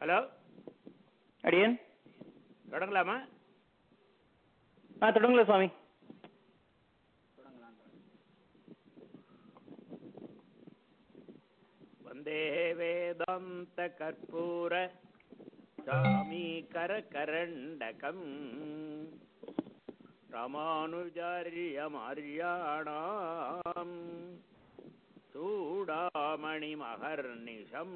Hello அடியேன் தொடங்கலாமா ஆ தொடங்கல சுவாமி வந்தே வேதாந்த கற்பூர சாமீகர கரண்டகம் ராமானுஜாரியமாரியாணாம் சூடாமணி மகர்நிஷம்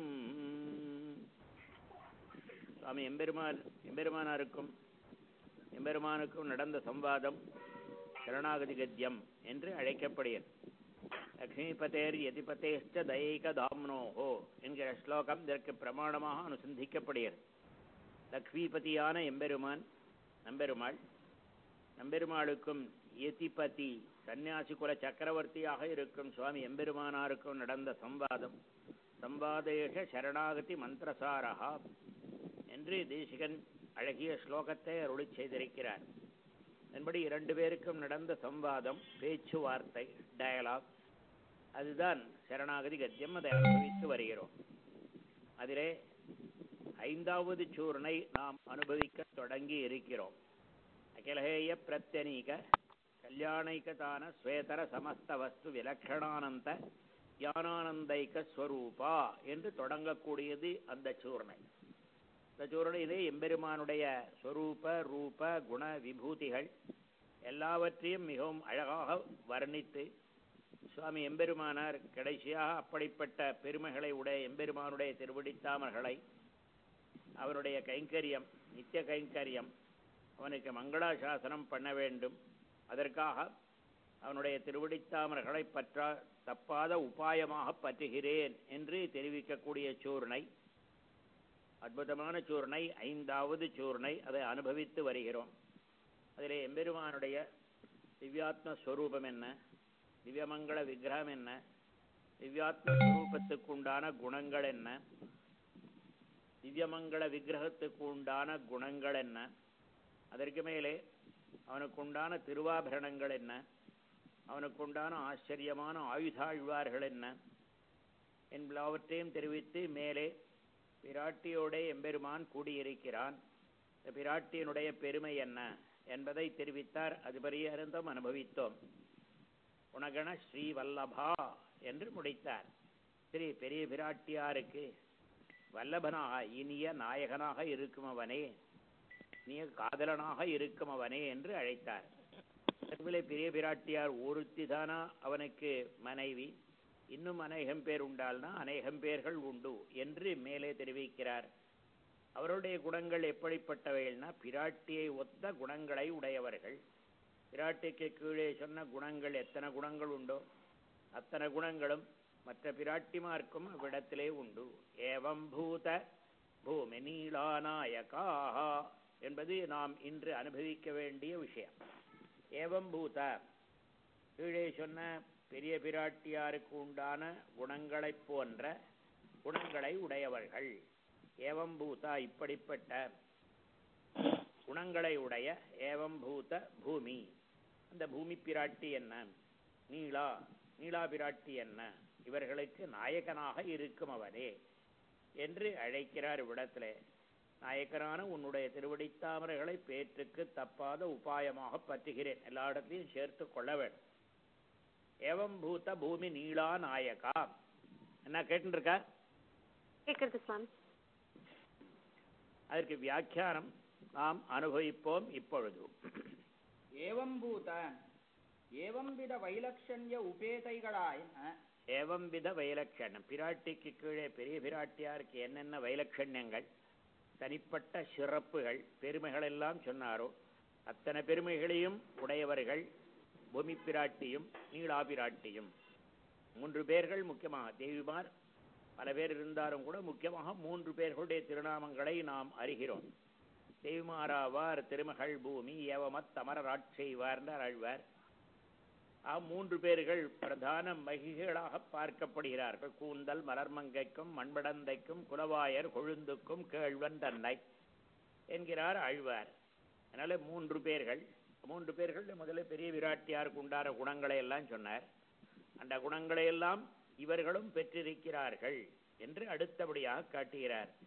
சுவாமி எம்பெருமான் எம்பெருமானாருக்கும் எம்பெருமானுக்கும் நடந்த சம்வாதம் சரணாகதி கத்தியம் என்று அழைக்கப்படுகிறது லக்ஷ்மிபதேர் யதிபதேஷ்ட தைக தாம்னோஹோ என்கிற ஸ்லோகம் இதற்கு பிரமாணமாக அனுசந்திக்கப்படுகிறது லக்ஷ்மிபதியான எம்பெருமான் நம்பெருமாள் நம்பெருமாளுக்கும் யதிபதி சந்நியாசி குல சக்கரவர்த்தியாக இருக்கும் சுவாமி எம்பெருமானாருக்கும் நடந்த சம்வாதம் சம்வாதேஷ சரணாகதி மந்திரசாரா என்று தேசிகன் அழகிய ஸ்லோகத்தை அருளி செய்திருக்கிறார் என்படி இரண்டு பேருக்கும் நடந்த சம்வாதம் பேச்சுவார்த்தை டயலாக் அதுதான் சரணாகதி கத்தியம் அதை அனுபவித்து வருகிறோம் அதிலே ஐந்தாவது சூர்ணை நாம் அனுபவிக்க தொடங்கி இருக்கிறோம் அகிலஹேய பிரத்யனீக கல்யாணைக்கதான ஸ்வேதர சமஸ்த வஸ்து விலக்ஷணானந்த ஞானானந்தைக்க ஸ்வரூபா என்று தொடங்கக்கூடியது அந்த சூர்ணை இந்த சூரணியிலே எம்பெருமானுடைய ஸ்வரூப ரூப குண விபூதிகள் எல்லாவற்றையும் மிகவும் அழகாக வர்ணித்து சுவாமி எம்பெருமானார் கடைசியாக அப்படிப்பட்ட பெருமைகளை உடைய எம்பெருமானுடைய திருவடித்தாமர்களை அவருடைய கைங்கரியம் நித்திய கைங்கரியம் அவனுக்கு மங்களாசாசனம் பண்ண வேண்டும் அதற்காக அவனுடைய திருவடித்தாமர்களை பற்றா தப்பாத உபாயமாக பற்றுகிறேன் என்று தெரிவிக்கக்கூடிய சூர்ணை அற்புதமான சூர்ணை ஐந்தாவது சூர்ணை அதை அனுபவித்து வருகிறோம் அதிலே எம்பெருமானுடைய திவ்யாத்ம ஸ்வரூபம் என்ன திவ்யமங்கள விக்கிரகம் என்ன திவ்யாத்ம ஸ்வரூபத்துக்கு உண்டான குணங்கள் என்ன திவ்யமங்கள விக்கிரகத்துக்கு உண்டான குணங்கள் என்ன அதற்கு மேலே அவனுக்கு உண்டான திருவாபரணங்கள் என்ன அவனுக்கு உண்டான ஆச்சரியமான ஆயுதாழ்வார்கள் என்ன என்பவற்றையும் தெரிவித்து மேலே பிராட்டியோட எம்பெருமான் கூடியிருக்கிறான் இந்த பிராட்டியினுடைய பெருமை என்ன என்பதை தெரிவித்தார் அது பரியந்தம் அனுபவித்தோம் உணகண ஸ்ரீ வல்லபா என்று முடித்தார் ஸ்ரீ பெரிய பிராட்டியாருக்கு வல்லபனாக இனிய நாயகனாக இருக்கும் அவனே இனிய காதலனாக இருக்கும் அவனே என்று அழைத்தார் அதுபோல பெரிய பிராட்டியார் ஒருத்தி தானா அவனுக்கு மனைவி இன்னும் அநேகம் பேர் உண்டால்னா அநேகம் பேர்கள் உண்டு என்று மேலே தெரிவிக்கிறார் அவருடைய குணங்கள் எப்படிப்பட்டவைகள்னா பிராட்டியை ஒத்த குணங்களை உடையவர்கள் பிராட்டிக்கு கீழே சொன்ன குணங்கள் எத்தனை குணங்கள் உண்டோ அத்தனை குணங்களும் மற்ற பிராட்டிமார்க்கும் அவ்விடத்திலே உண்டு ஏவம் பூத பூமி நீளாநாயகாக என்பது நாம் இன்று அனுபவிக்க வேண்டிய விஷயம் ஏவம் பூத கீழே சொன்ன பெரிய பிராட்டியாருக்கு உண்டான குணங்களைப் போன்ற குணங்களை உடையவர்கள் ஏவம் பூதா இப்படிப்பட்ட குணங்களை உடைய ஏவம் பூத பூமி அந்த பூமி பிராட்டி என்ன நீளா நீளா பிராட்டி என்ன இவர்களுக்கு நாயகனாக இருக்கும் அவனே என்று அழைக்கிறார் இவ்விடத்திலே நாயக்கனான உன்னுடைய திருவடித்தாமரைகளை பேற்றுக்கு தப்பாத உபாயமாக பற்றுகிறேன் எல்லா இடத்தையும் சேர்த்து கொள்ள வேண்டும் ஏவம் பூத பூமி நீளா நாயகா என்ன கேட்டுருக்கா கேட்கறது சுவாமி அதற்கு வியாக்கியானம் நாம் அனுபவிப்போம் இப்பொழுது ஏவம் பூத ஏவம் வித வைலட்சண்ய உபேதைகளாயின ஏவம் வித வைலட்சணம் பிராட்டிக்கு கீழே பெரிய பிராட்டியாருக்கு என்னென்ன வைலட்சண்யங்கள் தனிப்பட்ட சிறப்புகள் பெருமைகள் எல்லாம் சொன்னாரோ அத்தனை பெருமைகளையும் உடையவர்கள் பூமி பிராட்டியும் நீளா பிராட்டியும் மூன்று பேர்கள் முக்கியமாக தேவிமார் பல பேர் இருந்தாலும் கூட முக்கியமாக மூன்று பேர்களுடைய திருநாமங்களை நாம் அறிகிறோம் தேவிமாராவார் திருமகள் பூமி ஏவமத் தமரராட் செய்வார்ன்ற ஆழ்வார் ஆ மூன்று பேர்கள் பிரதான மகிழ்களாக பார்க்கப்படுகிறார்கள் கூந்தல் மலர்மங்கைக்கும் மண்படந்தைக்கும் குலவாயர் கொழுந்துக்கும் கேழ்வன் தன்னை என்கிறார் ஆழ்வார் அதனால மூன்று பேர்கள் மூன்று பேர்கள் முதல்ல பெரிய விராட்டியாருக்கு உண்டான குணங்களை எல்லாம் சொன்னார் அந்த குணங்களை எல்லாம் இவர்களும் பெற்றிருக்கிறார்கள் என்று அடுத்தபடியாக காட்டுகிறார்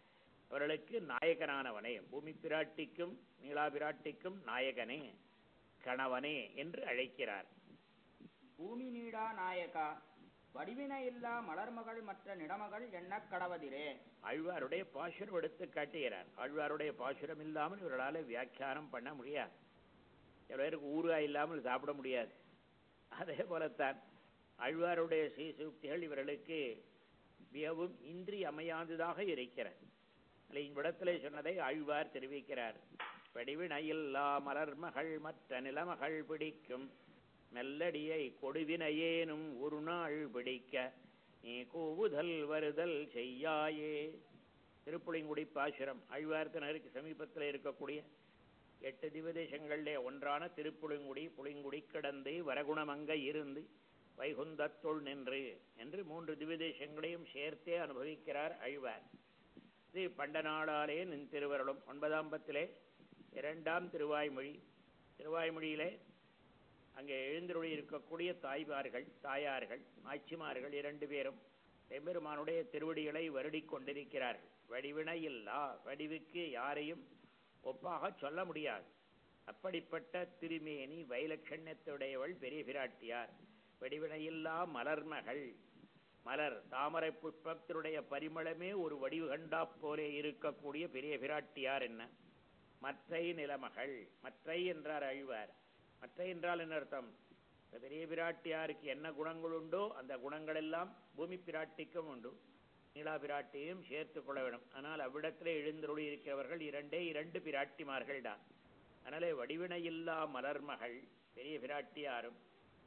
அவர்களுக்கு நாயகனானவனே பூமி பிராட்டிக்கும் நீலா பிராட்டிக்கும் நாயகனே கணவனே என்று அழைக்கிறார் பூமி நீடா நாயகா வடிவினையில்லா மலர்மகள் மற்ற நிடமகள் எண்ணக் கடவதிரே ஆழ்வாருடைய பாசுரம் எடுத்து காட்டுகிறார் ஆழ்வாருடைய பாசுரம் இல்லாமல் இவர்களால் வியாக்கியானம் பண்ண முடியாது சில பேருக்கு ஊறுகாய் இல்லாமல் சாப்பிட முடியாது அதே போலத்தான் ஆழ்வாருடைய ஸ்ரீசூக்திகள் இவர்களுக்கு மிகவும் இன்றி அமையாததாக இருக்கிறது அதில் இவ்விடத்திலே சொன்னதை ஆழ்வார் தெரிவிக்கிறார் வடிவினையில்லா மலர்மகள் மற்ற நிலமகள் பிடிக்கும் மெல்லடியை கொடுவினையேனும் ஒரு நாள் பிடிக்க நீ கூவுதல் வருதல் செய்யாயே திருப்புளிங்குடி பாசுரம் ஆழ்வார்த்தனருக்கு சமீபத்தில் இருக்கக்கூடிய எட்டு திவதேசங்களிலே ஒன்றான திருப்புளிங்குடி புளிங்குடி கிடந்து வரகுணமங்க இருந்து வைகுந்தத்துள் நின்று என்று மூன்று திவதேசங்களையும் சேர்த்தே அனுபவிக்கிறார் ஆழ்வார் இது பண்ட நாளாலே நின் திருவருளும் ஒன்பதாம் பத்திலே இரண்டாம் திருவாய்மொழி திருவாய்மொழியிலே அங்கே எழுந்தருளி இருக்கக்கூடிய தாய்மார்கள் தாயார்கள் ஆட்சிமார்கள் இரண்டு பேரும் எம்பெருமானுடைய திருவடிகளை வருடிக் கொண்டிருக்கிறார்கள் வடிவினையில்லா வடிவுக்கு யாரையும் ஒப்பாக சொல்ல முடியாது அப்படிப்பட்ட திருமேனி வைலட்சண்யத்துடையவள் பெரிய பிராட்டியார் வடிவினையில்லா மலர்மகள் மலர் தாமரை புஷ்பத்தினுடைய பரிமளமே ஒரு வடிவு கண்டா போலே இருக்கக்கூடிய பெரிய பிராட்டியார் என்ன மற்றை நிலமகள் மற்றை என்றார் அழிவார் மற்ற என்றால் என்ன அர்த்தம் இந்த பெரிய பிராட்டியாருக்கு என்ன குணங்கள் உண்டோ அந்த குணங்கள் எல்லாம் பூமி பிராட்டிக்கும் உண்டு நீலா பிராட்டியும் சேர்த்து கொள்ள வேண்டும் ஆனால் அவ்விடத்திலே எழுந்தருளி இருக்கிறவர்கள் இரண்டே இரண்டு பிராட்டிமார்கள் தான் அதனாலே வடிவினையில்லா மலர்மகள் பெரிய பிராட்டியாரும்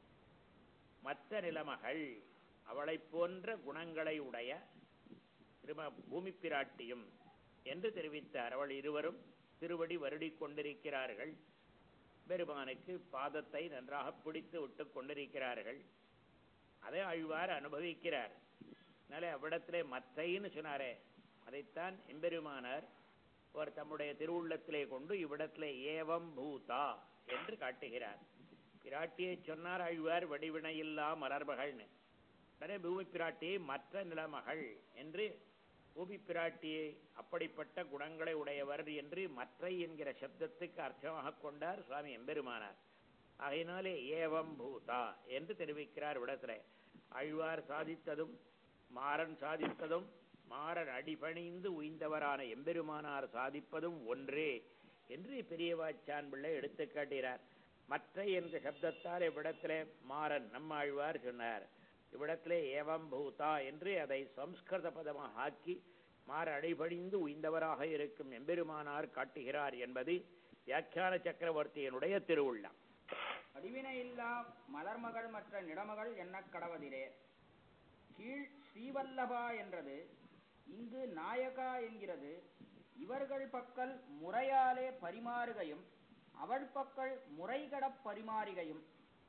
மற்ற நிலமகள் அவளைப் போன்ற குணங்களை உடைய திரும பூமி பிராட்டியும் என்று தெரிவித்தார் அவள் இருவரும் திருவடி வருடிக் கொண்டிருக்கிறார்கள் பெருமானுக்கு பாதத்தை நன்றாக பிடித்து விட்டு கொண்டிருக்கிறார்கள் அதை அழ்வார் அனுபவிக்கிறார் அதனால அவ்விடத்திலே மற்றைன்னு சொன்னாரே அதைத்தான் எம்பெருமானார் அவர் தம்முடைய திருவுள்ளத்திலே கொண்டு இவ்விடத்திலே ஏவம் பூதா என்று காட்டுகிறார் பிராட்டியை சொன்னார் அழ்வார் வடிவினையில்லா மலர்மகள்னு உடனே பூமி பிராட்டியை மற்ற நிலமகள் என்று பூமி பிராட்டியை அப்படிப்பட்ட குணங்களை உடையவர் என்று மற்றை என்கிற சப்தத்துக்கு அர்த்தமாக கொண்டார் சுவாமி எம்பெருமானார் ஆகையினாலே ஏவம் பூதா என்று தெரிவிக்கிறார் விடத்துல ஆழ்வார் சாதித்ததும் மாறன் சாதித்ததும் மாறன் அடிபணிந்து உய்ந்தவரான எம்பெருமானார் சாதிப்பதும் ஒன்றே என்று பெரியவாச்சான் பிள்ளை எடுத்து காட்டுகிறார் மற்ற என்ற சப்தத்தால் இவ்விடத்திலே மாறன் நம்மாழ்வார் சொன்னார் இவ்விடத்திலே ஏவம் பூதா என்று அதை சம்ஸ்கிருத பதமாக ஆக்கி மாற அடிபணிந்து உய்ந்தவராக இருக்கும் எம்பெருமானார் காட்டுகிறார் என்பது வியாக்கியான சக்கரவர்த்தியினுடைய திருவுள்ளம் வடிவினையில்லா மலர்மகள் மற்ற நிடமகள் எண்ணக் கடவதிரே கீழ் ஸ்ரீவல்லபா என்றது இங்கு நாயகா என்கிறது இவர்கள் பக்கல் முறையாலே பரிமாறுகையும் அவள் பக்கல் முறைகடப் பரிமாறுகையும்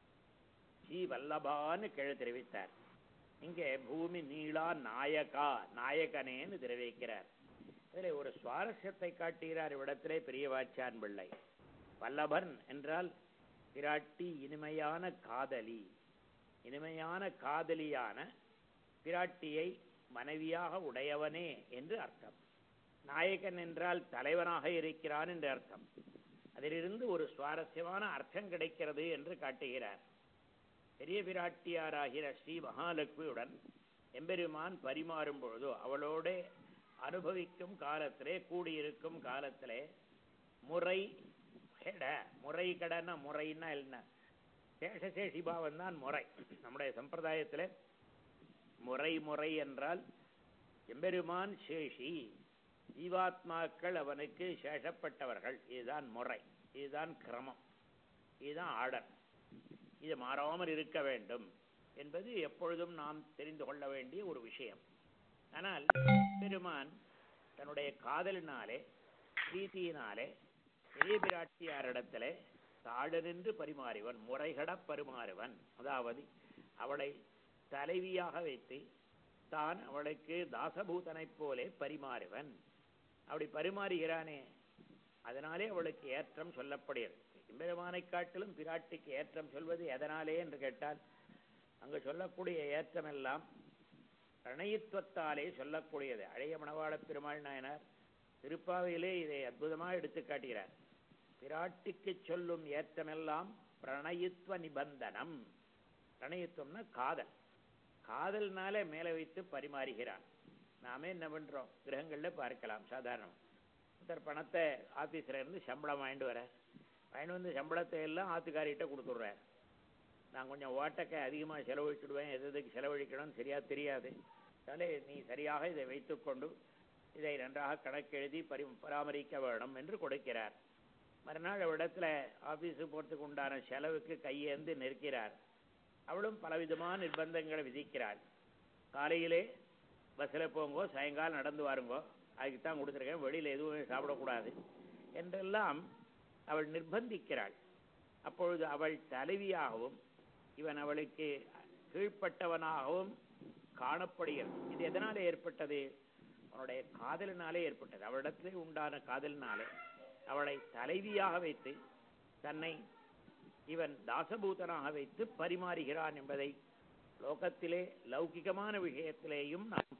ஸ்ரீ வல்லபான்னு கிழ தெரிவித்தார் இங்கே பூமி நீளா நாயகா நாயகனேன்னு தெரிவிக்கிறார் இதில் ஒரு சுவாரஸ்யத்தை காட்டுகிறார் இவ்விடத்திலே பெரியவாச்சான் பிள்ளை வல்லபன் என்றால் பிராட்டி இனிமையான காதலி இனிமையான காதலியான பிராட்டியை மனைவியாக உடையவனே என்று அர்த்தம் நாயகன் என்றால் தலைவனாக இருக்கிறான் என்று அர்த்தம் அதிலிருந்து ஒரு சுவாரஸ்யமான அர்த்தம் கிடைக்கிறது என்று காட்டுகிறார் பெரிய பிராட்டியாராகிற ஸ்ரீ மகாலட்சுமியுடன் எம்பெருமான் பரிமாறும் பொழுதோ அவளோட அனுபவிக்கும் காலத்திலே கூடியிருக்கும் காலத்திலே முறை கெட முறை கடன முறைன்னா என்ன சேஷசேஷி பாவம் தான் முறை நம்முடைய சம்பிரதாயத்தில் முறை முறை என்றால் எம்பெருமான் சேஷி ஜீவாத்மாக்கள் அவனுக்கு சேஷப்பட்டவர்கள் இதுதான் முறை இதுதான் கிரமம் இதுதான் ஆர்டர் இது மாறாமல் இருக்க வேண்டும் என்பது எப்பொழுதும் நாம் தெரிந்து கொள்ள வேண்டிய ஒரு விஷயம் ஆனால் பெருமான் தன்னுடைய காதலினாலே பிரீத்தியினாலே பெரிய பிராட்டியாரிடத்திலே தாழ நின்று பரிமாறிவன் முறைகட பரிமாறுவன் அதாவது அவளை தலைவியாக வைத்து தான் அவளுக்கு தாசபூதனைப் போலே பரிமாறுவன் அப்படி பரிமாறுகிறானே அதனாலே அவளுக்கு ஏற்றம் சொல்லப்படுகிறது எம்பெருமானை காட்டிலும் பிராட்டிக்கு ஏற்றம் சொல்வது எதனாலே என்று கேட்டால் அங்கு சொல்லக்கூடிய ஏற்றம் எல்லாம் பிரணயித்துவத்தாலே சொல்லக்கூடியது அழைய மணவாள பெருமாள் நாயனார் திருப்பாவையிலே இதை அற்புதமாக எடுத்து காட்டுகிறார் பிராட்டிக்கு சொல்லும் ஏற்றமெல்லாம் பிரணயித்வ நிபந்தனம் பிரணயித்துவம்னா காதல் காதல்னால மேலே வைத்து பரிமாறுகிறான் நாமே என்ன பண்றோம் கிரகங்கள்ல பார்க்கலாம் சாதாரணம் ஒருத்தர் பணத்தை ஆபீஸ்ல இருந்து சம்பளம் வாங்கிட்டு வர வாங்கிட்டு வந்து சம்பளத்தை எல்லாம் ஆத்துக்காரிகிட்ட கொடுத்துட்றார் நான் கொஞ்சம் ஓட்டக்கை அதிகமாக செலவழிச்சுடுவேன் எது எதுக்கு செலவழிக்கணும்னு சரியா தெரியாது அதனால நீ சரியாக இதை வைத்துக்கொண்டு இதை நன்றாக கணக்கெழுதி பரி பராமரிக்க வேணும் என்று கொடுக்கிறார் மறுநாள் அவளிடத்துல ஆபீஸுக்கு போகிறதுக்கு உண்டான செலவுக்கு கையேந்து நிற்கிறார் அவளும் பலவிதமான நிர்பந்தங்களை விதிக்கிறாள் காலையிலே பஸ்ஸில் போங்கோ சாயங்காலம் நடந்து வாருங்கோ அதுக்கு தான் கொடுத்துருக்கேன் வெளியில் எதுவுமே சாப்பிடக்கூடாது என்றெல்லாம் அவள் நிர்பந்திக்கிறாள் அப்பொழுது அவள் தலைவியாகவும் இவன் அவளுக்கு கீழ்ப்பட்டவனாகவும் காணப்படுகிறது இது எதனால ஏற்பட்டது அவனுடைய காதலினாலே ஏற்பட்டது அவளிடத்திலே உண்டான காதலினாலே அவளை தலைவியாக வைத்து தன்னை இவன் தாசபூதனாக வைத்து பரிமாறுகிறான் என்பதை லோகத்திலே லௌகிகமான விஷயத்திலேயும் நாம்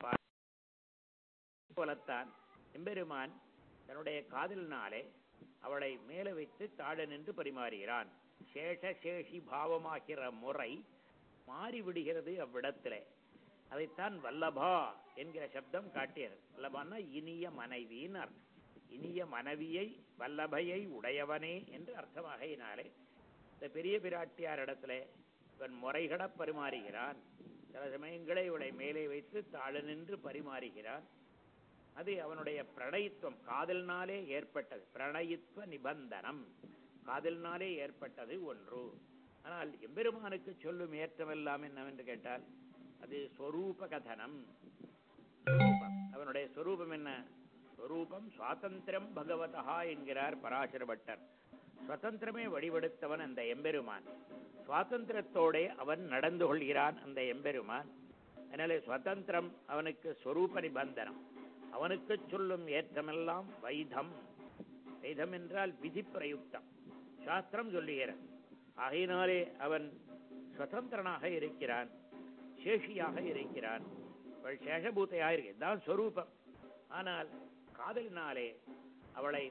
பார்க்க போலத்தான் எம்பெருமான் தன்னுடைய காதலினாலே அவளை மேலே வைத்து தாழ நின்று பரிமாறுகிறான் சேஷ சேஷி பாவமாகிற முறை மாறிவிடுகிறது அவ்விடத்திலே அதைத்தான் வல்லபா என்கிற சப்தம் காட்டியது வல்லபான்னா இனிய மனைவின்னு அர்த்தம் இனிய மனைவியை வல்லபையை உடையவனே என்று அர்த்தமாகையினாலே இந்த பெரிய பிராட்டியார் இடத்துல இவன் முறைகட பரிமாறுகிறான் சில சமயங்களை இவளை மேலே வைத்து தாழ நின்று பரிமாறுகிறான் அது அவனுடைய பிரணயித்துவம் காதலினாலே ஏற்பட்டது பிரணயித்துவ நிபந்தனம் காதலினாலே ஏற்பட்டது ஒன்று ஆனால் எம்பெருமானுக்கு சொல்லும் ஏற்றமெல்லாம் என்னவென்று கேட்டால் அது ஸ்வரூப கதனம் ஸ்வரூபம். அவனுடைய ஸ்வரூபம் என்ன ஸ்வரூபம் சுவாதந்திரம் பகவதா என்கிறார் பராசர பட்டர் சுதந்திரமே வடிவெடுத்தவன் அந்த எம்பெருமான் சுவாதந்திரத்தோடே அவன் நடந்து கொள்கிறான் அந்த எம்பெருமான் அதனாலே சுதந்திரம் அவனுக்கு ஸ்வரூப நிபந்தனம் அவனுக்கு சொல்லும் ஏற்றமெல்லாம் வைதம் வைதம் என்றால் விதி பிரயுக்தம் சாஸ்திரம் சொல்லுகிறது ஆகையினாலே அவன் சுதந்திரனாக இருக்கிறான் சேஷியாக இருக்கிறான் அவள் சேஷபூத்தையாக இருக்கு தான் ஸ்வரூபம் ஆனால் காதலினாலே அவளை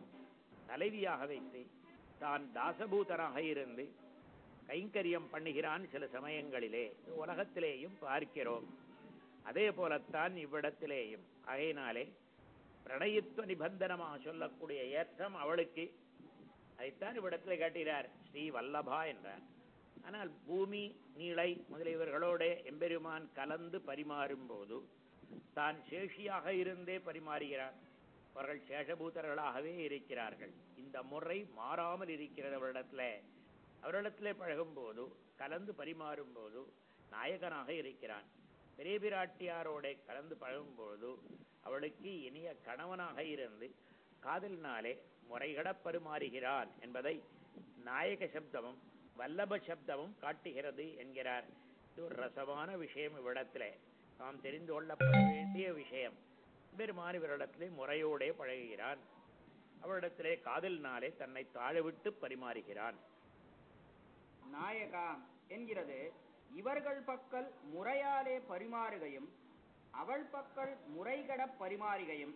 தலைவியாக வைத்து தான் தாசபூதனாக இருந்து கைங்கரியம் பண்ணுகிறான் சில சமயங்களிலே இது உலகத்திலேயும் பார்க்கிறோம் அதே போலத்தான் இவ்விடத்திலேயும் ஆகையினாலே பிரணயித்துவ நிபந்தனமாக சொல்லக்கூடிய ஏற்றம் அவளுக்கு அதைத்தான் இவ்விடத்திலே காட்டுகிறார் ஸ்ரீ வல்லபா என்றார் ஆனால் பூமி நீளை முதலியவர்களோட எம்பெருமான் கலந்து பரிமாறும் போது தான் சேஷியாக இருந்தே பரிமாறுகிறார் அவர்கள் சேஷபூதர்களாகவே இருக்கிறார்கள் இந்த முறை மாறாமல் இருக்கிறது அவரிடத்துல அவரிடத்திலே பழகும் போது கலந்து பரிமாறும் போது நாயகனாக இருக்கிறான் பெரிய பிராட்டியாரோட கலந்து பழகும் பொழுது அவளுக்கு இனிய கணவனாக இருந்து காதலினாலே முறைகட பரிமாறுகிறான் என்பதை நாயக சப்தமும் வல்லப சப்தமும் காட்டுகிறது என்கிறார் இது ஒரு ரசமான விஷயம் இவ்விடத்திலே நாம் தெரிந்து கொள்ளப்பட வேண்டிய விஷயம் பெருமான் இவரிடத்திலே முறையோடே பழகுகிறான் அவரிடத்திலே காதலினாலே தன்னை தாழவிட்டு பரிமாறுகிறான் நாயகா என்கிறது இவர்கள் பக்கல் முறையாலே பரிமாறுகையும் அவள் பக்கல் முறைகட பரிமாறுகையும்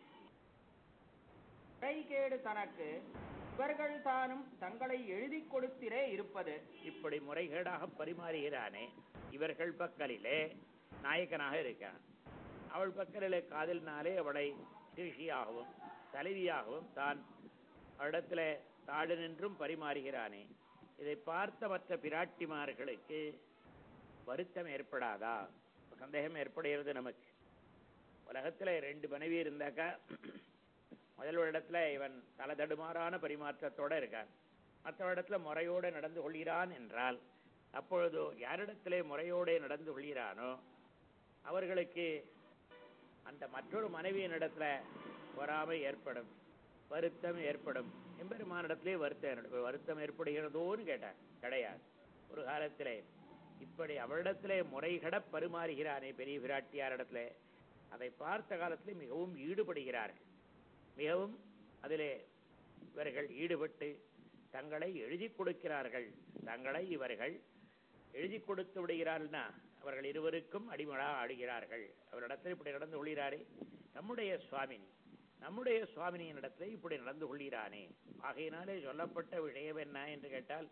முறைகேடு தனக்கு இவர்கள் தானும் தங்களை எழுதி கொடுத்திரே இருப்பது இப்படி முறைகேடாக பரிமாறுகிறானே இவர்கள் பக்கலிலே நாயகனாக இருக்கான் அவள் பக்கலிலே காதலினாலே அவளை சிகிச்சையாகவும் தலைவியாகவும் தான் அவளிடத்துல தாழ் நின்றும் பரிமாறுகிறானே இதை பார்த்த மற்ற பிராட்டிமார்களுக்கு வருத்தம் ஏற்படாதா சந்தேகம் ஏற்படுகிறது நமக்கு உலகத்துல ரெண்டு மனைவி இருந்தாக்கா முதல் இடத்துல இவன் தல தடுமாறான பரிமாற்றத்தோட இருக்கான் மற்ற இடத்துல முறையோடு நடந்து கொள்கிறான் என்றால் அப்பொழுது யாரிடத்திலே முறையோடு நடந்து கொள்கிறானோ அவர்களுக்கு அந்த மற்றொரு மனைவியின் இடத்துல பொறாமை ஏற்படும் வருத்தம் ஏற்படும் எம்பெருமானிடத்திலே வருத்தம் ஏற்படும். வருத்தம் ஏற்படுகிறதோன்னு கேட்டார் கிடையாது ஒரு காலத்திலே இப்படி அவளிடத்திலே முறைகட பரிமாறுகிறானே பெரிய பிராட்டியாரிடத்துல அதை பார்த்த காலத்திலே மிகவும் ஈடுபடுகிறார்கள் மிகவும் அதிலே இவர்கள் ஈடுபட்டு தங்களை எழுதி கொடுக்கிறார்கள் தங்களை இவர்கள் எழுதி கொடுத்து விடுகிறார்கள்னா அவர்கள் இருவருக்கும் அடிமளா ஆடுகிறார்கள் அவரிடத்தில் இப்படி நடந்து கொள்கிறாரே நம்முடைய சுவாமினி நம்முடைய சுவாமினியினிடத்தில் இப்படி நடந்து கொள்கிறானே ஆகையினாலே சொல்லப்பட்ட விஷயம் என்ன என்று கேட்டால்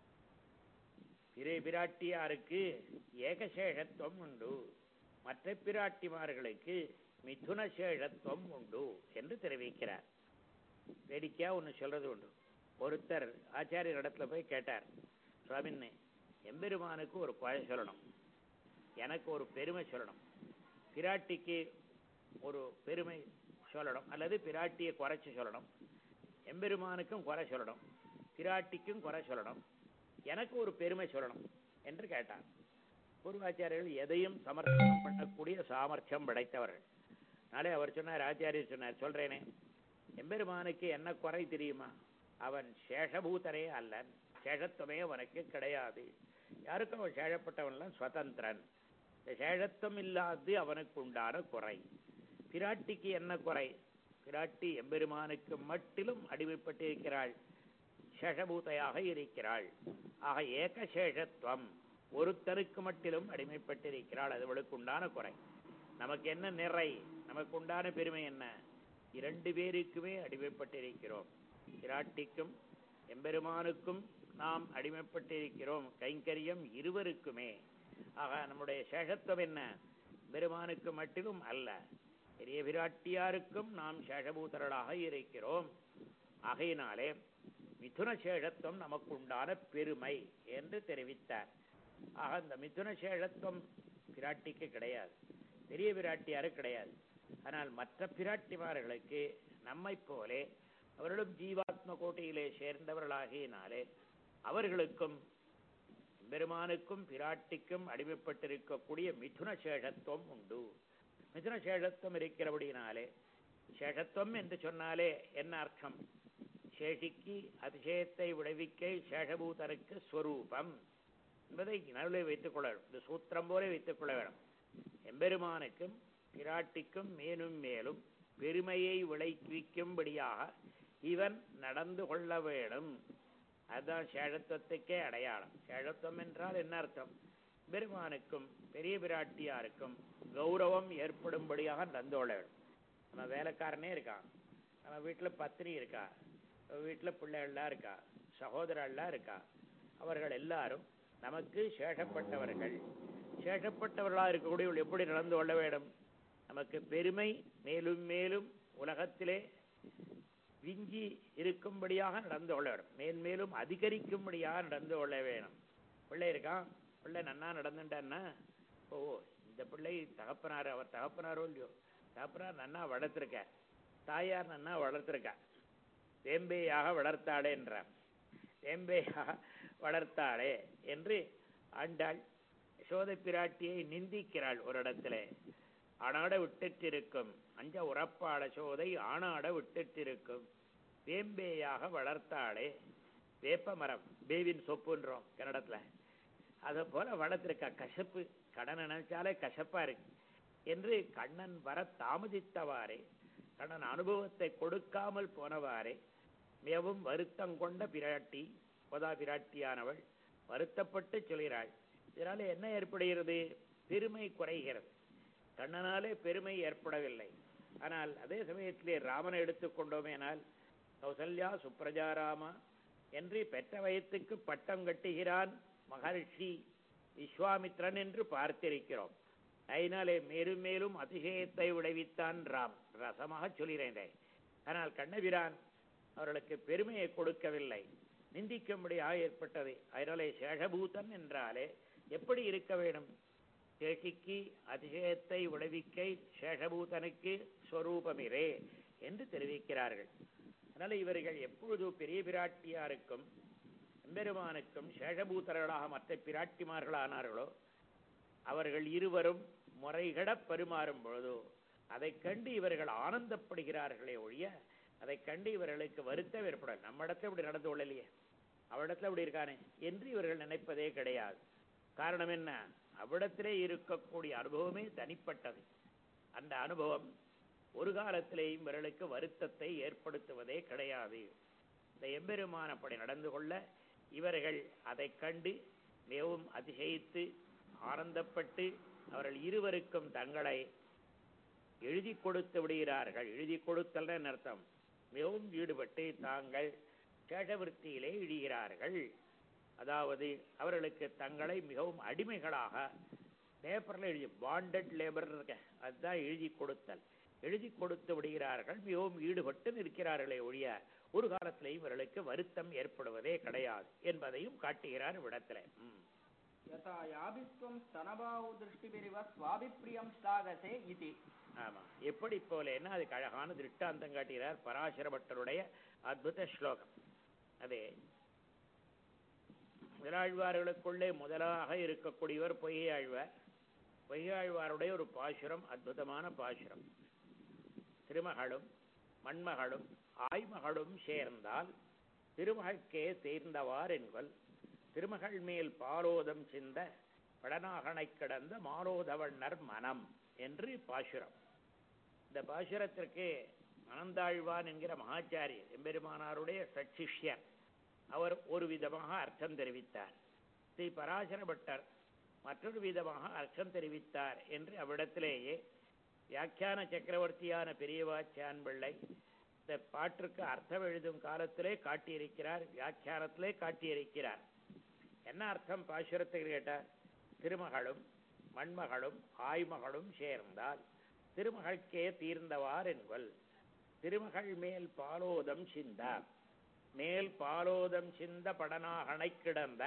பிறை பிராட்டியாருக்கு ஏகசேஷத்துவம் உண்டு மற்ற பிராட்டிமார்களுக்கு மிதுன சேஷத்துவம் உண்டு என்று தெரிவிக்கிறார் வேடிக்கையா ஒன்று சொல்றது உண்டு ஒருத்தர் ஆச்சாரியர் இடத்துல போய் கேட்டார் சுவாமின்னு எம்பெருமானுக்கு ஒரு குறை சொல்லணும் எனக்கு ஒரு பெருமை சொல்லணும் பிராட்டிக்கு ஒரு பெருமை சொல்லணும் அல்லது பிராட்டியை குறைச்சி சொல்லணும் எம்பெருமானுக்கும் குறை சொல்லணும் பிராட்டிக்கும் குறை சொல்லணும் எனக்கு ஒரு பெருமை சொல்லணும் என்று கேட்டார் பூர்வாச்சாரியர்கள் எதையும் சமர்ப்பணம் பண்ணக்கூடிய சாமர்த்தியம் படைத்தவர்கள் நாளே அவர் சொன்னார் ஆச்சாரியர் சொன்னார் சொல்றேனே எம்பெருமானுக்கு என்ன குறை தெரியுமா அவன் சேஷபூதரே அல்லன் சேஷத்துவமே அவனுக்கு கிடையாது யாருக்கும் அவன் சேஷப்பட்டவன்லாம் சுதந்திரன் இந்த சேஷத்துவம் இல்லாது அவனுக்கு உண்டான குறை பிராட்டிக்கு என்ன குறை பிராட்டி எம்பெருமானுக்கு மட்டிலும் அடிமைப்பட்டிருக்கிறாள் சேஷபூதையாக இருக்கிறாள் ஆக ஏகசேஷத்துவம் ஒருத்தருக்கு மட்டிலும் அடிமைப்பட்டிருக்கிறாள் அது அவளுக்கு உண்டான குறை நமக்கு என்ன நிறை நமக்கு உண்டான பெருமை என்ன இரண்டு பேருக்குமே அடிமைப்பட்டிருக்கிறோம் பிராட்டிக்கும் எம்பெருமானுக்கும் நாம் அடிமைப்பட்டிருக்கிறோம் கைங்கரியம் இருவருக்குமே ஆக நம்முடைய சேஷத்துவம் என்ன பெருமானுக்கு மட்டிலும் அல்ல பெரிய பிராட்டியாருக்கும் நாம் சேஷபூதர்களாக இருக்கிறோம் ஆகையினாலே மிதுன சேஷத்துவம் நமக்கு உண்டான பெருமை என்று தெரிவித்தார் ஆக இந்த மிதுன சேஷத்துவம் பிராட்டிக்கு கிடையாது பெரிய பிராட்டியாருக்கு கிடையாது ஆனால் மற்ற பிராட்டிமார்களுக்கு நம்மை போலே அவர்களும் ஜீவாத்ம கோட்டையிலே சேர்ந்தவர்களாகினாலே அவர்களுக்கும் பெருமானுக்கும் பிராட்டிக்கும் அடிமைப்பட்டிருக்கக்கூடிய மிதுன சேஷத்துவம் உண்டு மிதுன சேஷத்துவம் இருக்கிறபடினாலே சேஷத்துவம் என்று சொன்னாலே என்ன அர்த்தம் சேஷிக்கு அதிசயத்தை விளைவிக்க சேஷபூதருக்கு ஸ்வரூபம் என்பதை நடுவில் வைத்துக் கொள்ள வேண்டும் இந்த சூத்திரம் போல வைத்துக் கொள்ள வேண்டும் எம்பெருமானுக்கும் பிராட்டிக்கும் மேலும் மேலும் பெருமையை விளைவிக்கும்படியாக இவன் நடந்து கொள்ள வேண்டும் அதுதான் சேஷத்துவத்துக்கே அடையாளம் சேஷத்துவம் என்றால் என்ன அர்த்தம் பெருமானுக்கும் பெரிய பிராட்டியாருக்கும் கௌரவம் ஏற்படும்படியாக நடந்து கொள்ள வேண்டும் நம்ம வேலைக்காரனே இருக்கான் நம்ம வீட்டில் பத்தினி இருக்கா வீட்டில் பிள்ளைகள்லாம் இருக்கா சகோதரர்கள்லாம் இருக்கா அவர்கள் எல்லாரும் நமக்கு சேஷப்பட்டவர்கள் சேஷப்பட்டவர்களாக இருக்கக்கூடியவர்கள் எப்படி நடந்து கொள்ள வேண்டும் நமக்கு பெருமை மேலும் மேலும் உலகத்திலே விஞ்சி இருக்கும்படியாக நடந்து கொள்ள வேண்டும் மேன்மேலும் அதிகரிக்கும்படியாக நடந்து கொள்ள வேணும் பிள்ளை இருக்கான் பிள்ளை நன்னா நடந்துட்டான்னா ஓ இந்த பிள்ளை தகப்பனார் அவர் தகப்பனாரோ இல்லையோ தகப்பனார் நன்னா வளர்த்துருக்க தாயார் நன்னா வளர்த்துருக்கா வேம்பேயாக வளர்த்தாளே என்றார் வேம்பேயாக வளர்த்தாளே என்று ஆண்டாள் யசோத பிராட்டியை நிந்திக்கிறாள் ஒரு இடத்திலே ஆனாட விட்டுட்டிருக்கும் அஞ்ச உறப்பாட சோதை ஆனாட விட்டுட்டிருக்கும் வேம்பேயாக வளர்த்தாளே வேப்ப மரம் பேவின் சொப்புன்றோம் கன்னடத்துல அதை போல வளர்த்திருக்கா கசப்பு கடன் நினைச்சாலே கசப்பா இருக்கு என்று கண்ணன் வர தாமதித்தவாறே கண்ணன் அனுபவத்தை கொடுக்காமல் போனவாறே மிகவும் வருத்தம் கொண்ட பிராட்டி கோதா பிராட்டியானவள் வருத்தப்பட்டு சொல்கிறாள் இதனால என்ன ஏற்படுகிறது பெருமை குறைகிறது கண்ணனாலே பெருமை ஏற்படவில்லை ஆனால் அதே சமயத்திலே ராமனை எடுத்துக்கொண்டோமேனால் கௌசல்யா சுப்ரஜாராமா என்று பெற்ற வயத்துக்கு பட்டம் கட்டுகிறான் மகர்ஷி விஸ்வாமித்ரன் என்று பார்த்திருக்கிறோம் அதனாலே மேலும் மேலும் அதிசயத்தை விளைவித்தான் ராம் ரசமாக சொல்கிறேன் ஆனால் கண்ணபிரான் அவர்களுக்கு பெருமையை கொடுக்கவில்லை நிந்திக்கும்படியாக ஏற்பட்டது அதனாலே சேஷபூதன் என்றாலே எப்படி இருக்க வேண்டும் சேஷிக்கு அதிசயத்தை விளைவிக்க சேஷபூதனுக்கு ஸ்வரூபமிரே என்று தெரிவிக்கிறார்கள் அதனால இவர்கள் எப்பொழுது பெரிய பிராட்டியாருக்கும் எம்பெருமானுக்கும் சேஷபூதர்களாக மற்ற பிராட்டிமார்களானார்களோ அவர்கள் இருவரும் முறைகட பரிமாறும் பொழுதோ அதைக் கண்டு இவர்கள் ஆனந்தப்படுகிறார்களே ஒழிய அதைக் கண்டு இவர்களுக்கு வருத்தம் ஏற்படாது நம்ம இடத்துல இப்படி நடந்து கொள்ளலையே அவரிடத்துல இப்படி இருக்கானே என்று இவர்கள் நினைப்பதே கிடையாது காரணம் என்ன அவ்விடத்திலே இருக்கக்கூடிய அனுபவமே தனிப்பட்டது அந்த அனுபவம் ஒரு காலத்திலேயும் இவர்களுக்கு வருத்தத்தை ஏற்படுத்துவதே கிடையாது இந்த எம்பெருமான் அப்படி நடந்து கொள்ள இவர்கள் அதைக் கண்டு மிகவும் அதிசயித்து ஆனந்தப்பட்டு அவர்கள் இருவருக்கும் தங்களை எழுதி கொடுத்து விடுகிறார்கள் எழுதி கொடுத்தல் அர்த்தம் மிகவும் ஈடுபட்டு தாங்கள் சேஷவிருத்தியிலே இழிகிறார்கள் அதாவது அவர்களுக்கு தங்களை மிகவும் அடிமைகளாக பேப்பரில் எழுதி பாண்டட் லேபர் இருக்க அதுதான் எழுதி கொடுத்தல் எழுதி கொடுத்து விடுகிறார்கள் மிகவும் ஈடுபட்டு நிற்கிறார்களே ஒழிய ஒரு காலத்திலேயும் இவர்களுக்கு வருத்தம் ஏற்படுவதே கிடையாது என்பதையும் காட்டுகிறார் இவ்விடத்துல ம். யதா யாபித்வம் ஸ்தனபாவு திருஷ்டிபிரிவ சுவாபிப்பிரியம் ஸ்லாகசே இதி ஆமா எப்படி போலேன்னா அதுக்கு அழகான திருஷ்டாந்தம் காட்டுகிறார் பராசர பட்டருடைய அற்புத ஸ்லோகம் அது முதலாழ்வார்களுக்குள்ளே முதலாக இருக்கக்கூடியவர் பொய்யாழ்வார் பொய்யாழ்வாருடைய ஒரு பாசுரம் அற்புதமான பாசுரம் திருமகளும் மண்மகளும் ஆய்மகளும் சேர்ந்தால் திருமகற்கே தேர்ந்தவார் என்கொல் திருமகள் மேல் பாலோதம் சிந்த படனாகனை கிடந்த மாலோதவண்ணர் மனம் என்று பாசுரம் இந்த பாசுரத்திற்கு அனந்தாழ்வான் என்கிற மகாச்சாரியர் எம்பெருமானாருடைய சச்சிஷ்யர் அவர் ஒரு விதமாக அர்த்தம் தெரிவித்தார் ஸ்ரீ பராசர பட்டர் மற்றொரு விதமாக அர்த்தம் தெரிவித்தார் என்று அவ்விடத்திலேயே வியாக்கியான சக்கரவர்த்தியான பெரியவாச்சான் பிள்ளை இந்த பாட்டிற்கு அர்த்தம் எழுதும் காலத்திலே காட்டியிருக்கிறார் வியாக்கியானத்திலே காட்டியிருக்கிறார் என்ன அர்த்தம் பாசுரத்துக்கு கேட்டார் திருமகளும் மண்மகளும் ஆய்மகளும் சேர்ந்தால் திருமகள்கே தீர்ந்தவார் என்கொல் திருமகள் மேல் பாலோதம் சிந்த மேல் பாலோதம் சிந்த படனாகனை கிடந்த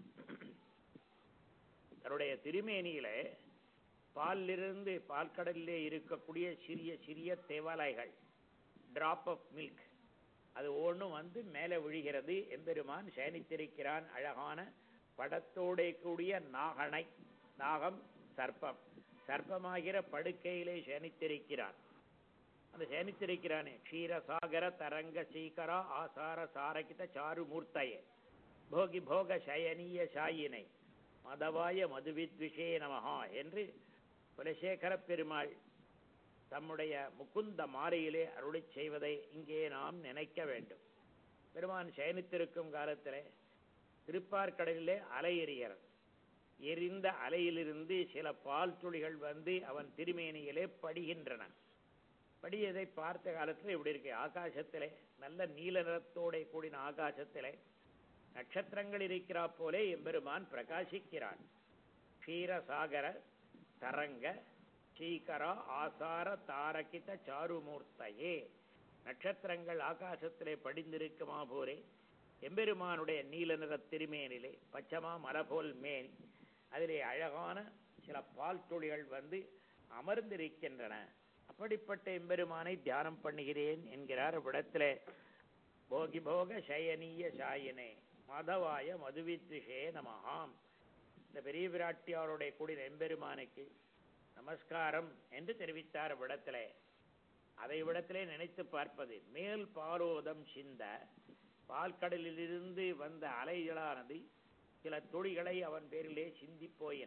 தன்னுடைய திருமேனியிலே பாலிலிருந்து பால்கடலிலே இருக்கக்கூடிய சிறிய சிறிய தேவலைகள் டிராப் ஆஃப் மில்க் அது ஒன்றும் வந்து மேலே விழுகிறது எம்பெருமான் சயனித்திருக்கிறான் அழகான படத்தோடே கூடிய நாகனை நாகம் சர்ப்பம் சர்ப்பமாகிற படுக்கையிலே சயனித்திருக்கிறான் அந்த சயனித்திருக்கிறானே க்ஷீரசாகர தரங்க சீகரா ஆசார சாரகித சாருமூர்த்தையே போகி போக சயனீய சாயினை மதவாய மதுவித்விஷே நமஹா என்று குலசேகர பெருமாள் தம்முடைய முகுந்த மாலையிலே அருளிச் செய்வதை இங்கே நாம் நினைக்க வேண்டும் பெருமான் சயனித்திருக்கும் காலத்திலே திருப்பார்கடலிலே அலை எறிகிறது எரிந்த அலையிலிருந்து சில பால் துளிகள் வந்து அவன் திருமேனியிலே படிகின்றன படியதை பார்த்த காலத்தில் இப்படி இருக்கு ஆகாசத்திலே நல்ல நீல நிறத்தோட கூடின ஆகாசத்திலே நட்சத்திரங்கள் இருக்கிறா போலே எம்பெருமான் பிரகாசிக்கிறான் க்ஷீரசாகர தரங்க சீகரா ஆசார தாரகித சாருமூர்த்தையே நட்சத்திரங்கள் ஆகாசத்திலே படிந்திருக்குமா போரே எம்பெருமானுடைய நீல நிற திருமேனிலே பச்சமா மலபோல் மேனி அதிலே அழகான சில பால் துளிகள் வந்து அமர்ந்திருக்கின்றன அப்படிப்பட்ட எம்பெருமானை தியானம் பண்ணுகிறேன் என்கிறார் இவ்விடத்திலே போகி போக சயனீய சாயினே மதவாய மதுவித்விஷே நமகாம் இந்த பெரிய பிராட்டியாருடைய கூடிய எம்பெருமானுக்கு நமஸ்காரம் என்று தெரிவித்தார் இவ்விடத்திலே அதை விடத்திலே நினைத்து பார்ப்பது மேல் பாலோதம் சிந்த பால்கடலிலிருந்து வந்த அலைகளானது சில துளிகளை அவன் பேரிலே சிந்தி போயின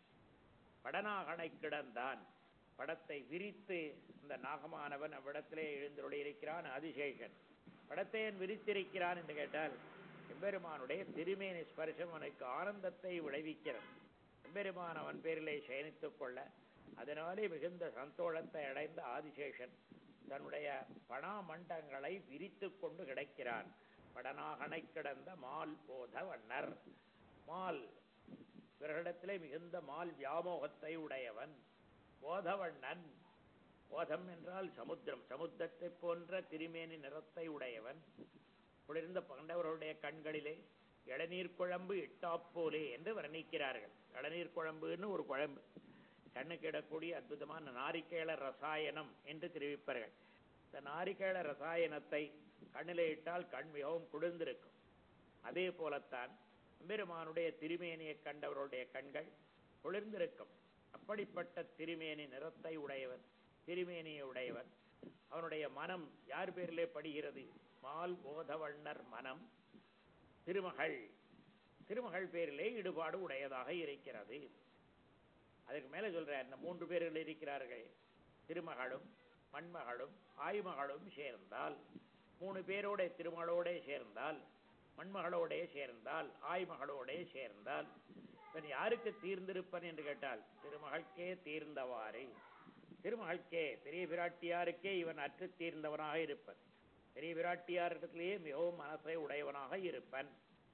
படநாகனை கிடந்தான் படத்தை விரித்து அந்த நாகமானவன் அவ்விடத்திலே எழுந்தருளி இருக்கிறான் ஆதிசேஷன் படத்தை ஏன் விரித்திருக்கிறான் என்று கேட்டால் எம்பெருமானுடைய திருமேனி ஸ்பர்சம் அவனுக்கு ஆனந்தத்தை விளைவிக்கிறது எம்பெருமான் அவன் பேரிலே சயனித்துக் கொள்ள அதனாலே மிகுந்த சந்தோஷத்தை அடைந்த ஆதிசேஷன் தன்னுடைய பணாமண்டங்களை விரித்து கொண்டு கிடக்கிறான் படனாகனை கிடந்த மால் போத வண்ணர் மால் பிறரிடத்திலே மிகுந்த மால் வியாமோகத்தை உடையவன் போதவண்ணன் போதம் என்றால் சமுத்திரம் சமுத்திரத்தை போன்ற திருமேனி நிறத்தை உடையவன் குளிர்ந்த பாண்டவர்களுடைய கண்களிலே இளநீர் குழம்பு இட்டாப்போலே என்று வர்ணிக்கிறார்கள் இளநீர் குழம்புன்னு ஒரு குழம்பு கண்ணுக்கு இடக்கூடிய அற்புதமான நாரிக்கேள ரசாயனம் என்று தெரிவிப்பார்கள் இந்த நாரிக்கேள ரசாயனத்தை கண்ணிலே இட்டால் கண் மிகவும் குளிர்ந்திருக்கும் அதே போலத்தான் பெருமானுடைய திருமேனியை கண்டவருடைய கண்கள் குளிர்ந்திருக்கும் அப்படிப்பட்ட திருமேனி நிறத்தை உடையவன் திருமேனியை உடையவன் அவனுடைய மனம் யார் பேரிலே படுகிறது மால் போதவண்ணர் மனம் திருமகள் திருமகள் பேரிலே ஈடுபாடு உடையதாக இருக்கிறது அதுக்கு மேல சொல்ற இந்த மூன்று பேர்கள் இருக்கிறார்கள் திருமகளும் மண்மகளும் ஆய்மகளும் சேர்ந்தால் மூணு பேரோட திருமகளோட சேர்ந்தால் மண்மகளோட சேர்ந்தால் ஆய்மகளோட சேர்ந்தால் இவன் யாருக்கு தீர்ந்திருப்பன் என்று கேட்டால் திருமகளுக்கே தீர்ந்தவாறு திருமகள்கே பெரிய பிராட்டியாருக்கே இவன் அற்று தீர்ந்தவனாக இருப்பன் பெரிய பிராட்டியாரிடத்திலேயே மிகவும் மனசை உடையவனாக இருப்பன்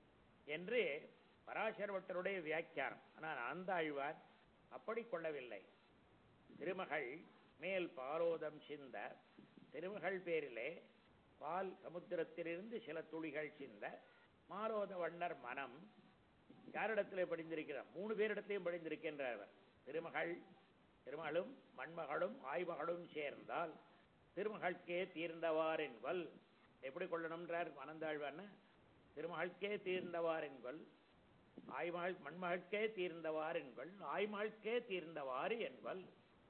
என்று பராசரவட்டருடைய வியாக்கியானம் ஆனால் ஆழ்வார் அப்படி கொள்ளவில்லை திருமகள் மேல் பாரோதம் சிந்த திருமகள் பேரிலே பால் சமுத்திரத்திலிருந்து சில துளிகள் சிந்த மாரோத வண்ணர் மனம் யாரிடத்திலே படிந்திருக்கிறார் மூணு பேரிடத்திலையும் படிந்திருக்கின்றார் அவர் திருமகள் திருமகளும் மண்மகளும் ஆய்மகளும் சேர்ந்தால் திருமகள்கே தீர்ந்தவார் என்பல் எப்படி கொள்ளணும்ன்றார் மனந்தாழ்வான்னு திருமகள்கே தீர்ந்தவார் என்பல் ஆய்மகள் மண்மகள்கே தீர்ந்தவார் என்பல் ஆய்மகள்கே தீர்ந்தவாறு என்பல்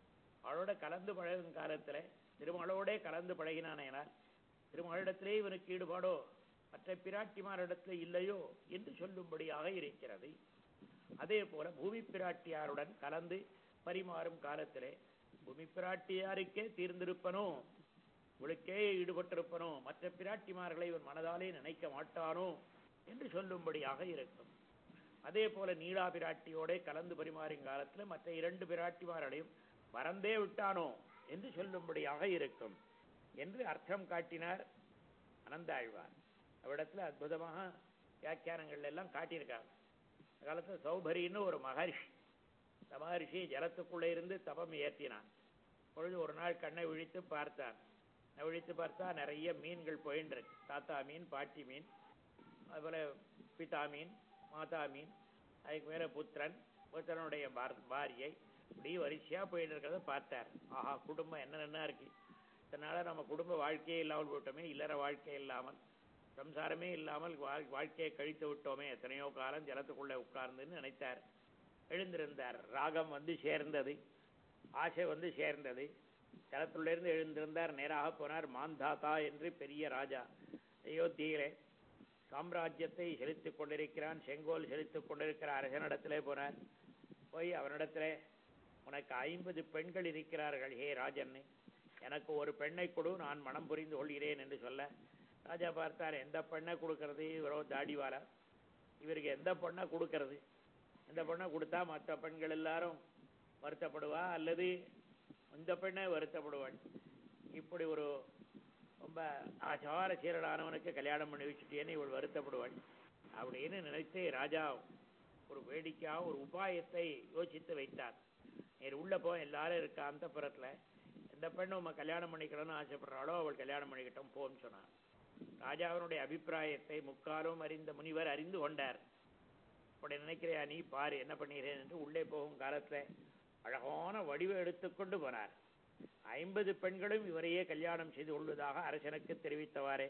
அவளோட கலந்து பழகும் காலத்தில் திருமகளோடே கலந்து பழகினானேனால் திருமகளிடத்திலே இவனுக்கு ஈடுபாடோ மற்ற பிராட்டிமாரிடத்தில் இல்லையோ என்று சொல்லும்படியாக இருக்கிறது அதே போல பூமி பிராட்டியாருடன் கலந்து பரிமாறும் காலத்திலே பூமி பிராட்டியாருக்கே தீர்ந்திருப்பனோ இவளுக்கே ஈடுபட்டிருப்பனோ மற்ற பிராட்டிமார்களை இவன் மனதாலே நினைக்க மாட்டானோ என்று சொல்லும்படியாக இருக்கும் அதே போல நீலா பிராட்டியோட கலந்து பரிமாறும் காலத்தில் மற்ற இரண்டு பிராட்டிமார்களையும் மறந்தே விட்டானோ என்று சொல்லும்படியாக இருக்கும் என்று அர்த்தம் காட்டினார் அனந்தாழ்வார் அவ்விடத்துல அற்புதமாக வியாக்கியானங்கள் எல்லாம் காட்டியிருக்காங்க அந்த காலத்தில் சௌபரின்னு ஒரு மகர்ஷி இந்த மகர்ஷி ஜலத்துக்குள்ளே இருந்து தபம் ஏற்றினான் பொழுது ஒரு நாள் கண்ணை விழித்து பார்த்தான் விழித்து பார்த்தா நிறைய மீன்கள் போயின்னு இருக்கு தாத்தா மீன் பாட்டி மீன் அதுபோல் பிதா மீன் மாதா மீன் அதுக்கு மேலே புத்திரன் புத்திரனுடைய பார்- பாரியை இப்படி வரிசையாக போயிட்டு இருக்கிறத பார்த்தார் ஆஹா குடும்பம் என்னென்ன இருக்கு இதனால நம்ம குடும்ப வாழ்க்கையே இல்லாமல் விட்டோமே இல்லற வாழ்க்கை இல்லாமல் சம்சாரமே இல்லாமல் வாழ்- வாழ்க்கையை கழித்து விட்டோமே எத்தனையோ காலம் ஜலத்துக்குள்ளே உட்கார்ந்துன்னு நினைத்தார் எழுந்திருந்தார் ராகம் வந்து சேர்ந்தது ஆசை வந்து சேர்ந்தது ஜலத்துள்ளிருந்து எழுந்திருந்தார் நேராக போனார் மாந்தாதா என்று பெரிய ராஜா அயோத்தியிலே சாம்ராஜ்யத்தை செலுத்திக் கொண்டிருக்கிறான் செங்கோல் செலுத்திக் கொண்டிருக்கிற அரசனிடத்திலே போனார் போய் அவனிடத்திலே உனக்கு ஐம்பது பெண்கள் இருக்கிறார்கள் ஹே ராஜன் எனக்கு ஒரு பெண்ணை கொடு நான் மனம் புரிந்து கொள்கிறேன் என்று சொல்ல ராஜா பார்த்தார் எந்த பெண்ணை கொடுக்கறது இவரோ தாடிவாலா இவருக்கு எந்த பெண்ணை கொடுக்கறது இந்த பெண்ணை கொடுத்தா மற்ற பெண்கள் எல்லாரும் வருத்தப்படுவா அல்லது இந்த பெண்ணை வருத்தப்படுவாள் இப்படி ஒரு ரொம்ப ஆச்சார சீரடானவனுக்கு கல்யாணம் பண்ணி வச்சுட்டேன்னு இவள் வருத்தப்படுவாள் அப்படின்னு நினைத்து ராஜா ஒரு வேடிக்கையா ஒரு உபாயத்தை யோசித்து வைத்தார் நீர் உள்ள போ எல்லாரும் இருக்கா அந்த புறத்துல எந்த பெண்ணு உங்க கல்யாணம் பண்ணிக்கணும்னு ஆசைப்படுறாளோ அவள் கல்யாணம் பண்ணிக்கிட்டோம் போன்னு சொன்னார் ராஜாவினுடைய அபிப்பிராயத்தை முக்காலும் அறிந்த முனிவர் அறிந்து கொண்டார் அப்படி நினைக்கிறியா நீ பாரு என்ன பண்ணுகிறேன் என்று உள்ளே போகும் காலத்துல அழகான வடிவை எடுத்துக்கொண்டு போனார் ஐம்பது பெண்களும் இவரையே கல்யாணம் செய்து கொள்வதாக அரசனுக்கு தெரிவித்தவாறே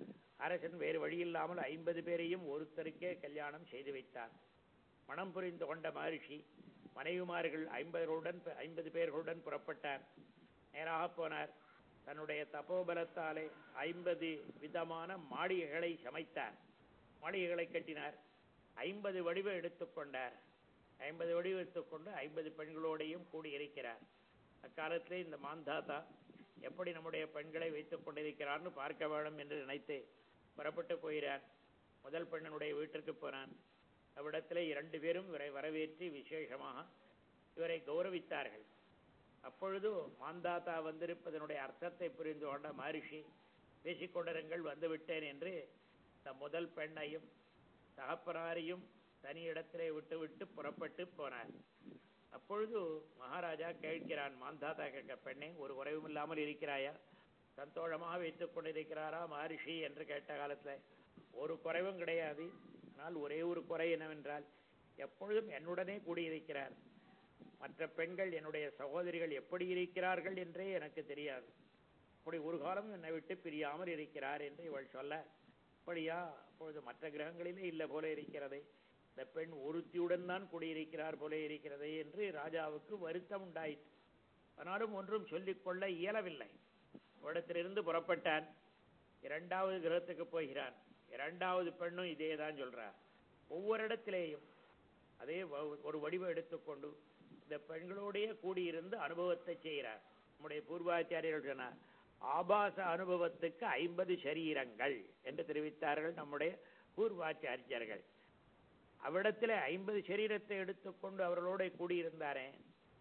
அரசன் வேறு வழியில்லாமல் ஐம்பது பேரையும் ஒருத்தருக்கே கல்யாணம் செய்து வைத்தார் மனம் புரிந்து கொண்ட மகர்ஷி மனைவிமார்கள் ஐம்பதுடன் ஐம்பது பேர்களுடன் புறப்பட்டார் நேராக போனார் தன்னுடைய தபோபலத்தாலே ஐம்பது விதமான மாளிகைகளை சமைத்தார் மாளிகைகளை கட்டினார் ஐம்பது வடிவை எடுத்துக்கொண்டார் ஐம்பது வடிவு எடுத்துக்கொண்டு ஐம்பது பெண்களோடையும் கூடியிருக்கிறார் அக்காலத்திலே இந்த மாந்தாதா எப்படி நம்முடைய பெண்களை வைத்துக் கொண்டிருக்கிறார்னு பார்க்க வேண்டும் என்று நினைத்து புறப்பட்டு போகிறார் முதல் பெண்ணனுடைய வீட்டிற்கு போனான் அவ்விடத்திலே இரண்டு பேரும் இவரை வரவேற்று விசேஷமாக இவரை கௌரவித்தார்கள் அப்பொழுது மாந்தாத்தா வந்திருப்பதனுடைய அர்த்தத்தை புரிந்து கொண்ட மகரிஷி பேசிக்கொண்டிருங்கள் வந்துவிட்டேன் என்று இந்த முதல் பெண்ணையும் தகப்பனாரையும் தனி இடத்திலே விட்டுவிட்டு புறப்பட்டு போனார் அப்பொழுது மகாராஜா கேட்கிறான் மாந்தாத்தா கேட்க பெண்ணே ஒரு குறைவும் இல்லாமல் இருக்கிறாயா சந்தோஷமாக வைத்துக் கொண்டிருக்கிறாரா மகரிஷி என்று கேட்ட காலத்துல ஒரு குறைவும் கிடையாது ஆனால் ஒரே ஒரு குறை என்னவென்றால் எப்பொழுதும் என்னுடனே கூடியிருக்கிறார் மற்ற பெண்கள் என்னுடைய சகோதரிகள் எப்படி இருக்கிறார்கள் என்றே எனக்கு தெரியாது அப்படி ஒரு காலம் என்னை விட்டு பிரியாமல் இருக்கிறார் என்று இவள் சொல்ல அப்படியா அப்பொழுது மற்ற கிரகங்களிலே இல்லை போல இருக்கிறது இந்த பெண் ஒருத்தியுடன் தான் கூடியிருக்கிறார் போல இருக்கிறது என்று ராஜாவுக்கு வருத்தம் உண்டாயிற்று ஆனாலும் ஒன்றும் சொல்லிக்கொள்ள இயலவில்லை இடத்திலிருந்து புறப்பட்டான் இரண்டாவது கிரகத்துக்கு போகிறான் இரண்டாவது பெண்ணும் இதே தான் சொல்றார் ஒவ்வொரு இடத்திலேயும் அதே வ- ஒரு வடிவம் எடுத்துக்கொண்டு இந்த பெண்களோடையே கூடியிருந்து அனுபவத்தை செய்கிறார் நம்முடைய பூர்வாச்சாரியர்கள் சொன்னார் ஆபாச அனுபவத்துக்கு ஐம்பது சரீரங்கள் என்று தெரிவித்தார்கள் நம்முடைய பூர்வாச்சாரியர்கள் அவ்விடத்தில் ஐம்பது சரீரத்தை எடுத்துக்கொண்டு அவர்களோட கூடியிருந்தாரே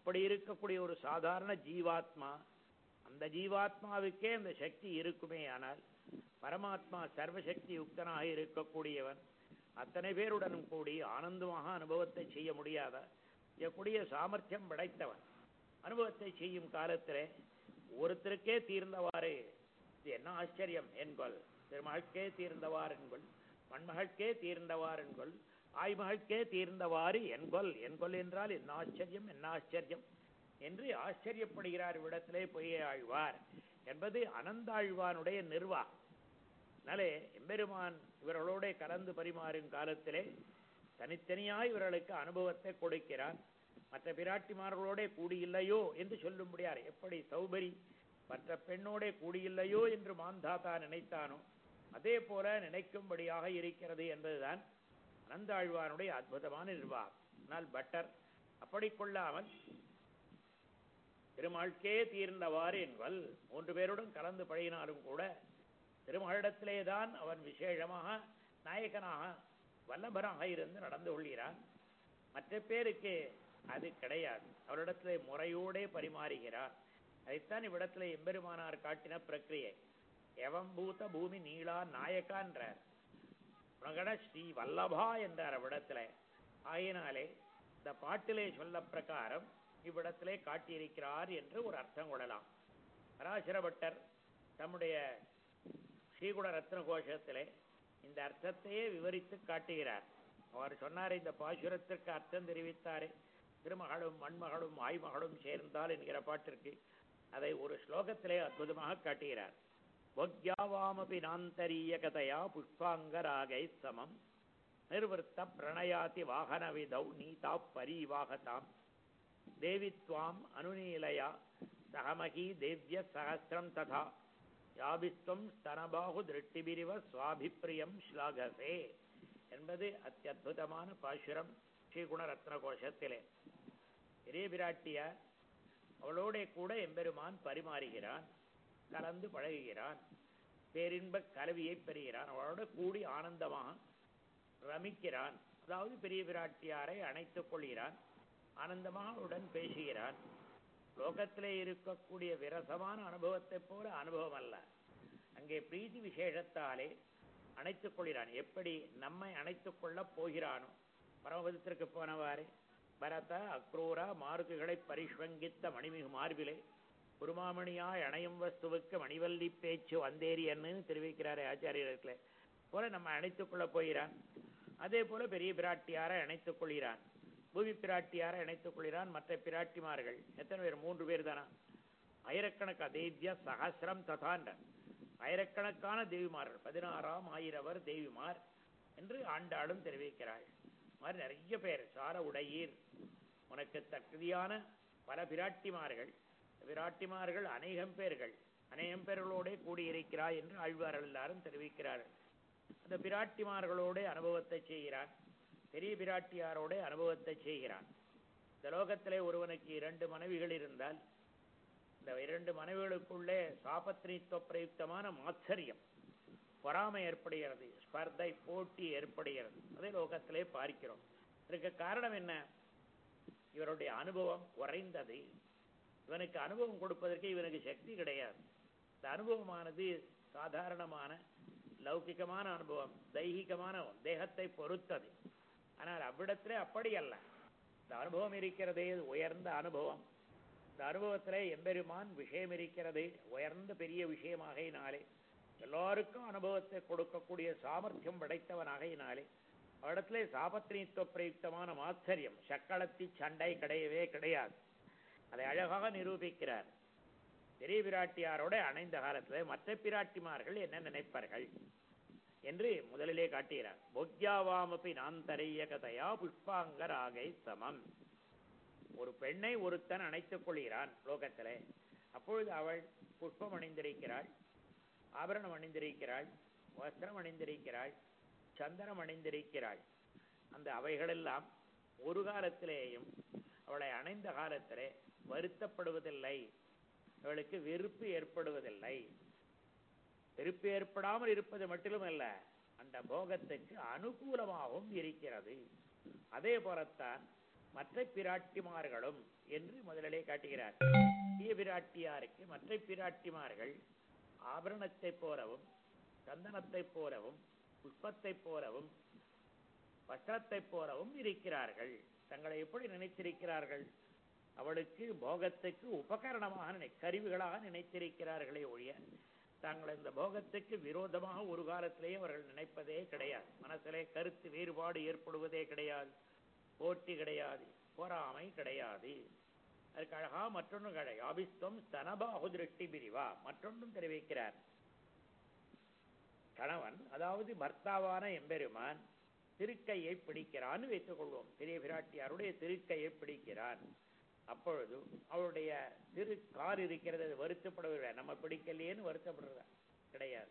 அப்படி இருக்கக்கூடிய ஒரு சாதாரண ஜீவாத்மா அந்த ஜீவாத்மாவுக்கே அந்த சக்தி இருக்குமே ஆனால் பரமாத்மா சர்வசக்தி யுக்தனாக இருக்கக்கூடியவன் அத்தனை பேருடனும் கூடி ஆனந்தமாக அனுபவத்தை செய்ய முடியாத செய்யக்கூடிய சாமர்த்தியம் படைத்தவன் அனுபவத்தை செய்யும் காலத்திலே ஒருத்தருக்கே தீர்ந்தவாறு இது என்ன ஆச்சரியம் என்பல் திருமகள்கே தீர்ந்தவார் என்கொள் மண்மகள்கே தீர்ந்தவார் என்கொள் ஆய்மகள்கே தீர்ந்தவாறு என்கொல் என்கொல் என்றால் என்ன ஆச்சரியம் என்ன ஆச்சரியம் என்று ஆச்சரியப்படுகிறார் இவ்விடத்திலே பொய்யை ஆழ்வார் என்பது அனந்தாழ்வானுடைய நிர்வா அதனாலே எம்பெருமான் இவர்களோட கலந்து பரிமாறும் காலத்திலே தனித்தனியாய் இவர்களுக்கு அனுபவத்தை கொடுக்கிறான் மற்ற பிராட்டிமார்களோட கூடியில்லையோ என்று சொல்லும்படியார் எப்படி சௌபரி மற்ற பெண்ணோட கூடியில்லையோ என்று மாந்தாத்தா நினைத்தானோ அதே போல நினைக்கும்படியாக இருக்கிறது என்பதுதான் அனந்தாழ்வானுடைய அற்புதமான நிர்வாகம் ஆனால் பட்டர் அப்படி கொள்ளாமல் திருமாழ்க்கே தீர்ந்தவாறு என்பல் மூன்று பேருடன் கலந்து பழகினாலும் கூட திருமகளிடத்திலே தான் அவன் விசேஷமாக நாயகனாக வல்லபராக இருந்து நடந்து கொள்கிறான் மற்ற பேருக்கு அது கிடையாது அவரிடத்திலே முறையோடே பரிமாறுகிறார் அதைத்தான் இவ்விடத்திலே எம்பெருமானார் காட்டின பிரக்கிரியை எவம்பூத பூமி நீளா நாயக்கா என்றார் உனகட ஸ்ரீ வல்லபா என்றார் அவ்விடத்துல ஆயினாலே இந்த பாட்டிலே சொல்ல பிரகாரம் இவ்விடத்திலே காட்டியிருக்கிறார் என்று ஒரு அர்த்தம் கொள்ளலாம் பராசரபட்டர் தம்முடைய ஸ்ரீகுட ரத்ன கோஷத்திலே இந்த அர்த்தத்தையே விவரித்து காட்டுகிறார் அவர் சொன்னார் இந்த பாசுரத்திற்கு அர்த்தம் தெரிவித்தாரே திருமகளும் மண்மகளும் ஆய்மகளும் சேர்ந்தால் என்கிற பாட்டிற்கு அதை ஒரு ஸ்லோகத்திலே அற்புதமாக காட்டுகிறார் வக்யாவாமபி நாந்தரீய கதையா புஷ்பாங்கராகை சமம் நிர்வர்த்த பிரணயாதி வாகன விதௌ நீதா பரிவாகதாம் தேவித்வாம் அனுநீலயா சகமகி தேவ்ய சகசிரம் ததா யாபிஸ்வம் ஸ்தனபாகு திருஷ்டிபிரிவ சுவாபிப்பிரியம் ஸ்லாகசே என்பது அத்தியுதமான பாசுரம் ஸ்ரீகுண ரத்ன கோஷத்திலே பெரிய பிராட்டியார் அவளோட கூட எம்பெருமான் பரிமாறுகிறான் கலந்து பழகுகிறான் பேரின்ப கலவியை பெறுகிறான் அவளோட கூடி ஆனந்தமாக ரமிக்கிறான் அதாவது பெரிய பிராட்டியாரை அணைத்துக் கொள்கிறான் ஆனந்தமாக அவளுடன் பேசுகிறான் லோகத்திலே இருக்கக்கூடிய விரசமான அனுபவத்தைப் போல அனுபவம் அல்ல அங்கே பிரீதி விசேஷத்தாலே அணைத்துக் கொள்கிறான் எப்படி நம்மை அணைத்துக் கொள்ளப் போகிறானோ பரமபதத்திற்கு போனவாறு பரத அக்ரூரா மாருதிகளை பரிஷ்வங்கித்த மணிமிகு மார்பிலே குருமாமணியாய் அணையும் வஸ்துவுக்கு மணிவல்லி பேச்சு வந்தேரியன்னு தெரிவிக்கிறாரே ஆச்சாரியர்களே போல நம்ம அணைத்துக் கொள்ளப் போகிறான் அதே போல பெரிய பிராட்டியாரை அணைத்துக் கொள்கிறான் பூமி பிராட்டியாரை அணைத்துக் கொள்கிறான் மற்ற பிராட்டிமார்கள் எத்தனை பேர் மூன்று பேர் தானா ஆயிரக்கணக்கு தேவிய சகசிரம் ததாண்ட ஆயிரக்கணக்கான தேவிமார்கள் பதினாறாம் ஆயிரவர் தேவிமார் என்று ஆண்டாளும் தெரிவிக்கிறாள் மாதிரி நிறைய பேர் சார உடையீர் உனக்கு தகுதியான பல பிராட்டிமார்கள் பிராட்டிமார்கள் அநேகம் பேர்கள் அநேகம் பேர்களோட கூடியிருக்கிறாய் என்று ஆழ்வார்கள் எல்லாரும் தெரிவிக்கிறார்கள் அந்த பிராட்டிமார்களோட அனுபவத்தை செய்கிறான் பெரிய பிராட்டியாரோட அனுபவத்தை செய்கிறான் இந்த லோகத்திலே ஒருவனுக்கு இரண்டு மனைவிகள் இருந்தால் இந்த இரண்டு மனைவிகளுக்குள்ளே சாபத்ரித்துவ பிரயுக்தமான மாத்சரியம் பொறாமை ஏற்படுகிறது ஸ்பர்தை போட்டி ஏற்படுகிறது அதை லோகத்திலே பார்க்கிறோம் இதற்கு காரணம் என்ன இவருடைய அனுபவம் குறைந்தது இவனுக்கு அனுபவம் கொடுப்பதற்கு இவனுக்கு சக்தி கிடையாது இந்த அனுபவமானது சாதாரணமான லௌகிகமான அனுபவம் தெய்வீகமான தேகத்தை பொறுத்தது ஆனால் அவ்விடத்திலே அப்படி அல்ல இந்த அனுபவம் இருக்கிறதே இது உயர்ந்த அனுபவம் இந்த அனுபவத்திலே எம்பெருமான் விஷயம் இருக்கிறது உயர்ந்த பெரிய விஷயமாகையினாலே எல்லாருக்கும் அனுபவத்தை கொடுக்கக்கூடிய சாமர்த்தியம் படைத்தவனாகையினாலே அவரிடத்திலே சாபத்திரித்துவ பிரயுக்தமான மாச்சரியம் சக்களத்தி சண்டை கிடையவே கிடையாது அதை அழகாக நிரூபிக்கிறார் பெரிய பிராட்டியாரோட அணைந்த காலத்திலே மற்ற பிராட்டிமார்கள் என்ன நினைப்பார்கள் என்று முதலிலே காட்டுகிறார் பொக்யாவாமபி நாந்தரைய கதையா புஷ்பாங்கராகை சமம் ஒரு பெண்ணை ஒருத்தன் அணைத்துக் கொள்கிறான் லோகத்திலே அப்பொழுது அவள் புஷ்பம் அணிந்திருக்கிறாள் ஆபரணம் அணிந்திருக்கிறாள் வஸ்திரம் அணிந்திருக்கிறாள் சந்தனம் அணிந்திருக்கிறாள் அந்த அவைகளெல்லாம் ஒரு காலத்திலேயும் அவளை அணைந்த காலத்திலே வருத்தப்படுவதில்லை அவளுக்கு வெறுப்பு ஏற்படுவதில்லை வெறுப்பு ஏற்படாமல் இருப்பது மட்டுமல்ல அந்த போகத்துக்கு அனுகூலமாகவும் இருக்கிறது அதே போலத்தான் மற்ற பிராட்டிமார்களும் என்று முதலிலே காட்டுகிறார் பெரிய பிராட்டியாருக்கு மற்ற பிராட்டிமார்கள் ஆபரணத்தைப் போலவும் சந்தனத்தைப் போலவும் புஷ்பத்தைப் போலவும் வஸ்திரத்தைப் போலவும் இருக்கிறார்கள் தங்களை எப்படி நினைத்திருக்கிறார்கள் அவளுக்கு போகத்துக்கு உபகரணமாக நினை கருவிகளாக நினைத்திருக்கிறார்களே ஒழிய தாங்கள் இந்த போகத்துக்கு விரோதமாக ஒரு காலத்திலேயே அவர்கள் நினைப்பதே கிடையாது மனசிலே கருத்து வேறுபாடு ஏற்படுவதே கிடையாது போட்டி கிடையாது பொறாமை கிடையாது அதுக்கு அழகா மற்றொன்று கடை அபிஸ்தம் ஸ்தனபாகு திருஷ்டி பிரிவா மற்றொன்றும் தெரிவிக்கிறார் கணவன் அதாவது பர்த்தாவான எம்பெருமான் திருக்கையை பிடிக்கிறான்னு வைத்துக் கொள்வோம் பெரிய பிராட்டியாருடைய திருக்கையை பிடிக்கிறான் அப்பொழுது அவருடைய திரு கார் இருக்கிறது அது வருத்தப்படுவதில்லை நம்ம பிடிக்கலையேன்னு வருத்தப்படுறதா கிடையாது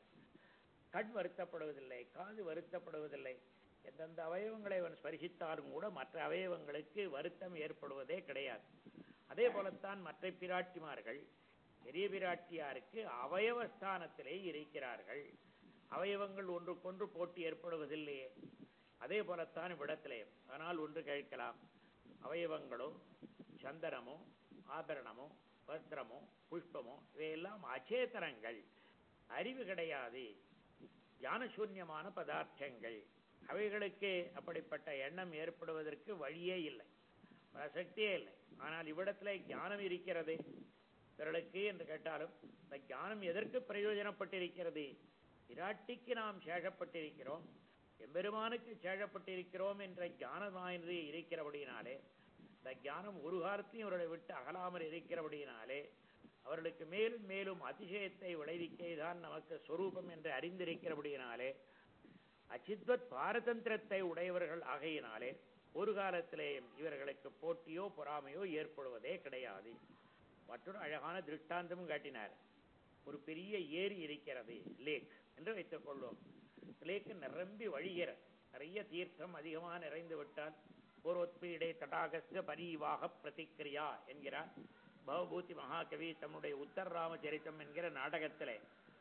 கண் வருத்தப்படுவதில்லை காது வருத்தப்படுவதில்லை எந்தெந்த அவயவங்களை அவன் ஸ்பரிசித்தாலும் கூட மற்ற அவயவங்களுக்கு வருத்தம் ஏற்படுவதே கிடையாது அதே போலத்தான் மற்ற பிராட்டிமார்கள் பெரிய பிராட்டியாருக்கு அவயவஸ்தானத்திலே இருக்கிறார்கள் அவயவங்கள் ஒன்றுக்கொன்று போட்டி ஏற்படுவதில்லையே அதே போலத்தான் இவ்விடத்திலே ஆனால் ஒன்று கேட்கலாம் அவயவங்களோ சந்தனமோ ஆபரணமோ வஸ்திரமோ புஷ்பமோ இவையெல்லாம் அச்சேதனங்கள் அறிவு கிடையாது ஞானசூன்யமான பதார்த்தங்கள் அவைகளுக்கு அப்படிப்பட்ட எண்ணம் ஏற்படுவதற்கு வழியே இல்லை பிரசக்தியே இல்லை ஆனால் இவ்விடத்துல ஞானம் இருக்கிறது பிறளுக்கு என்று கேட்டாலும் இந்த ஞானம் எதற்கு பிரயோஜனப்பட்டிருக்கிறது விராட்டிக்கு நாம் சேஷப்பட்டிருக்கிறோம் எம்பெருமானுக்கு சேஷப்பட்டிருக்கிறோம் என்ற ஞானமானது இருக்கிறபடியினாலே இந்த ஞானம் ஒரு காலத்தையும் அவர்களை விட்டு அகலாமல் இருக்கிறபடியினாலே அவர்களுக்கு மேலும் மேலும் அதிசயத்தை விளைவிக்கைதான் நமக்கு சொரூபம் என்று அறிந்திருக்கிறபடியினாலே அச்சித்வத் பாரதந்திரத்தை உடையவர்கள் ஆகையினாலே ஒரு காலத்திலேயும் இவர்களுக்கு போட்டியோ பொறாமையோ ஏற்படுவதே கிடையாது மற்றொரு அழகான திருஷ்டாந்தமும் காட்டினார் ஒரு பெரிய ஏரி இருக்கிறது லேக் என்று வைத்துக் கொள்வோம் லேக் நிரம்பி வழிகிறது நிறைய தீர்த்தம் அதிகமாக நிறைந்து விட்டால் பூர்வத்பீடை தடாகஸ்ய பரிவாக பிரதிக்கிரியா என்கிறார் பவபூதி மகாகவி தன்னுடைய உத்தர ராமச்சரித்தம் என்கிற நாடகத்திலே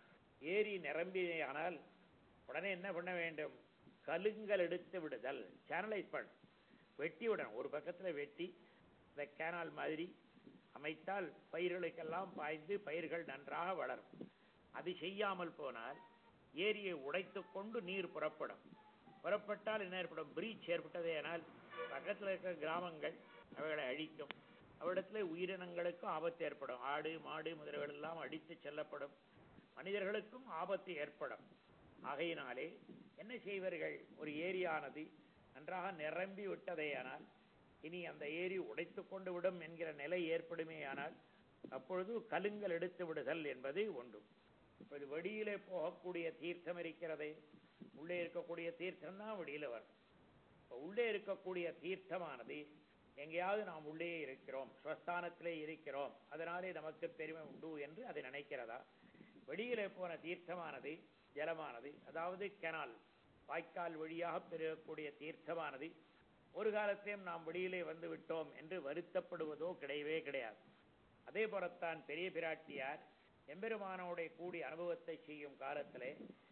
ஏரி நிரம்பியானால் உடனே என்ன பண்ண வேண்டும் கலுங்கல் எடுத்து விடுதல் சேனலைஸ் பண்ண வெட்டி விடணும் ஒரு பக்கத்துல வெட்டி இந்த கேனால் மாதிரி அமைத்தால் பயிர்களுக்கெல்லாம் பாய்ந்து பயிர்கள் நன்றாக வளரும் அது செய்யாமல் போனால் ஏரியை உடைத்து கொண்டு நீர் புறப்படும் புறப்பட்டால் என்ன ஏற்படும் பிரீச் ஏற்பட்டதே ஆனால் பக்கத்தில் இருக்கிற கிராமங்கள் அவைகளை அழிக்கும் அவ்விடத்துல உயிரினங்களுக்கும் ஆபத்து ஏற்படும் ஆடு மாடு முதல்கள் எல்லாம் அடித்து செல்லப்படும் மனிதர்களுக்கும் ஆபத்து ஏற்படும் ஆகையினாலே என்ன செய்வார்கள் ஒரு ஏரியானது நன்றாக நிரம்பி விட்டதேயானால் இனி அந்த ஏரி உடைத்து கொண்டு விடும் என்கிற நிலை ஏற்படுமேயானால் அப்பொழுது கலுங்கல் எடுத்து விடுதல் என்பது ஒன்று இப்போது வெளியிலே போகக்கூடிய தீர்த்தம் இருக்கிறதே உள்ளே இருக்கக்கூடிய தீர்த்தம் தான் வெளியில வரும் இப்போ உள்ளே இருக்கக்கூடிய தீர்த்தமானது எங்கேயாவது நாம் உள்ளே இருக்கிறோம் ஸ்வஸ்தானத்திலே இருக்கிறோம் அதனாலே நமக்கு பெருமை உண்டு என்று அதை நினைக்கிறதா வெளியிலே போன தீர்த்தமானது ஜலமானது அதாவது கெனால் வாய்க்கால் வழியாக பெருகக்கூடிய தீர்த்தமானது ஒரு காலத்திலும் நாம் வெளியிலே வந்து விட்டோம் என்று வருத்தப்படுவதோ கிடையவே கிடையாது அதே போலத்தான் பெரிய பிராட்டியார் எம்பெருமானோடைய கூடி அனுபவத்தை செய்யும் காலத்திலே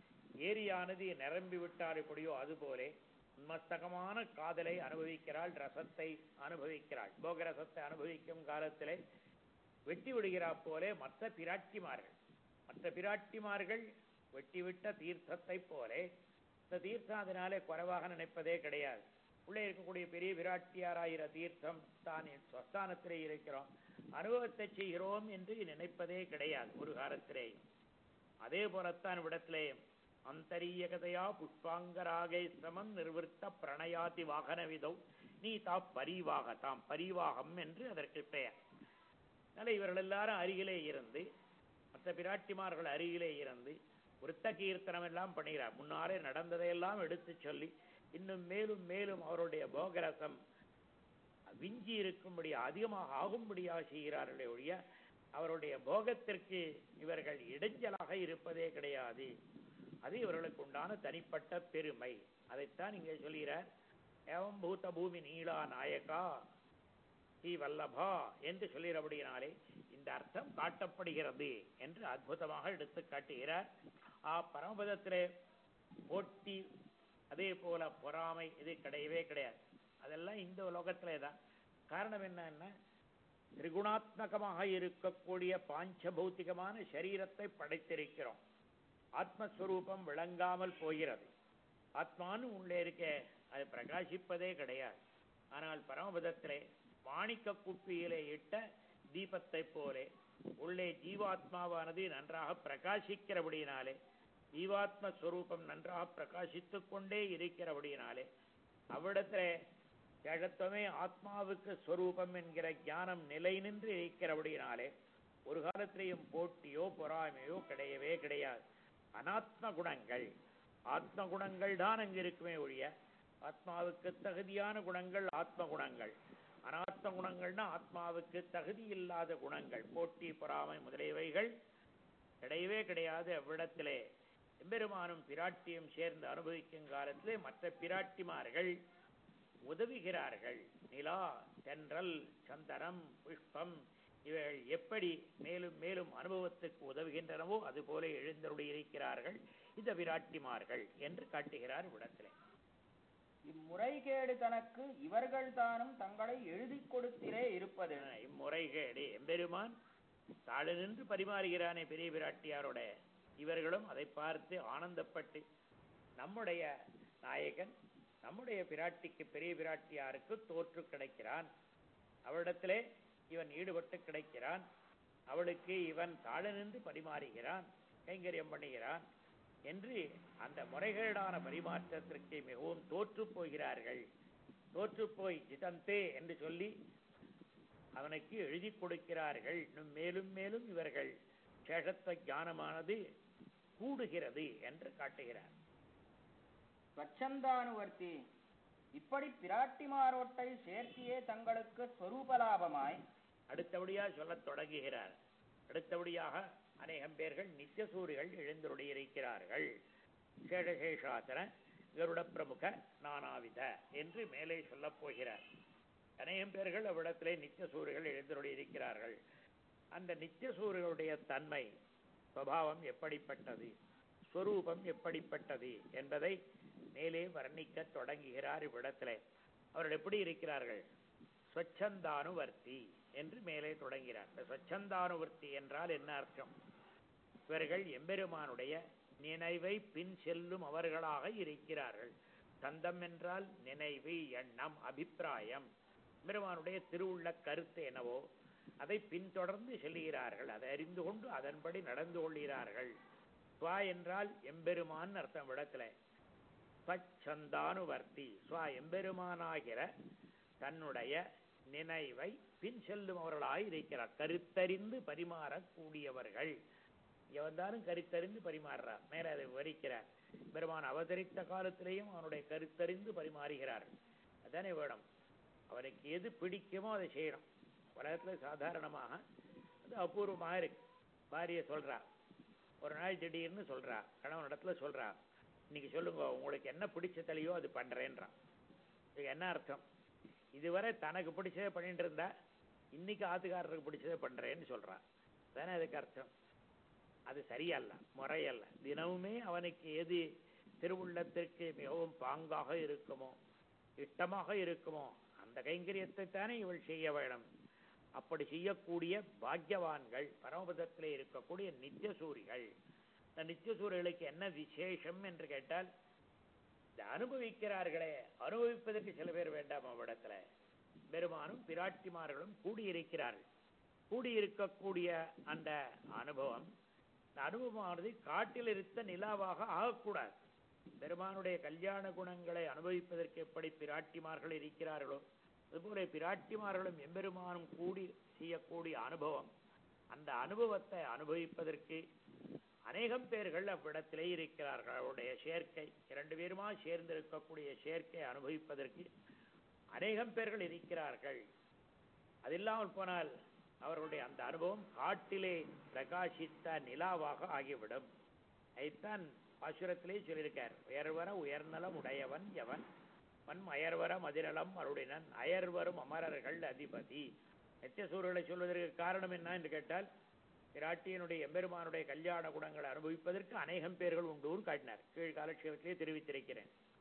ஏரியானது நிரம்பி விட்டால் எப்படியோ அதுபோலே உன்மஸ்தகமான காதலை அனுபவிக்கிறாள் ரசத்தை அனுபவிக்கிறாள் போகரசத்தை அனுபவிக்கும் காலத்திலே வெட்டி விடுகிறா போலே மற்ற பிராட்டிமார்கள் மற்ற பிராட்டிமார்கள் வெட்டிவிட்ட தீர்த்தத்தை போலே இந்த தீர்த்தம் அதனாலே குறைவாக நினைப்பதே கிடையாது உள்ளே இருக்கக்கூடிய பெரிய விராட்டியாராயிர தீர்த்தம் தான் என் ஸ்வஸ்தானத்திலே இருக்கிறோம் அனுபவத்தை செய்கிறோம் என்று நினைப்பதே கிடையாது ஒரு காலத்திலே அதே போலத்தான் விடத்திலே அந்தரியகதையா புஷ்பாங்கராகை சிரமம் நிர்வர்த்த பிரணயாதி வாகன விதௌ நீ தா பரிவாக தாம் பரிவாகம் என்று அதற்கு பெயர் அதனால இவர்கள் எல்லாரும் அருகிலே இருந்து மற்ற பிராட்டிமார்கள் அருகிலே இருந்து விருத்த கீர்த்தனம் எல்லாம் பண்ணுகிறார் முன்னாலே நடந்ததையெல்லாம் எடுத்து சொல்லி இன்னும் மேலும் மேலும் அவருடைய போகரசம் விஞ்சி இருக்கும்படி அதிகமாக ஆகும்படியாக செய்கிறார்களே ஒழிய அவருடைய போகத்திற்கு இவர்கள் இடைஞ்சலாக இருப்பதே கிடையாது அது இவர்களுக்கு உண்டான தனிப்பட்ட பெருமை அதைத்தான் இங்கே சொல்கிறார் ஏவம் பூத பூமி நீலா நாயகா ஸ்ரீ வல்லபா என்று சொல்கிறபடியினாலே இந்த அர்த்தம் காட்டப்படுகிறது என்று அற்புதமாக எடுத்து காட்டுகிறார் ஆ பரமபதத்திலே போட்டி அதே போல பொறாமை இது கிடையவே கிடையாது அதெல்லாம் இந்த லோகத்திலே தான் காரணம் என்னன்னா திரிகுணாத்மகமாக இருக்கக்கூடிய பாஞ்சபௌத்திகமான சரீரத்தை படைத்திருக்கிறோம் ஆத்மஸ்வரூபம் விளங்காமல் போகிறது ஆத்மான்னு உள்ளே இருக்க அது பிரகாசிப்பதே கிடையாது ஆனால் பரமபதத்திலே மாணிக்க குப்பியிலே இட்ட தீபத்தை போலே உள்ளே ஜீவாத்மாவானது நன்றாக பிரகாசிக்கிறபடியினாலே ஜீவாத்ம ஸ்வரூபம் நன்றாக பிரகாசித்துக் கொண்டே இருக்கிறபடியினாலே அவ்விடத்திலே ஜடத்துவமே ஆத்மாவுக்கு ஸ்வரூபம் என்கிற ஞானம் நிலை நின்று இருக்கிறபடியினாலே ஒரு காலத்திலேயும் போட்டியோ பொறாமையோ கிடையவே கிடையாது அனாத்ம குணங்கள் ஆத்ம குணங்கள் தான் அங்கு இருக்குமே ஒழிய ஆத்மாவுக்கு தகுதியான குணங்கள் ஆத்ம குணங்கள் அனாத்ம குணங்கள்னா ஆத்மாவுக்கு தகுதி இல்லாத குணங்கள் போட்டி பொறாமை முதலியவைகள் கிடையவே கிடையாது அவ்விடத்திலே எம்பெருமானும் பிராட்டியும் சேர்ந்து அனுபவிக்கும் காலத்திலே மற்ற பிராட்டிமார்கள் உதவுகிறார்கள் நிலா தென்றல் சந்தனம் புஷ்பம் இவைகள் எப்படி மேலும் மேலும் அனுபவத்துக்கு உதவுகின்றனவோ அதுபோல எழுந்தருளி இருக்கிறார்கள் இந்த விராட்டிமார்கள் என்று காட்டுகிறார் இவ்விடத்திலே இம்முறைகேடு தனக்கு இவர்கள் தானும் தங்களை எழுதிக் கொடுத்திரே இருப்பது ஆஹ், இம்முறைகேடு எம்பெருமான் தாழ நின்று பரிமாறுகிறானே பெரிய பிராட்டியாரோட இவர்களும் அதை பார்த்து ஆனந்தப்பட்டு நம்முடைய நாயகன் நம்முடைய பிராட்டிக்கு பெரிய பிராட்டியாருக்கு தோற்று கிடைக்கிறான் அவளிடத்திலே இவன் ஈடுபட்டு கிடைக்கிறான் அவளுக்கு இவன் தாழ நின்று பரிமாறுகிறான் கைங்கரியம் பண்ணுகிறான் என்று அந்த முறைகேடான பரிமாற்றத்திற்கு மிகவும் தோற்று போகிறார்கள் தோற்று போய் ஜிதந்தே என்று சொல்லி அவனுக்கு எழுதி கொடுக்கிறார்கள் இன்னும் மேலும் மேலும் இவர்கள் சேஷத்த ஞானமானது கூடுகிறது என்று காட்டுகிறார் ஸ்வச்சந்தானுவர்த்தி இப்படி பிராட்டிமாரோட்டை சேர்த்தியே தங்களுக்கு ஸ்வரூபலாபமாய் அடுத்தபடியாக சொல்லத் தொடங்குகிறார் அடுத்தபடியாக அநேகம் பேர்கள் நித்தியசூரிகள் எழுந்தருளியிருக்கிறார்கள் சேஷசேஷாசன கருட பிரமுக நானாவித என்று மேலே சொல்லப் போகிறார் அநேகம் பேர்கள் அவ்விடத்திலே நித்தியசூரிகள் எழுந்தருளியிருக்கிறார்கள் அந்த நித்தியசூரிகளுடைய தன்மை சுவாவம் எப்படிப்பட்டது ஸ்வரூபம் எப்படிப்பட்டது என்பதை மேலே வர்ணிக்கத் தொடங்குகிறார் இவ்விடத்திலே அவர்கள் எப்படி இருக்கிறார்கள் ஸ்வச்சந்தானுவர்த்தி என்று மேலே தொடங்கிறார் இந்த ஸ்வச்சந்தானுவர்த்தி என்றால் என்ன அர்த்தம் இவர்கள் எம்பெருமானுடைய நினைவை பின் செல்லும் அவர்களாக இருக்கிறார்கள் தந்தம் என்றால் நினைவு எண்ணம் அபிப்பிராயம் எம்பெருமானுடைய திருவுள்ள கருத்து என்னவோ அதை பின்தொடர்ந்து செல்கிறார்கள் அதை அறிந்து கொண்டு அதன்படி நடந்து கொள்கிறார்கள் ஸ்வா என்றால் எம்பெருமான் அர்த்தம் விடத்துல பச்சந்தானுவர்த்தி ஸ்வா எம்பெருமானாகிற தன்னுடைய நினைவை பின் செல்லுமவர்களாய் இருக்கிறார் கருத்தறிந்து பரிமாறக்கூடியவர்கள் இங்க வந்தாலும் கருத்தறிந்து பரிமாறுறார் மேலே அதை விவரிக்கிறார் பெருமான் அவதரித்த காலத்திலேயும் அவனுடைய கருத்தறிந்து பரிமாறுகிறார் அதானே வேணும் அவனுக்கு எது பிடிக்குமோ அதை செய்யணும் உலகத்துல சாதாரணமாக அது அபூர்வமாக இருக்கு பாரிய சொல்றா ஒரு நாள் திடீர்னு சொல்றா கணவன் இடத்துல சொல்றா இன்னைக்கு சொல்லுங்க உங்களுக்கு என்ன பிடிச்ச தலையோ அது பண்றேன்றான் இதுக்கு என்ன அர்த்தம் இதுவரை தனக்கு பிடிச்சதே பண்ணிட்டு இருந்தா இன்னைக்கு ஆத்துக்காரருக்கு பிடிச்சதே பண்றேன்னு சொல்றான் தானே அதுக்கு அர்த்தம் அது சரியல்ல முறையல்ல தினமுமே அவனுக்கு எது திருவுள்ளத்திற்கு மிகவும் பாங்காக இருக்குமோ இஷ்டமாக இருக்குமோ அந்த கைங்கரியத்தை தானே இவள் செய்ய வேணும் அப்படி செய்யக்கூடிய பாக்யவான்கள் பரமபதத்திலே இருக்கக்கூடிய நித்தியசூரிகள் இந்த நித்தியசூரிகளுக்கு என்ன விசேஷம் என்று கேட்டால் இந்த அனுபவிக்கிறார்களே அனுபவிப்பதற்கு சில பேர் வேண்டாம் அவ்விடத்துல பெருமானும் பிராட்டிமார்களும் கூடியிருக்கிறார்கள் கூடியிருக்கக்கூடிய அந்த அனுபவம் இந்த அனுபவமானது காட்டில் இருத்த நிலாவாக ஆகக்கூடாது பெருமானுடைய கல்யாண குணங்களை அனுபவிப்பதற்கு எப்படி பிராட்டிமார்கள் இருக்கிறார்களோ அதுபோல பிராட்டிமார்களும் எம்பெருமானும் கூடி செய்யக்கூடிய அனுபவம் அந்த அனுபவத்தை அனுபவிப்பதற்கு அநேகம் பேர்கள் அவ்விடத்திலே இருக்கிறார்கள் அவருடைய சேர்க்கை இரண்டு பேருமா சேர்ந்து இருக்கக்கூடிய சேர்க்கை அனுபவிப்பதற்கு அநேகம் பேர்கள் இருக்கிறார்கள் அது இல்லாமல் போனால் அவர்களுடைய அந்த அனுபவம் காட்டிலே பிரகாசித்த நிலாவாக ஆகிவிடும் அதைத்தான் பாசுரத்திலே சொல்லியிருக்கார் உயர்வர உயர்நலம் உடையவன் எவன் வன் அயர்வர மதிநலம் அருளினன் அயர்வரும் அமரர்கள் அதிபதி நித்தியசூரர்களை சொல்வதற்கு காரணம் என்ன என்று கேட்டால் பிராட்டியனுடைய எம்பெருமானுடைய கல்யாண குணங்களை அனுபவிப்பதற்கு அநேகம் பேர்கள் உண்டு காட்டினார் கீழ் காலட்சேபத்திலே தெரிவித்திருக்கிறேன்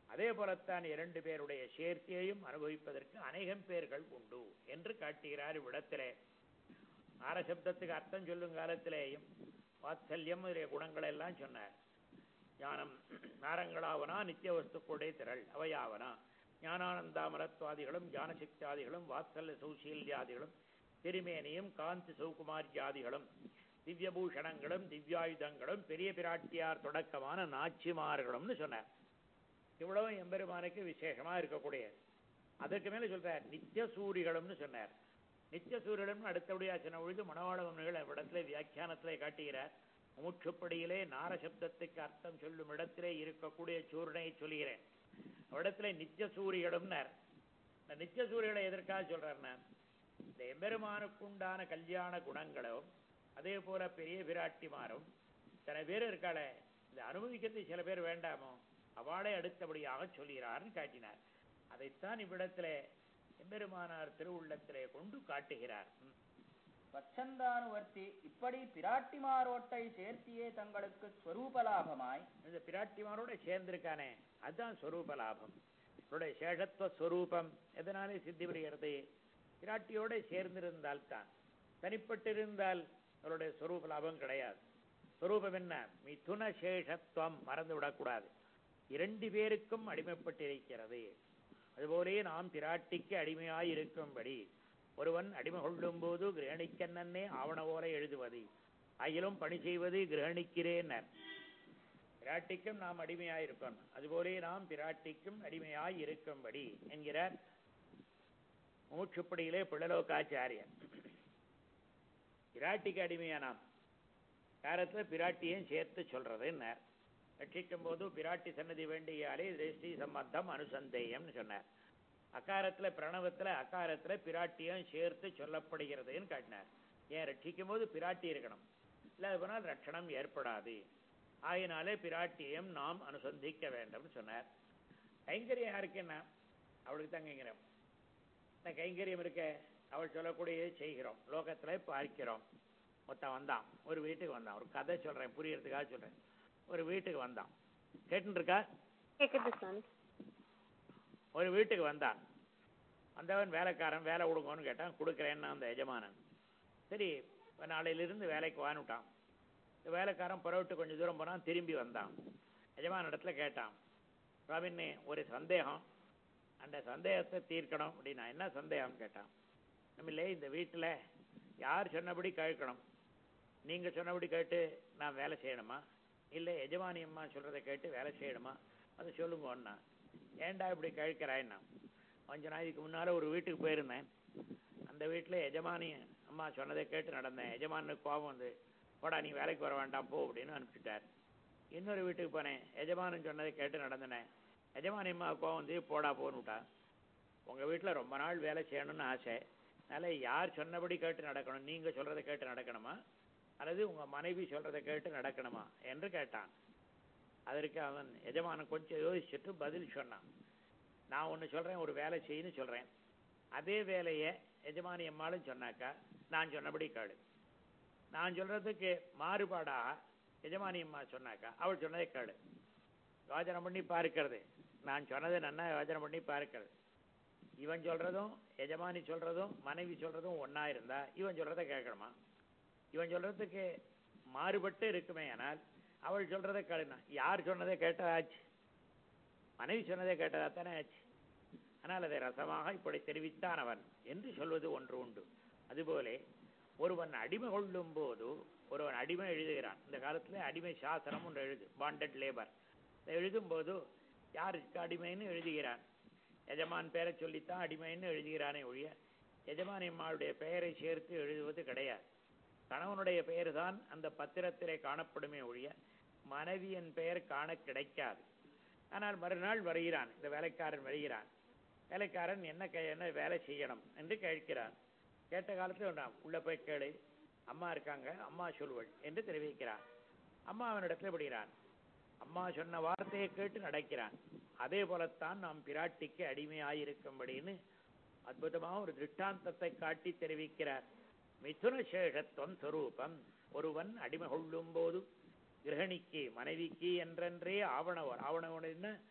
அதே போலத்தான் இரண்டு பேருடைய சேர்க்கையையும் அனுபவிப்பதற்கு அநேகம் பேர்கள் உண்டு என்று காட்டுகிறார் இவ்விடத்திலே நாரசப்தத்துக்கு அர்த்தம் சொல்லும் காலத்திலேயும் வாத்சல்யம் முதலிய குணங்கள் எல்லாம் சொன்னார் ஞானம் நாரங்களாவனா நித்திய வஸ்துக்களுடைய திரள் அவையாவனா ஞானானந்தாமரத்வாதிகளும் ஞானசக்தியாதிகளும் வாத்சல்ய சௌசீல்யாதிகளும் திருமேனியும் காந்தி சௌகுமாரியாதிகளும் திவ்யபூஷணங்களும் திவ்யாயுதங்களும் பெரிய பிராட்டியார் தொடக்கமான நாச்சிமார்களும்னு சொன்னார் இவ்வளவு எம்பெருமானுக்கு விசேஷமா இருக்கக்கூடியது அதுக்கு மேல சொல்றார் நித்திய சூரிகளும்னு சொன்னார் நித்திய சூரியனும் அடுத்தபடியா சொன்ன பொழுது மணவாளவன்கள் இடத்துல வியாக்கியானத்திலே காட்டுகிறார் மூச்சுப்படியிலே நாரசப்தத்துக்கு அர்த்தம் சொல்லும் இடத்திலே இருக்கக்கூடிய சூரியனை சொல்கிறேன் இடத்துல நித்திய சூரியனும்னார் இந்த நித்திய சூரியனை எதற்காக சொல்றாருன்னா இந்த எம்பெருமானுக்குண்டான கல்யாண குணங்களும் அதே போல பெரிய பிராட்டிமாரும் சில பேர் இருக்காளே இந்த அனுபவிக்கிறது சில பேர் வேண்டாமோ அவளை அடுத்தபடியாக சொல்கிறார்னு காட்டினார் அதைத்தான் இவ்விடத்திலே எம்பெருமானார் திருவுள்ளத்திலே கொண்டு காட்டுகிறார் ம். ஸ்வச்சந்தானுவர்த்தி இப்படி பிராட்டிமாரோட்டை சேர்த்தியே தங்களுக்கு ஸ்வரூப லாபமாய் இந்த பிராட்டிமாரோட சேர்ந்திருக்கானே அதுதான் ஸ்வரூப லாபம் அவருடைய சேஷத்துவ ஸ்வரூபம் எதனாலே சித்தி பெறுகிறது பிராட்டியோட சேர்ந்திருந்தால் தான் தனிப்பட்டிருந்தால் அவருடைய ஸ்வரூப லாபம் கிடையாது ஸ்வரூபம் என்ன மிதுன சேஷத்துவம் மறந்து விடக்கூடாது இரண்டு பேருக்கும் அடிமைப்பட்டிருக்கிறது அதுபோலே நாம் பிராட்டிக்கு அடிமையாய் இருக்கும்படி ஒருவன் அடிமை கொள்ளும் போது கிரகணிக்கண்ணே ஆவண ஓலை எழுதுவது அகிலும் பணி செய்வது கிரகணிக்கிறேன்னர் பிராட்டிக்கும் நாம் அடிமையாய் இருக்கணும் அதுபோலே நாம் பிராட்டிக்கும் அடிமையாய் இருக்கும்படி என்கிறார் மூச்சுப்படியிலே பிள்ளலோகாச்சாரியர் பிராட்டிக்கு அடிமையா நாம் காரத்துல பிராட்டியும் சேர்த்து சொல்றதுன்னார் ரட்சிக்கும் போது பிராட்டி சன்னதி வேண்டியாலே திருஷ்டி சம்பந்தம் அனுசந்தேயம்னு சொன்னார் அகாரத்துல பிரணவத்துல அகாரத்துல பிராட்டியும் சேர்த்து சொல்லப்படுகிறதுன்னு காட்டினார் ஏன் ரட்சிக்கும் போது பிராட்டி இருக்கணும் இல்லாத போனால் ரட்சணம் ஏற்படாது ஆயினாலே பிராட்டியம் நாம் அனுசந்திக்க வேண்டும்னு சொன்னார் கைங்கரியம் யாருக்கு என்ன அவளுக்கு தான் கைங்கரியம் இந்த கைங்கரியம் இருக்க அவள் சொல்லக்கூடியதை செய்கிறோம் லோகத்துல பார்க்கிறோம் மொத்தம் வந்தான் ஒரு வீட்டுக்கு வந்தான் ஒரு கதை சொல்றேன் புரியறதுக்காக சொல்றேன் ஒரு வீட்டுக்கு வந்தான் கேட்டுன்னு இருக்கா கேக்குது சுவாமி ஒரு வீட்டுக்கு வந்தான் வந்தவன் வேலைக்காரன் வேலை கொடுங்கன்னு கேட்டான் கொடுக்குறேன்னு அந்த எஜமானன் சரி இப்ப நாளையிலிருந்து வேலைக்கு வானுட்டான் இந்த வேலைக்காரன் புறவிட்டு கொஞ்சம் தூரம் போனான் திரும்பி வந்தான் எஜமான இடத்துல கேட்டான் ராமின்னே ஒரு சந்தேகம் அந்த சந்தேகத்தை தீர்க்கணும் அப்படின்னா என்ன சந்தேகம் கேட்டான் நம்மளே இந்த வீட்டில் யார் சொன்னபடி கேட்கணும் நீங்கள் சொன்னபடி கேட்டு நான் வேலை செய்யணுமா இல்லை எஜமானி அம்மா சொல்கிறத கேட்டு வேலை செய்யணுமா அதை சொல்லுங்கன்னா ஏன்டா இப்படி கேட்கிறாய்னா கொஞ்ச நாளைக்கு முன்னால் ஒரு வீட்டுக்கு போயிருந்தேன் அந்த வீட்டில் எஜமானி அம்மா சொன்னதை கேட்டு நடந்தேன் எஜமானுக்கு கோபம் வந்து போடா நீ வேலைக்கு வர வேண்டாம் போ அப்படின்னு அனுப்பிச்சிட்டார் இன்னொரு வீட்டுக்கு போனேன் எஜமானன் சொன்னதை கேட்டு நடந்தனேன் எஜமானி அம்மா கோவம் வந்து போடா போன்னு விட்டா உங்கள் வீட்டில் ரொம்ப நாள் வேலை செய்யணும்னு ஆசை அதனால் யார் சொன்னபடி கேட்டு நடக்கணும் நீங்கள் சொல்கிறத கேட்டு நடக்கணுமா அல்லது உங்கள் மனைவி சொல்கிறத கேட்டு நடக்கணுமா என்று கேட்டான் அதற்கு அவன் எஜமானன் கொஞ்சம் யோசிச்சுட்டு பதில் சொன்னான் நான் ஒன்று சொல்கிறேன் ஒரு வேலை செய்யன்னு சொல்கிறேன் அதே வேலையை எஜமானி அம்மாளும் சொன்னாக்கா நான் சொன்னபடி கேளு நான் சொல்கிறதுக்கு மாறுபாடா எஜமானி அம்மா சொன்னாக்கா அவள் சொன்னதை கேளு யோஜனை பண்ணி பார்க்கிறது நான் சொன்னதை நன்னா யோஜனை பண்ணி பார்க்கிறது இவன் சொல்றதும் எஜமானி சொல்றதும் மனைவி சொல்றதும் ஒண்ணா இருந்தா இவன் சொல்றதை கேட்கணுமா இவன் சொல்றதுக்கு மாறுபட்டு இருக்குமே ஆனால் அவள் சொல்றதை கேளுனா யார் சொன்னதை கேட்டதாச்சு மனைவி சொன்னதை கேட்டதா தானே ஆச்சு ஆனால் அதை ரசமாக இப்படி தெரிவித்தான் அவன் என்று சொல்வது ஒன்று உண்டு அதுபோலே ஒருவன் அடிமை கொள்ளும் போது ஒருவன் அடிமை எழுதுகிறான் இந்த காலத்துல அடிமை சாசனம் ஒன்று எழுது பாண்டட் லேபர் எழுதும்போது யாருக்கு அடிமைன்னு எழுதுகிறான் எஜமான் பெயரை சொல்லித்தான் அடிமைன்னு எழுதுகிறானே ஒழிய எஜமானி அம்மாவுடைய பெயரை சேர்த்து எழுதுவது கிடையாது கணவனுடைய பெயர் தான் அந்த பத்திரத்திலே காணப்படுமே ஒழிய மனைவியின் பெயர் காண கிடைக்காது ஆனால் மறுநாள் வருகிறான் இந்த வேலைக்காரன் வருகிறான் வேலைக்காரன் என்ன கே- என்ன வேலை செய்யணும் என்று கேட்கிறான் கேட்ட காலத்தில் ஒன்றாம் உள்ள போய் கேளு அம்மா இருக்காங்க அம்மா சொல்வள் என்று தெரிவிக்கிறான் அம்மா அவனிடத்தில் விடுகிறான் அம்மா சொன்ன வார்த்தையை கேட்டு நடக்கிறான் அதே போலத்தான் நாம் பிராட்டிக்கு அடிமையாயிருக்கும்படின்னு அற்புதமாக ஒரு திருஷ்டாந்தத்தை காட்டி தெரிவிக்கிறார் மிதுன சேஷத்துவம் சொரூபம் ஒருவன் அடிமை கொள்ளும் போது கிரகணிக்கு மனைவிக்கு என்றென்றே ஆவணவர் ஆவணவன் என்ன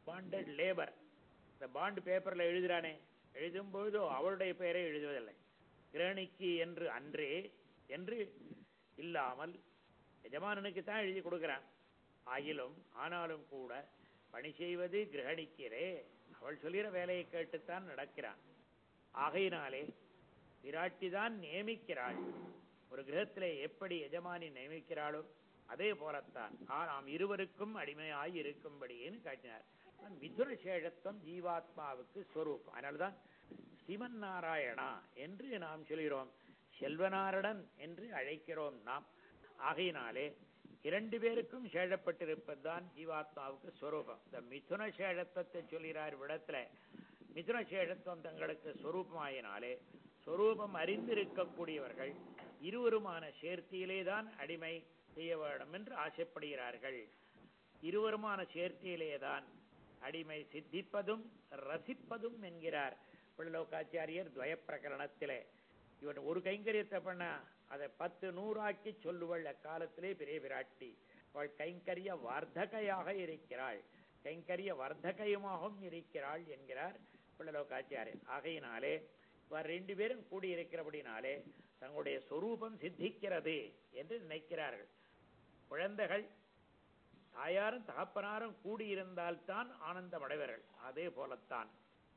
பாண்டட் லேபர் இந்த பாண்ட் பேப்பர்ல எழுதுறானே எழுதும் பொழுதோ அவளுடைய பெயரை எழுதுவதில்லை கிரகணிக்கு என்று அன்றே என்று இல்லாமல் எஜமானனுக்கு தான் எழுதி கொடுக்கிறான் ஆகிலும் ஆனாலும் கூட பணி செய்வது கிரகணிக்கிறே அவள் சொல்கிற வேலையை கேட்டுத்தான் நடக்கிறான் ஆகையினாலே விராட்டி தான் நியமிக்கிறாள் ஒரு கிரகத்திலே எப்படி எஜமானி நியமிக்கிறாளோ அதே போலத்தான் ஆ நாம் இருவருக்கும் அடிமையாய் இருக்கும்படின்னு காட்டினார் மிதுர சேஷத்துவம் ஜீவாத்மாவுக்கு ஸ்வரூபம் அதனால்தான் ஸ்ரீமன் நாராயணா என்று நாம் சொல்கிறோம் செல்வனாரடன் என்று அழைக்கிறோம் நாம் ஆகையினாலே இரண்டு பேருக்கும் சேழப்பட்டிருப்பதுதான் ஜீவாத்மாவுக்கு ஸ்வரூபம் இந்த மிதுன சேழத்துவத்தை சொல்கிறார் விடத்துல மிதுன சேஷத்துவம் தங்களுக்கு ஸ்வரூபமாயினாலே ஸ்வரூபம் அறிந்திருக்கக்கூடியவர்கள் இருவருமான சேர்த்தியிலே தான் அடிமை செய்ய வேண்டும் என்று ஆசைப்படுகிறார்கள் இருவருமான சேர்த்தியிலே தான் அடிமை சித்திப்பதும் ரசிப்பதும் என்கிறார் பிள்ளலோகாச்சாரியர் துவய பிரகரணத்திலே இவன் ஒரு கைங்கரியத்தை பண்ண அதை பத்து நூறாக்கி சொல்லுவள் அக்காலத்திலே பெரிய விராட்டி அவள் கைங்கரிய வர்த்தகையாக இருக்கிறாள் கைங்கரிய வர்த்தகையுமாகவும் இருக்கிறாள் என்கிறார் பிள்ளலோகாச்சாரியர் ஆகையினாலே இவர் ரெண்டு பேரும் கூடியிருக்கிறபடினாலே தங்களுடைய சொரூபம் சித்திக்கிறது என்று நினைக்கிறார்கள் குழந்தைகள் தாயாரும் தகப்பனாரும் கூடியிருந்தால்தான் ஆனந்தம் அடைவர்கள் அதே போலத்தான்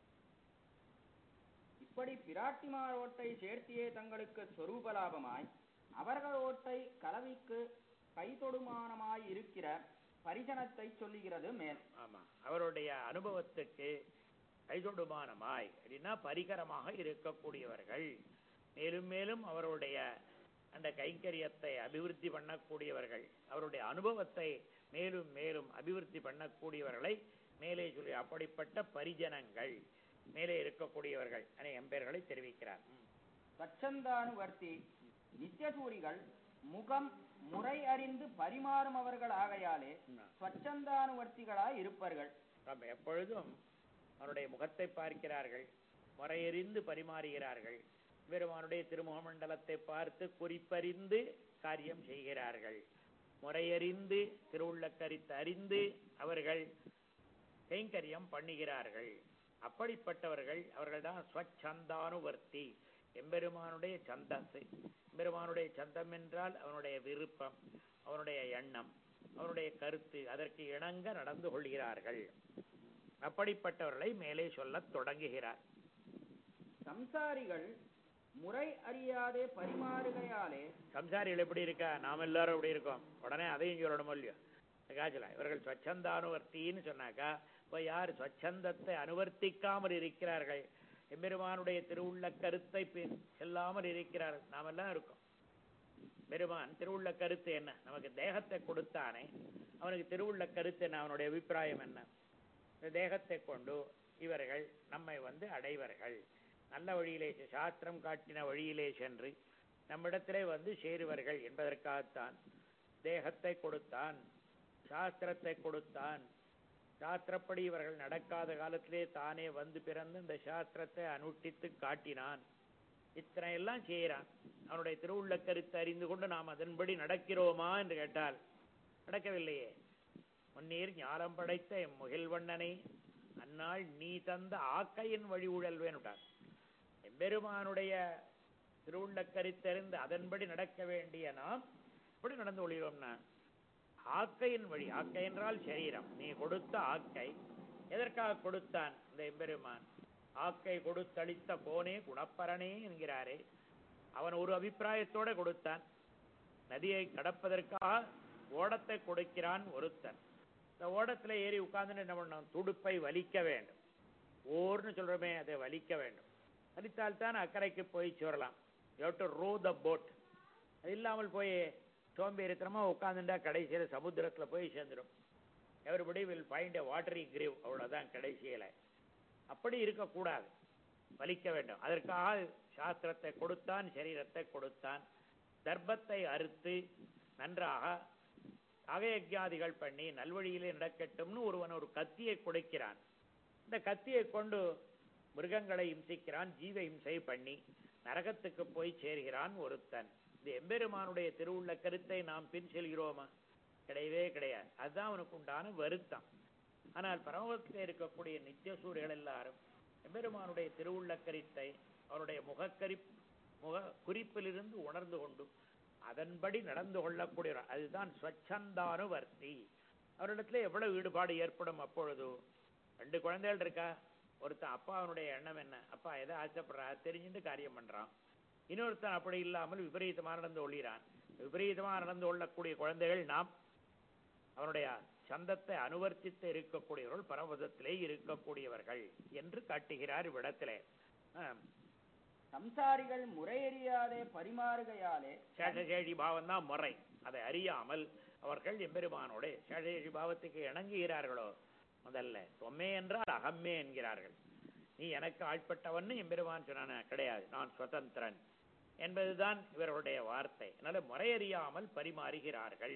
இப்படி பிராட்டிமாரோட்டை சேர்த்தியே தங்களுக்கு சொரூப லாபமாய் அவர்களோட்டை கலவிக்கு கைதொடுமானமாய் இருக்கிற பரிசனத்தை சொல்லுகிறது மேல் ஆமா அவருடைய அனுபவத்துக்கு கைதொடுமானமாய் அப்படின்னா பரிகரமாக இருக்கக்கூடியவர்கள் மேலும் மேலும் அவருடைய அந்த கைங்கரியத்தை அபிவிருத்தி பண்ணக்கூடியவர்கள் அவருடைய அனுபவத்தை மேலும் மேலும் அபிவிருத்தி பண்ணக்கூடியவர்களை மேலே சொல்லி அப்படிப்பட்ட பரிஜனங்கள் மேலே இருக்கக்கூடியவர்கள் என எம்பெயர்களை தெரிவிக்கிறார் ம். சச்சந்தானுவர்த்தி நித்தியசூரிகள் முகம் முறை அறிந்து பரிமாறும் அவர்கள் ஆகையாலே ம். ஸ்வச்சந்தானுவர்த்திகளாய் இருப்பார்கள் நாம் எப்பொழுதும் அவருடைய முகத்தை பார்க்கிறார்கள் முறையறிந்து பரிமாறுகிறார்கள் பெருமானுடைய திருமுக மண்டலத்தை பார்த்து குறிப்பறிந்து காரியம் செய்கிறார்கள் முறையறிந்து திருவுள்ள கரித்து அறிந்து அவர்கள் கைங்கரியம் பண்ணுகிறார்கள் அப்படிப்பட்டவர்கள் அவர்கள்தான் ஸ்வச்சந்தானுவர்த்தி எம்பெருமானுடைய சந்தஸ் எம்பெருமானுடைய சந்தம் என்றால் அவனுடைய விருப்பம் அவனுடைய எண்ணம் அவனுடைய கருத்து அதற்கு இணங்க நடந்து கொள்கிறார்கள் அப்படிப்பட்டவர்களை மேலே சொல்லத் தொடங்குகிறார் சம்சாரிகள் முறை அறியாதே பரிமாறுகையாலே சம்சாரிகள் எப்படி இருக்கா நாம் எல்லாரும் எப்படி இருக்கோம் உடனே அதையும் சொல்லணும் இல்லையோ காய்ச்சல இவர்கள் ஸ்வச்சந்த அனுவர்த்தின்னு சொன்னாக்கா இப்போ யார் ஸ்வச்சந்தத்தை அனுவர்த்திக்காமல் இருக்கிறார்கள் எம்பெருமானுடைய திருவுள்ள கருத்தை பின் செல்லாமல் இருக்கிறார்கள் நாமெல்லாம் இருக்கோம் பெருமான் திருவுள்ள கருத்து என்ன நமக்கு தேகத்தை கொடுத்தானே அவனுக்கு திருவுள்ள கருத்து என்ன அவனுடைய அபிப்பிராயம் என்ன இந்த தேகத்தை கொண்டு இவர்கள் நம்மை வந்து அடைவர்கள் நல்ல வழியிலே செ- சாஸ்திரம் காட்டின வழியிலே சென்று நம்மிடத்திலே வந்து சேருவர்கள் என்பதற்காகத்தான் தேகத்தை கொடுத்தான் சாஸ்திரத்தை கொடுத்தான் சாஸ்திரப்படி இவர்கள் நடக்காத காலத்திலே தானே வந்து பிறந்து இந்த சாஸ்திரத்தை அனுஷ்டித்து காட்டினான் இத்தனை எல்லாம் செய்கிறான் அவனுடைய திருவுள்ள கருத்தை அறிந்து கொண்டு நாம் அதன்படி நடக்கிறோமா என்று கேட்டால் நடக்கவில்லையே முன்னீர் ஞானம் படைத்த எம் முகில்வண்ணனை அந்நாள் நீ தந்த ஆக்கையின் வழி உழல்வேன்னுட்டார் எம்பெருமானுடைய திருவுள்ள கருத்தறிந்து அதன்படி நடக்க வேண்டிய நாம் எப்படி நடந்து கொள்கிறோம்னா ஆக்கையின் வழி ஆக்கை என்றால் சரீரம் நீ கொடுத்த ஆக்கை எதற்காக கொடுத்தான் இந்த எம்பெருமான் ஆக்கை கொடுத்தளித்த கோனே குணப்பரனே என்கிறாரே அவன் ஒரு அபிப்பிராயத்தோட கொடுத்தான் நதியை கடப்பதற்காக ஓடத்தை கொடுக்கிறான் ஒருத்தன் இந்த ஓடத்துல ஏறி உட்கார்ந்து என்ன பண்ணணும் துடுப்பை வலிக்க வேண்டும் ஓர்னு சொல்றோமே அதை வலிக்க வேண்டும் வலித்தால் தான் அக்கறைக்கு போய் சேரலாம் you to row the boat அது இல்லாமல் போய் சோம்பேறித்தனமா உட்காந்துட்டா கடைசியில சமுத்திரத்துல போய் சேர்ந்துடும் everybody will find a watery grave அவ்வளவுதான் கடைசியில அப்படி இருக்கக்கூடாது வலிக்க வேண்டும் அதற்காக சாஸ்திரத்தை கொடுத்தான் சரீரத்தை கொடுத்தான் தர்ப்பத்தை அறுத்து நன்றாக அகயஜாதிகள் பண்ணி நல்வழியிலே நடக்கட்டும்னு ஒருவன் ஒரு கத்தியை கொடுக்கிறான் இந்த கத்தியை கொண்டு மிருகங்களை இம்சிக்கிறான் ஜீவ இம்சை பண்ணி நரகத்துக்கு போய் சேர்கிறான் ஒருத்தன் இந்த எம்பெருமானுடைய திருவுள்ள கருத்தை நாம் பின் செல்கிறோமா கிடையவே கிடையாது அதுதான் அவனுக்கு உண்டான வருத்தம் ஆனால் பரமபதத்தில் இருக்கக்கூடிய நித்திய சூரியர்கள் எல்லாரும் எம்பெருமானுடைய திருவுள்ளக்கரித்தை அவருடைய முகக்கரி முக குறிப்பிலிருந்து உணர்ந்து கொண்டு அதன்படி நடந்து கொள்ளக்கூடிய அதுதான் ஸ்வச்சந்தானுவர்த்தி அவரிடத்துல எவ்வளவு ஈடுபாடு ஏற்படும் அப்பொழுது ரெண்டு குழந்தைகள் இருக்கா ஒருத்தன் அப்பா அவனுடைய எண்ணம் என்ன அப்பா எதை ஆசைப்படுறா தெரிஞ்சுட்டு காரியம் பண்றான் இன்னொருத்தன் அப்படி இல்லாமல் விபரீதமாக நடந்து கொள்கிறான் விபரீதமாக நடந்து கொள்ளக்கூடிய குழந்தைகள் நாம் அவனுடைய சந்தத்தை அனுவர்த்தித்து இருக்கக்கூடியவர்கள் பரமபதத்திலே இருக்கக்கூடியவர்கள் என்று காட்டுகிறார் இவ்விடத்திலே ஆம். சம்சாரிகள் முறையறியாதே பரிமாறுகையாலே சேஷசேஷி பாவம் தான் முறை அதை அறியாமல் அவர்கள் எம்பெருமானோட சேஷசேஷி பாவத்துக்கு இணங்குகிறார்களோ முதல்ல தொம்மே என்றால் அகம்மே என்கிறார்கள் நீ எனக்கு ஆட்பட்டவன் எம்பெருமான் சொன்னான கிடையாது நான் சுதந்திரன் என்பதுதான் இவர்களுடைய வார்த்தை அதனால முறையறியாமல் பரிமாறுகிறார்கள்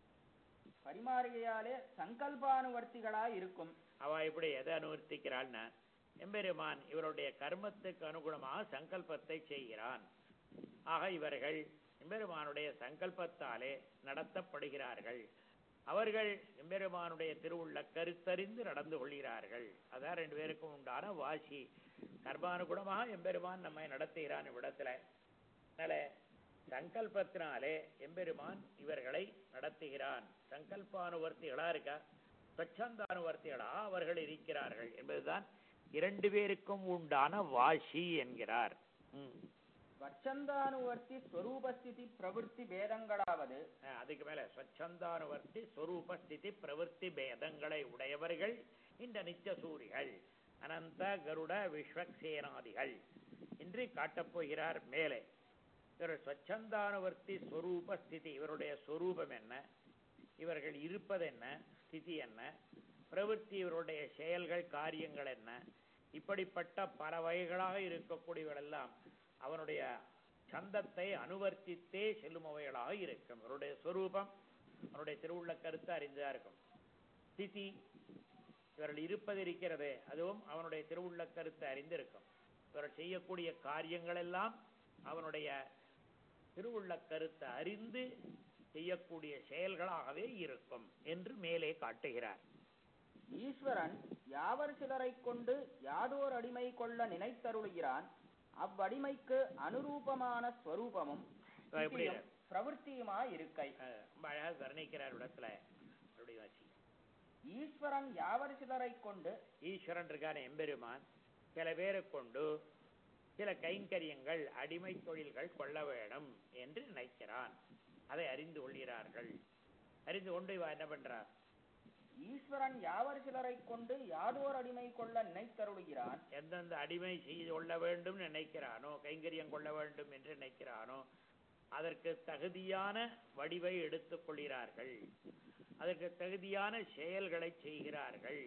பரிமாறுகையாலே சங்கல்பானுவர்த்திகளாய் இருக்கும் அவ இப்படி எதை அனுவர்த்திக்கிறாள்னா எம்பெருமான் இவருடைய கர்மத்துக்கு அனுகுணமாக சங்கல்பத்தை செய்கிறான் ஆக இவர்கள் எம்பெருமானுடைய சங்கல்பத்தாலே நடத்தப்படுகிறார்கள் அவர்கள் எம்பெருமானுடைய திருவுள்ள கருத்தறிந்து நடந்து கொள்கிறார்கள் அதான் ரெண்டு பேருக்கும் உண்டான வாசி கர்மானுகுணமாக எம்பெருமான் நம்மை நடத்துகிறான் இவ்விடத்துல அதனால சங்கல்பத்தினாலே எம்பெருமான் இவர்களை நடத்துகிறான் சங்கல்பானுவர்த்திகளா இருக்கா ஸ்வச்சந்தானுவர்த்திகளா அவர்கள் இருக்கிறார்கள் என்பதுதான் இரண்டு பேருக்கும் உண்டான வாசி என்கிறார் ம். ஸ்வச்சந்தானுவர்த்தி ஸ்வரூபஸ்திதி பிரவೃತ್ತಿ பேதங்களாவது அஹ் அதுக்கு மேல ஸ்வச்சந்தானுவர்த்தி ஸ்வரூப ஸ்திதி பிரவೃತ್ತಿ பேதங்களை உடையவர்கள் இந்த நித்தியசூரிகள் அனந்த கருட விஸ்வக்சேனாதிகள் என்று காட்டப் போகிறார் மேலே இவர் ஸ்வச்சந்தானுவர்த்தி ஸ்வரூப ஸ்திதி இவருடைய ஸ்வரூபம் என்ன இவர்கள் இருப்பது என்ன ஸ்திதி என்ன பிரவೃತ್ತಿ இவருடைய செயல்கள் காரியங்கள் என்ன இப்படிப்பட்ட பல வகைகளாக இருக்கக்கூடியவர்களெல்லாம் அவனுடைய சந்தத்தை அனுவர்த்தித்தே செல்லுமவைகளாக இருக்கும் இவருடைய ஸ்வரூபம் அவருடைய திருவுள்ள கருத்து அறிந்ததா இருக்கும் ஸ்திதி இவர்கள் இருப்பது இருக்கிறது அதுவும் அவனுடைய திருவுள்ள கருத்து அறிந்திருக்கும் இவர்கள் செய்யக்கூடிய காரியங்கள் எல்லாம் அவனுடைய திருவுள்ள கருத்தை அறிந்து செய்யக்கூடிய செயல்களாகவே இருக்கும் என்று மேலே காட்டுகிறார் ஈஸ்வரன் யாவர் சிலரைக் கொண்டு யாதோர் அடிமை கொள்ள நினைத்தருளுகிறான் அவ்வடிமைக்கு அனுரூபமான ஸ்வரூபமும் இப்ப எப்படி ஸ்திதியும் பிரவೃತ್ತಿயுமாய் இருக்கை அஹ் ரொம்ப அழகாக வர்ணிக்கிறார் இடத்துல அப்படி வச்சு ஈஸ்வரன் யாவர் சிலரைக் கொண்டு ஈஸ்வரன் இருக்கான எம்பெருமான் சில பேரை கொண்டு சில கைங்கரியங்கள் அடிமை தொழில்கள் கொள்ள வேணும் என்று நினைக்கிறான் அதை அறிந்து கொள்கிறார்கள் அறிந்து கொண்டு இவ என்ன பண்றார் ஈஸ்வரன் யாவர் சிலரைக் கொண்டு யாதோர் அடிமை கொள்ள நினைத்தருளுகிறான் எந்தெந்த அடிமை செய்து கொள்ள வேண்டும் நினைக்கிறானோ கைங்கரியம் கொள்ள வேண்டும் என்று நினைக்கிறானோ அதற்கு தகுதியான வடிவை எடுத்துக் கொள்கிறார்கள் அதற்கு தகுதியான செயல்களை செய்கிறார்கள்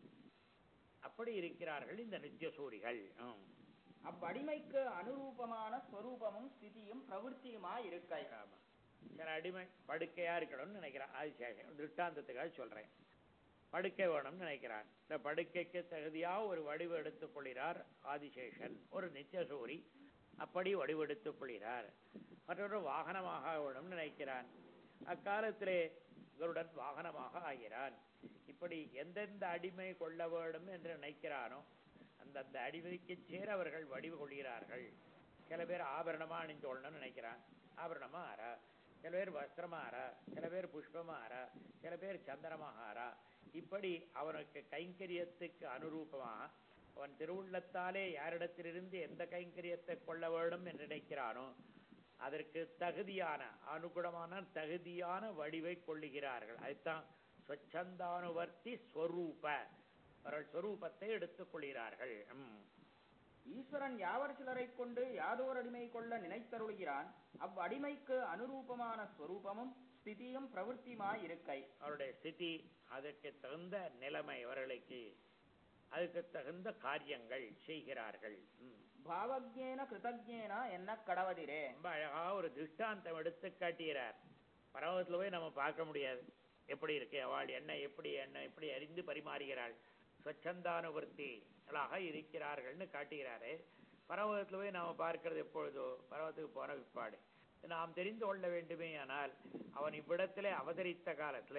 அப்படி இருக்கிறார்கள் இந்த நித்தியசூரிகள் ம். அவ்வடிமைக்கு அனுரூபமான ஸ்வரூபமும் ஸ்திதியும் பிரவೃತ್ತಿயுமாய் இருக்கை ஆமா சில அடிமை படுக்கையா இருக்கணும்னு நினைக்கிறான் ஆதிசேஷன் திருஷ்டாந்தத்துக்காக சொல்றேன் படுக்கை வேணும்னு நினைக்கிறான் இந்த படுக்கைக்கு தகுதியா ஒரு வடிவு எடுத்துக் கொள்கிறார் ஆதிசேஷன் ஒரு நித்தியசூரி அப்படி வடிவெடுத்துக் கொள்கிறார் மற்றொரு வாகனமாக வேணும்னு நினைக்கிறான் அக்காலத்திலே கருடன் வாகனமாக ஆகிறான் இப்படி எந்தெந்த அடிமை கொள்ள வேண்டும் என்று நினைக்கிறானோ அந்தந்த அடிமைக்கு சேர அவர்கள் வடிவு கொள்கிறார்கள் சில பேர் ஆபரணமா அணிந்து கொள்ளணும்னு நினைக்கிறான் ஆபரணமா ஆறா சில பேர் வஸ்திரமா ஆறா சில பேர் புஷ்பமா ஆறா சில பேர் சந்தனமாக ஆறா இப்படி அவனுக்கு கைங்கரியத்துக்கு அனுரூபமாக அவன் திருவுள்ளத்தாலே யாரிடத்திலிருந்து எந்த கைங்கரியத்தை கொள்ள வேண்டும் என்று நினைக்கிறானோ அதற்கு தகுதியான அனுகுணமான தகுதியான வடிவை கொள்ளுகிறார்கள் அதுதான் ஸ்வச்சந்தானுவர்த்தி ஸ்வரூப அவர்கள் ஸ்வரூபத்தை எடுத்துக் கொள்கிறார்கள் ம். ஈஸ்வரன் யாவர் சிலரைக் கொண்டு யாதோர் அடிமை கொள்ள நினைத்தருளுகிறான் அவ்வடிமைக்கு அனுரூபமான ஸ்வரூபமும் ஸ்திதியும் பிரவೃತ್ತಿயுமாய் இருக்கை அவருடைய ஸ்திதி அதற்கு தகுந்த நிலைமை அவர்களுக்கு அதுக்கு தகுந்த காரியங்கள் செய்கிறார்கள் ம். பாவஜேன கிருதஜேன என்ன கடவதிரே ரொம்ப அழகா ஒரு திருஷ்டாந்தம் எடுத்து காட்டுகிறார் பரவத்துல போய் நம்ம பார்க்க முடியாது எப்படி இருக்கு அவள் என்ன எப்படி என்ன எப்படி அறிந்து பரிமாறுகிறாள் ஸ்வச்சந்தானுவர்த்திகளாக இருக்கிறார்கள்னு காட்டுகிறாரு பரவத்தில் போய் நாம பார்க்கிறது எப்பொழுதோ பரவத்துக்கு போன விற்பாடு நாம் தெரிந்து கொள்ள வேண்டுமே ஆனால் அவன் இவ்விடத்திலே அவதரித்த காலத்திலே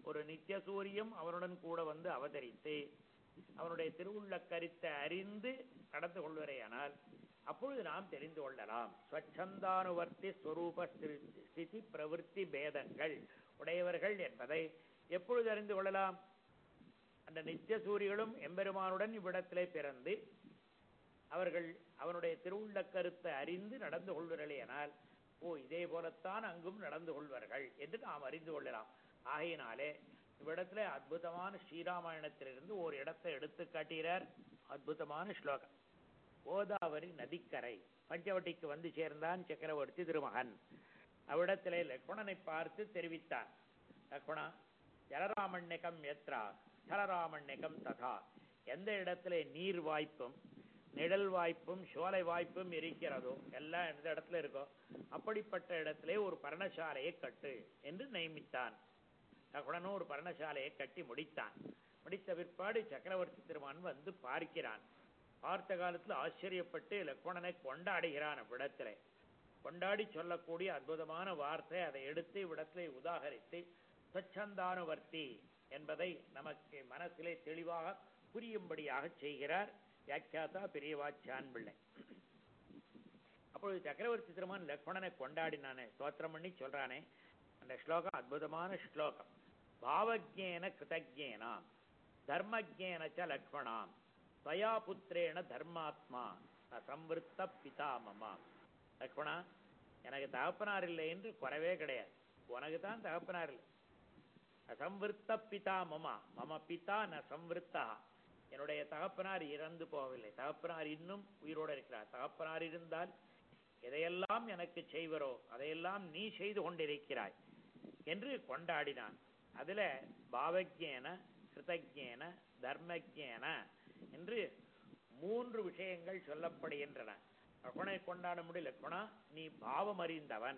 ஒரு நித்திய சூரியம் அவனுடன் கூட வந்து அவதரித்து அவனுடைய திருவுள்ள கருத்தை அறிந்து நடந்து கொள்வரையானால் அப்பொழுது நாம் தெரிந்து கொள்ளலாம் ஸ்வச்சந்தானுவர்த்தி ஸ்வரூப ஸ்திரி- ஸ்திதி பிரவிற்த்தி பேதங்கள் உடையவர்கள் என்பதை எப்பொழுது அறிந்து கொள்ளலாம் அந்த நித்திய சூரிகளும் எம்பெருமானுடன் இவ்விடத்திலே பிறந்து அவர்கள் அவனுடைய திருவுள்ள கருத்தை அறிந்து நடந்து கொள்வர்களேனால் ஓ இதே போலத்தான் அங்கும் நடந்து கொள்வார்கள் என்று நாம் அறிந்து கொள்ளலாம் ஆகையினாலே இவ்விடத்துல அற்புதமான ஸ்ரீராமாயணத்திலிருந்து ஒரு இடத்தை எடுத்து காட்டுகிறார் அற்புதமான ஸ்லோகம் கோதாவரி நதிக்கரை பஞ்சவட்டிக்கு வந்து சேர்ந்தான் சக்கரவர்த்தி திருமகன் அவ்விடத்திலே லக்ஷ்மணனை பார்த்து தெரிவித்தான் லக்ஷ்மணா ஜலராமண்யகம் எத்ரா ஸ்தலராமண்யகம் ததா எந்த இடத்திலே நீர் வாய்ப்பும் நிழல் வாய்ப்பும் சோலை வாய்ப்பும் இருக்கிறதோ எல்லாம் எந்த இடத்துல இருக்கோ அப்படிப்பட்ட இடத்திலே ஒரு பர்ணசாலையை கட்டு என்று நியமித்தான் லக்ஷ்மணனும் ஒரு பர்ணசாலையை கட்டி முடித்தான் முடித்த பிற்பாடு சக்கரவர்த்தி திருமான் வந்து பார்க்கிறான் பார்த்த காலத்தில் ஆச்சரியப்பட்டு லக்ஷ்மணனை கொண்டாடுகிறான் அவ்விடத்திலே கொண்டாடி சொல்லக்கூடிய அற்புதமான வார்த்தை அதை எடுத்து இவ்விடத்திலே உதாகரித்து ஸ்வச்சந்தானுவர்த்தி என்பதை நமக்கு மனசிலே தெளிவாக புரியும்படியாக செய்கிறார் வியாக்கியாதா பெரியவாச்சான் பிள்ளை அப்பொழுது சக்கரவர்த்தி திருமன் லக்ஷ்மணனை கொண்டாடினானே ஸ்தோத்திரம் பண்ணி சொல்றானே அந்த ஸ்லோகம் அற்புதமான ஸ்லோகம் பாவஜேன கிருதஜேனாம் தர்மஜேன ச லக்ஷ்மணாம் ஸ்வயா புத்திரேண தர்மாத்மா சம்வருத்த பிதாமமா லக்ஷ்மணா எனக்கு தகப்பனார் இல்லை என்று குறவே கிடையாது உனக்கு தான் தகப்பனார் இல்லை அசம்விருத்த பிதா மமா மம பிதா ந சம்விருத்தா என்னுடைய தகப்பனார் இறந்து போகவில்லை தகப்பனார் இன்னும் உயிரோடு இருக்கிறார் தகப்பனார் இருந்தால் எதையெல்லாம் எனக்கு செய்வரோ அதையெல்லாம் நீ செய்து கொண்டிருக்கிறாய் என்று கொண்டாடினான் அதுல பாவஜேன கிருதஜேன தர்மஜேன என்று மூன்று விஷயங்கள் சொல்லப்படுகின்றன லக்ஷ்மணை கொண்டாட முடியல லக்ஷ்மணா நீ பாவம் அறிந்தவன்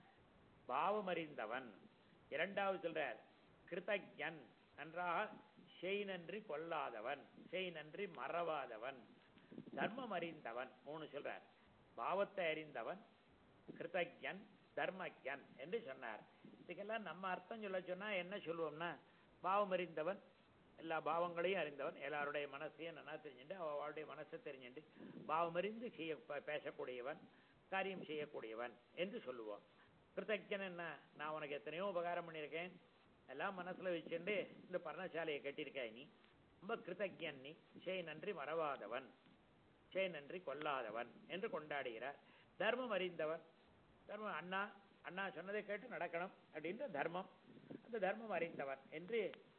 பாவம் அறிந்தவன் இரண்டாவது சொல்றார் கிருதஜன் நன்றாக செய் நன்றி கொல்லாதவன் செய் நன்றி மறவாதவன் தர்மம் அறிந்தவன் மூணு சொல்றார் பாவத்தை அறிந்தவன் கிருதஜன் தர்மஜன் என்று சொன்னார் இதுக்கெல்லாம் நம்ம அர்த்தம் சொல்ல சொன்னா என்ன சொல்லுவோம்னா பாவம் அறிந்தவன் எல்லா பாவங்களையும் அறிந்தவன் எல்லாருடைய மனசையும் நல்லா தெரிஞ்சுட்டு அவளுடைய மனசை தெரிஞ்சுட்டு பாவம் அறிந்து செய்ய ப- பேசக்கூடியவன் காரியம் செய்யக்கூடியவன் என்று சொல்லுவோம் கிருத்தஜன் என்ன நான் உனக்கு எத்தனையோ உபகாரம் பண்ணியிருக்கேன் எல்லாம் மனசுல வச்சுட்டு இந்த பர்ணசாலையை கட்டியிருக்காய் நீ ரொம்ப கிருத்தஜன் நீ செய் நன்றி மறவாதவன் செய் நன்றி கொல்லாதவன் என்று கொண்டாடுகிறார் தர்மம் அறிந்தவன் தர்மம் அண்ணா அண்ணா சொன்னதை கேட்டு நடக்கணும் அப்படின்ற தர்மம் அந்த தர்மம் அறிந்தவன் என்று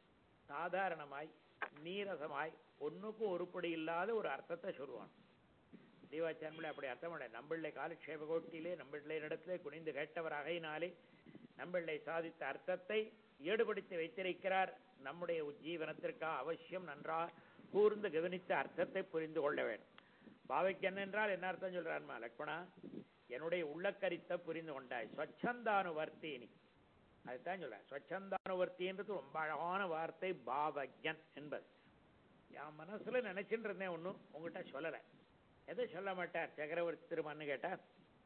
சாதாரணமாய் நீரசமாய் ஒண்ணுக்கும் உருப்படி இல்லாத ஒரு அர்த்தத்தை சொல்லுவான் தீவாச்சாரமில்லை அப்படி அர்த்தம் இல்லை நம்பிள்ளை காலக்ஷேப கோட்டிலே நம்பிள்ளை இடத்திலே குனிந்து கேட்டவராகையினாலே நம்பிள்ளை சாதித்த அர்த்தத்தை ஈடுபடுத்தி வைத்திருக்கிறார் நம்முடைய உஜ்ஜீவனத்திற்காக அவசியம் நன்றாக கூர்ந்து கவனித்த அர்த்தத்தை புரிந்து கொள்ள வேண்டும் பாவைக்கன் என்றால் என்ன அர்த்தம் சொல்றாருமா லக்ஷ்மணா என்னுடைய உள்ளக்கரித்தை புரிந்து கொண்டாய் ஸ்வச்சந்தானுவர்த்தினி அதுதான் சொல்ல ஸ்வச்சந்தானுவர்த்தின்றது ரொம்ப அழகான வார்த்தை பாவஜன் என்பது என் மனசுல நினைச்சுட்டு இருந்தேன் ஒன்றும் உங்ககிட்ட சொல்லலை எதை சொல்ல மாட்டார் சக்கரவர்த்தி திருமன்னு கேட்டார்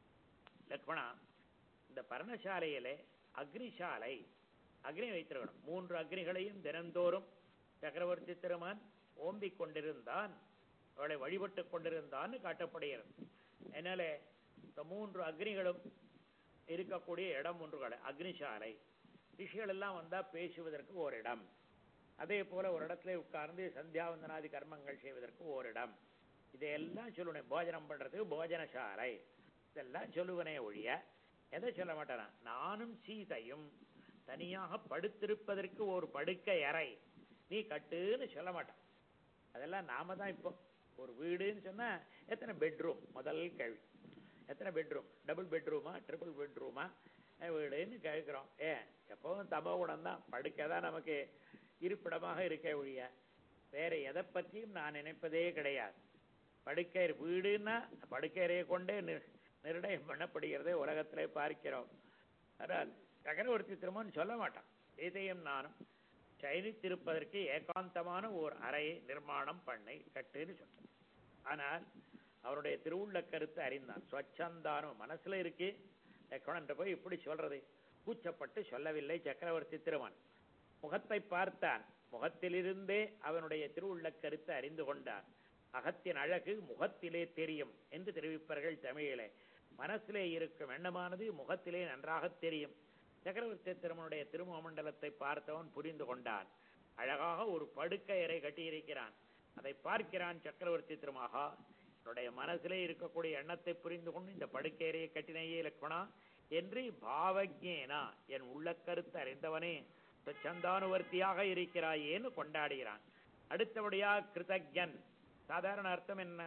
லக்ஷ்மணா இந்த பர்ணசாலையிலே அக்னிசாலை அக்னி வைத்திருக்கணும் மூன்று அக்னிகளையும் தினந்தோறும் சக்கரவர்த்தி திருமன் ஓம்பிக் கொண்டிருந்தான் அவளை வழிபட்டு கொண்டிருந்தான்னு காட்டப்படுகிறது அதனால இந்த மூன்று அக்னிகளும் இருக்கக்கூடிய இடம் ஒன்று கடை அக்னிசாலை ரிஷிகள் எல்லாம் வந்தா பேசுவதற்கு ஒரு இடம் அதே போல ஒரு இடத்துல உட்கார்ந்து சந்தியாவந்தனாதி கர்மங்கள் செய்வதற்கு ஒரு இடம் இதையெல்லாம் சொல்லுவேன் போஜனம் பண்றதுக்கு போஜனசாலை இதெல்லாம் சொல்லுவனே ஒழிய எதை சொல்ல மாட்டேனா நானும் சீதையும் தனியாக படுத்திருப்பதற்கு ஒரு படுக்கை அறை நீ கட்டுன்னு சொல்ல மாட்டான் அதெல்லாம் நாம தான் இப்போ ஒரு வீடுன்னு சொன்னா எத்தனை பெட்ரூம் முதல் கேள்வி எத்தனை பெட்ரூம் டபுள் பெட்ரூமா ட்ரிபிள் பெட்ரூமா வீடுன்னு கேட்குறோம் ஏன் எப்பவும் தபோகுணம் தான் படுக்கை தான் நமக்கு இருப்பிடமாக இருக்க ஒழிய வேற எதை பற்றியும் நான் நினைப்பதே கிடையாது படுக்கை வீடுன்னா படுக்கையறையை கொண்டே நி- நிர்ணயம் பண்ணப்படுகிறதை உலகத்திலே பார்க்கிறோம் ஆனால் சக்கரவர்த்தி திருமன் சொல்ல மாட்டான் இதையும் நானும் சயனித்திருப்பதற்கு ஏகாந்தமான ஓர் அறையை நிர்மாணம் பண்ணை கட்டுன்னு சொன்னான் ஆனால் அவருடைய திருவுள்ள கருத்தை அறிந்தான் ஸ்வச்சந்தானம் மனசுல இருக்கு லக்ஷ்மணன் போய் இப்படி சொல்றது கூச்சப்பட்டு சொல்லவில்லை சக்கரவர்த்தி திருமன் முகத்தை பார்த்தான் முகத்திலிருந்தே அவனுடைய திருவுள்ளக் கருத்தை அறிந்து கொண்டான் அகத்தின் அழகு முகத்திலே தெரியும் என்று தெரிவிப்பார்கள் தமிழிலே மனசிலே இருக்கும் எண்ணமானது முகத்திலே நன்றாக தெரியும் சக்கரவர்த்தி திருமனுடைய திருமுக மண்டலத்தை பார்த்தவன் புரிந்து கொண்டான் அழகாக ஒரு படுக்கை அறை கட்டியிருக்கிறான் அதை பார்க்கிறான் சக்கரவர்த்தி திருமகா என்னுடைய மனசிலே இருக்கக்கூடிய எண்ணத்தை புரிந்து கொண்டு இந்த படுக்கை அறையை கட்டினையே லக்ஷ்மணா என்று பாவஜேனா என் உள்ள கருத்து அறிந்தவனே சந்தானுவர்த்தியாக இருக்கிறாயேன்னு கொண்டாடுகிறான் அடுத்தபடியா கிருதஜன் சாதாரண அர்த்தம் என்ன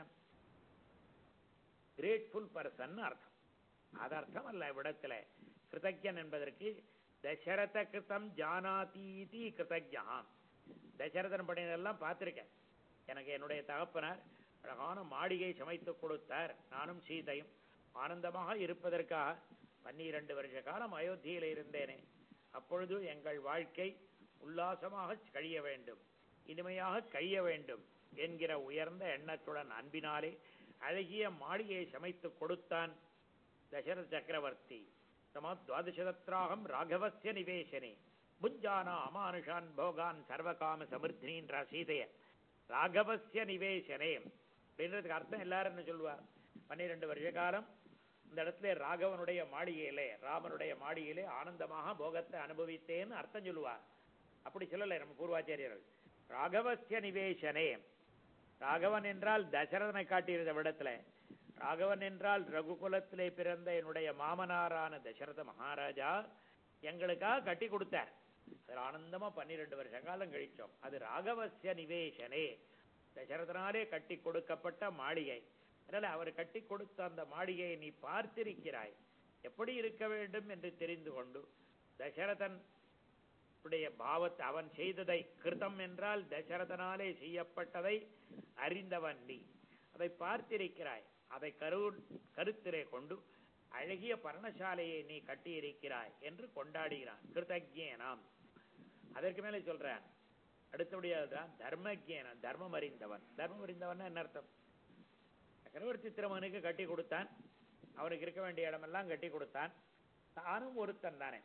கிரேட்ஃபுல் பர்சன் அர்த்தம் அது அர்த்தம் அல்ல இவ்விடத்துல கிருதஜன் என்பதற்கு தசரத கிருதம் ஜானாதீதி கிருதஜா தசரதன் பண்ணினதெல்லாம் பார்த்திருக்கேன் எனக்கு என்னுடைய தகப்பனார் அழகான மாளிகை சமைத்து கொடுத்தார் நானும் சீதையும் ஆனந்தமாக இருப்பதற்காக பன்னிரண்டு வருஷ காலம் அயோத்தியில இருந்தேனே அப்பொழுது எங்கள் வாழ்க்கை உல்லாசமாக கழிய வேண்டும் இனிமையாக கழிய வேண்டும் என்கிற உயர்ந்த எண்ணத்துடன் அன்பினாலே அழகிய மாளிகையை சமைத்து கொடுத்தான் தசரத சக்கரவர்த்தி சம துவாதசதத்ராகம் ராகவசிய நிவேசனே புஞ்சானா அமானுஷான் போகான் சர்வகாம சமிருத்தினின்ற சீதைய ராகவசிய நிவேசனே அப்படின்றதுக்கு அர்த்தம் எல்லாரும் என்ன சொல்லுவா பன்னிரெண்டு வருஷ காலம் இந்த இடத்துல ராகவனுடைய மாளிகையிலே ராமனுடைய மாளிகையிலே ஆனந்தமாக போகத்தை அனுபவித்தேன்னு அர்த்தம் சொல்லுவார் அப்படி சொல்லலை நம்ம பூர்வாச்சாரியர்கள் ராகவசிய நிவேசனே ராகவன் என்றால் தசரதனை காட்டியிருந்த விடத்துல ராகவன் என்றால் ரகுகுலத்திலே பிறந்த என்னுடைய மாமனாரான தசரத மகாராஜா எங்களுக்காக கட்டி கொடுத்தார் அதில் ஆனந்தமா பன்னிரெண்டு வருஷ காலம் கழிச்சோம் அது ராகவசிய நிவேசனே தசரதனாலே கட்டி கொடுக்கப்பட்ட மாளிகை அதனால அவர் கட்டி கொடுத்த அந்த மாளிகையை நீ பார்த்திருக்கிறாய் எப்படி இருக்க வேண்டும் என்று தெரிந்து கொண்டு தசரதன் உடைய பாவத்தை அவன் செய்ததை கிருதம் என்றால் தசரதனாலே செய்யப்பட்டதை அறிந்தவன் நீ அதை பார்த்திருக்கிறாய் அதை கரு கருத்திலே கொண்டு அழகிய பர்ணசாலையை நீ கட்டியிருக்கிறாய் என்று கொண்டாடுகிறான் கிருதஜேனாம் அதற்கு மேலே சொல்றான் அடுத்தபடியாதான் தர்மஜேனம் தர்மம் அறிந்தவன் தர்மம் அறிந்தவன் என்ன அர்த்தம் சக்கரவர்த்தி திருமகனுக்கு கட்டி கொடுத்தான் அவனுக்கு இருக்க வேண்டிய இடமெல்லாம் கட்டி கொடுத்தான் தானும் ஒருத்தன் தானே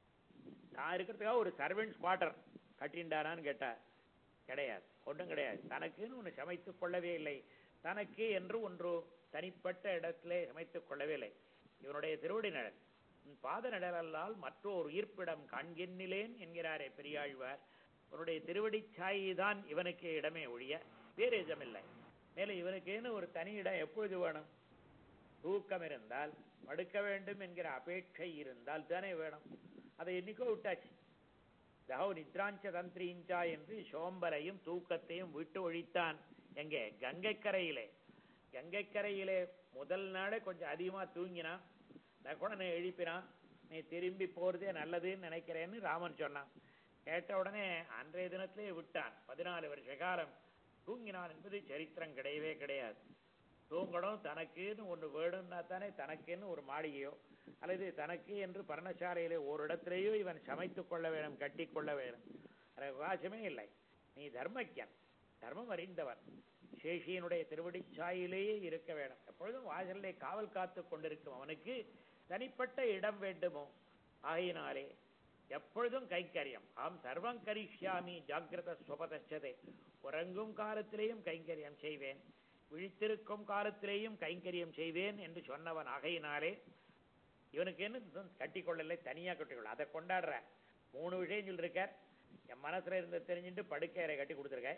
தான் இருக்கிறதுக்காக ஒரு சர்வெண்ட்ஸ் குவார்டர் கட்டிண்டானான்னு கேட்டா கிடையாது ஒன்றும் கிடையாது தனக்குன்னு ஒன்று சமைத்துக் கொள்ளவே இல்லை தனக்கு என்று ஒன்று தனிப்பட்ட இடத்திலே சமைத்துக் கொள்ளவே இல்லை இவனுடைய திருவடி நிழல் உன் பாத நிழலால் மற்றொரு ஈர்ப்பிடம் காண்கின்னிலேன் என்கிறாரே பெரியாழ்வார் உன்னுடைய திருவடி சாயிதான் இவனுக்கு இடமே ஒழிய வேறு இடமில்லை மேலே இவனுக்கேன்னு ஒரு தனி இடம் எப்பொழுது வேணும் தூக்கம் இருந்தால் படுக்க வேண்டும் என்கிற அபேட்சை இருந்தால் தானே வேணும் அதை என்னைக்கோ விட்டாச்சு தகவ நித்ராஞ்ச தந்திரீஞ்சா என்று சோம்பலையும் தூக்கத்தையும் விட்டு ஒழித்தான் எங்கே கங்கைக்கரையிலே கங்கைக்கரையிலே முதல் நாளே கொஞ்சம் அதிகமா தூங்கினான் லக்ஷ்மணனை எழுப்பினான் நீ திரும்பி போறதே நல்லதுன்னு நினைக்கிறேன்னு ராமன் சொன்னான் கேட்ட உடனே அன்றைய தினத்திலே விட்டான் பதினாலு வருஷ காலம் தூங்கினான் என்பது சரித்திரம் கிடையவே கிடையாது தூங்கணும் தனக்குன்னு ஒன்று வேணும்னா தானே தனக்குன்னு ஒரு மாளிகையோ அல்லது தனக்கு என்று பர்ணசாலையிலே ஒரு இடத்திலேயோ இவன் சமைத்துக் கொள்ள வேணும் கட்டி கொள்ள வேணும் அவகாசமே இல்லை நீ தர்மஜன் தர்மம் அறிந்தவன் சேஷியனுடைய திருவடி சாயிலேயே இருக்க வேணும் எப்பொழுதும் வாசலிலே காவல் காத்து கொண்டிருக்கும் அவனுக்கு தனிப்பட்ட இடம் வேண்டுமோ ஆகையினாலே எப்பொழுதும் கைங்கரியம் ஆம் சர்வம் கரிஷ்யாமி ஜாகிரத ஸ்வபதச்சதே உறங்கும் காலத்திலேயும் கைங்கரியம் செய்வேன் விழித்திருக்கும் காலத்திலேயும் கைங்கரியம் செய்வேன் என்று சொன்னவன் ஆகையினாலே இவனுக்கு என்ன கட்டி கொள்ளலை தனியா கட்டிக்கொள்ள அதை கொண்டாடுற மூணு விஷயம் சொல்லிருக்கார் என் மனசுல இருந்து தெரிஞ்சுட்டு படுக்கையறை கட்டி கொடுத்துருக்க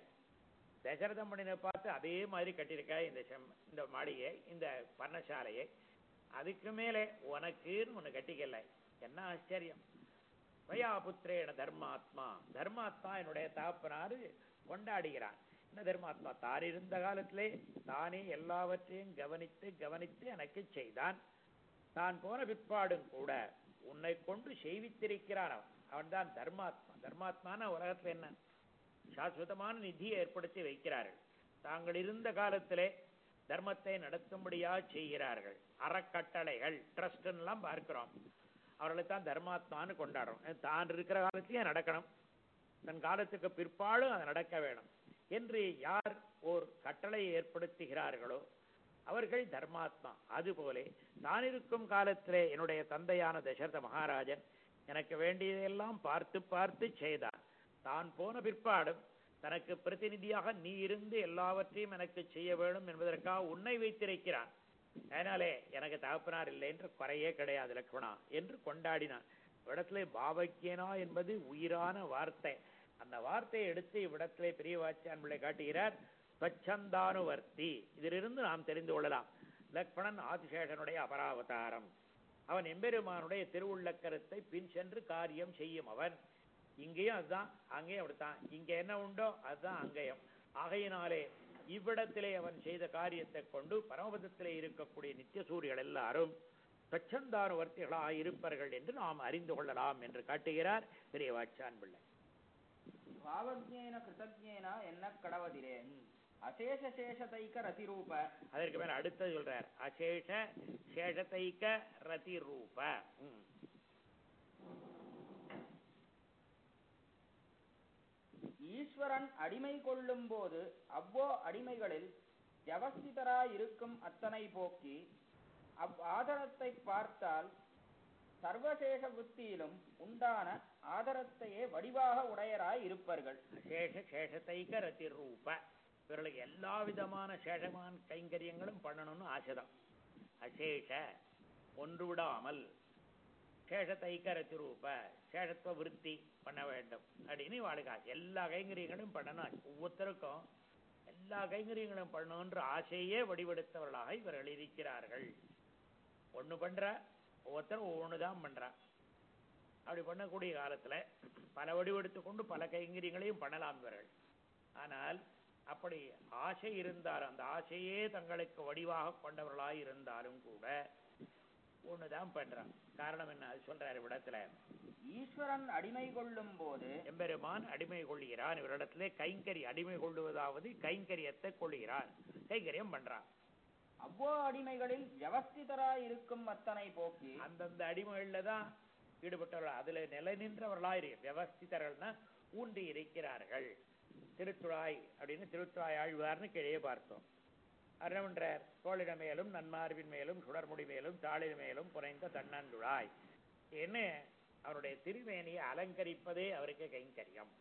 தசரதம் பண்ணின பார்த்து அதே மாதிரி கட்டியிருக்க இந்த செம்- இந்த மாளிகை இந்த பர்ணசாலையை அதுக்கு மேலே உனக்குன்னு ஒண்ணு கட்டிக்கல என்ன ஆச்சரியம் ஸ்வயா புத்திரேன தர்மாத்மா தர்மாத்மா என்னுடைய தாப்பனாரு கொண்டாடுகிறான் என்ன தர்மாத்மா தான் இருந்த காலத்திலே தானே எல்லாவற்றையும் கவனித்து கவனித்து எனக்கு செய்தான் தான் போன பிற்பாடும் கூட உன்னை கொண்டு செய்வித்திருக்கிறான் அவன் அவன்தான் தர்மாத்மா தர்மாத்மான உலகத்துல என்ன சாஸ்வதமான நிதியை ஏற்படுத்தி வைக்கிறார்கள் தாங்கள் இருந்த காலத்திலே தர்மத்தை நடத்தும்படியா செய்கிறார்கள் அறக்கட்டளைகள் ட்ரஸ்ட் எல்லாம் பார்க்கிறோம் அவர்களை தான் தர்மாத்மான்னு கொண்டாடுறோம் தான் இருக்கிற காலத்திலேயே நடக்கணும் தன் காலத்துக்கு பிற்பாடும் அது நடக்க வேணும் என்று யார் ஓர் கட்டளையை ஏற்படுத்துகிறார்களோ அவர்கள் தர்மாத்மா அதுபோலே நான் இருக்கும் காலத்திலே என்னுடைய தந்தையான தசரத மகாராஜன் எனக்கு வேண்டியதையெல்லாம் பார்த்து பார்த்து செய்தார் தான் போன பிற்பாடும் தனக்கு பிரதிநிதியாக நீ இருந்து எல்லாவற்றையும் எனக்கு செய்ய வேண்டும் என்பதற்காக உன்னை வைத்திருக்கிறான் அதனாலே எனக்கு தகப்பனார் இல்லை என்ற குறையே கிடையாது லக்ஷ்மணா என்று கொண்டாடினான் இவ்விடத்திலே பாவக்கியனா என்பது உயிரான வார்த்தை அந்த வார்த்தையை எடுத்து இவ்விடத்திலே பெரிய வாச்சியான் பிள்ளை காட்டுகிறார் ஸ்வச்சந்தானுவர்த்தி இதிலிருந்து நாம் தெரிந்து கொள்ளலாம் லக்ஷ்மணன் ஆதிசேஷனுடைய அபராவதாரம் அவன் எம்பெருமானுடைய திருவுள்ள கருத்தை பின் சென்று காரியம் செய்யும் அவன் இங்கேயும் அதுதான் அங்கேயும் அப்படித்தான் இங்க என்ன உண்டோ அதுதான் அங்கேயும் ஆகையினாலே இவ்விடத்திலே அவன் செய்த காரியத்தை கொண்டு பரமபதத்திலே இருக்கக்கூடிய நித்திய சூரியர்கள் எல்லாரும் ஸ்வச்சந்தானுவர்த்திகளாக இருப்பார்கள் என்று நாம் அறிந்து கொள்ளலாம் என்று காட்டுகிறார் பெரிய வாச்சான் பிள்ளை பாவஜேன கிருதஜேன என்ன கடவதிரே அசேஷ சேஷதைக்க ரதிரூப அதற்கு மேல அடுத்தது சொல்றார் அசேஷ சேஷத்தைக்க ரதி ரூப ம். ஈஸ்வரன் அடிமை கொள்ளும் போது அவ்வோ அடிமைகளில் ஜவஸ்திதராயிருக்கும் அத்தனை போக்கி அவ் ஆதரத்தை பார்த்தால் சர்வசேஷ புத்தியிலும் உண்டான ஆதரத்தையே வடிவாக உடையராய் இருப்பர்கள் சேஷ சேஷத்தைக்க ரதி ரூப இவர்களுக்கு எல்லா விதமான சேஷமான கைங்கரியங்களும் பண்ணணும்னு ஆசைதான் அசேஷ ஒன்று விடாமல் சேஷத்தைக்க ரதி ரூப சேஷத்துவ விருத்தி பண்ண வேண்டும் அப்படின்னு வாழுக ஆசை எல்லா கைங்கரியங்களும் பண்ணணும் ஒவ்வொருத்தருக்கும் எல்லா கைங்கரியங்களும் பண்ணணுன்ற ஆசையே வடிவெடுத்தவர்களாக இவர்கள் இருக்கிறார்கள் ஒண்ணு பண்ற ஒவ்வொருத்தரும் ஒவ்வொன்று தான் பண்றா அப்படி பண்ணக்கூடிய காலத்துல பல வடிவெடுத்து கொண்டு பல கைங்கரியங்களையும் பண்ணலாம் இவர்கள் ஆனால் அப்படி ஆசை இருந்தாலும் அந்த ஆசையே தங்களுக்கு வடிவாக கொண்டவர்களாய் இருந்தாலும் கூட ஒண்ணுதான் பண்றான் காரணம் என்ன அது சொல்றாரு இவ்விடத்துல ஈஸ்வரன் அடிமை கொள்ளும் போது எம்பெருமான் அடிமை கொள்கிறான் இவரிடத்திலே கைங்கரி அடிமை கொள்ளுவதாவது கைங்கரியத்தை கொள்கிறான் கைங்கரியம் பண்றான் அவ்வோ அடிமைகளில் ஜவஸ்திதராயிருக்கும் அத்தனை போக்கி அந்தந்த அடிமைகள்ல தான் ஈடுபட்டவர்கள் அதுல நிலை நின்றவர்களா இருக்கு வியவஸ்திதர்கள்னா ஊன்றி இருக்கிறார்கள் திருத்துழாய் அப்படின்னு திருத்துழாய் ஆழ்வார்னு கீழே பார்த்தோம் அரணன்றார் தோளிட மேலும் நன்மார்பின் மேலும் சுடர்முடி மேலும் தாளின் மேலும் புனைந்த தன்னந்துழாய் என்ன அவருடைய திருமேனியை அலங்கரிப்பதே அவருக்கு கைங்கரியம்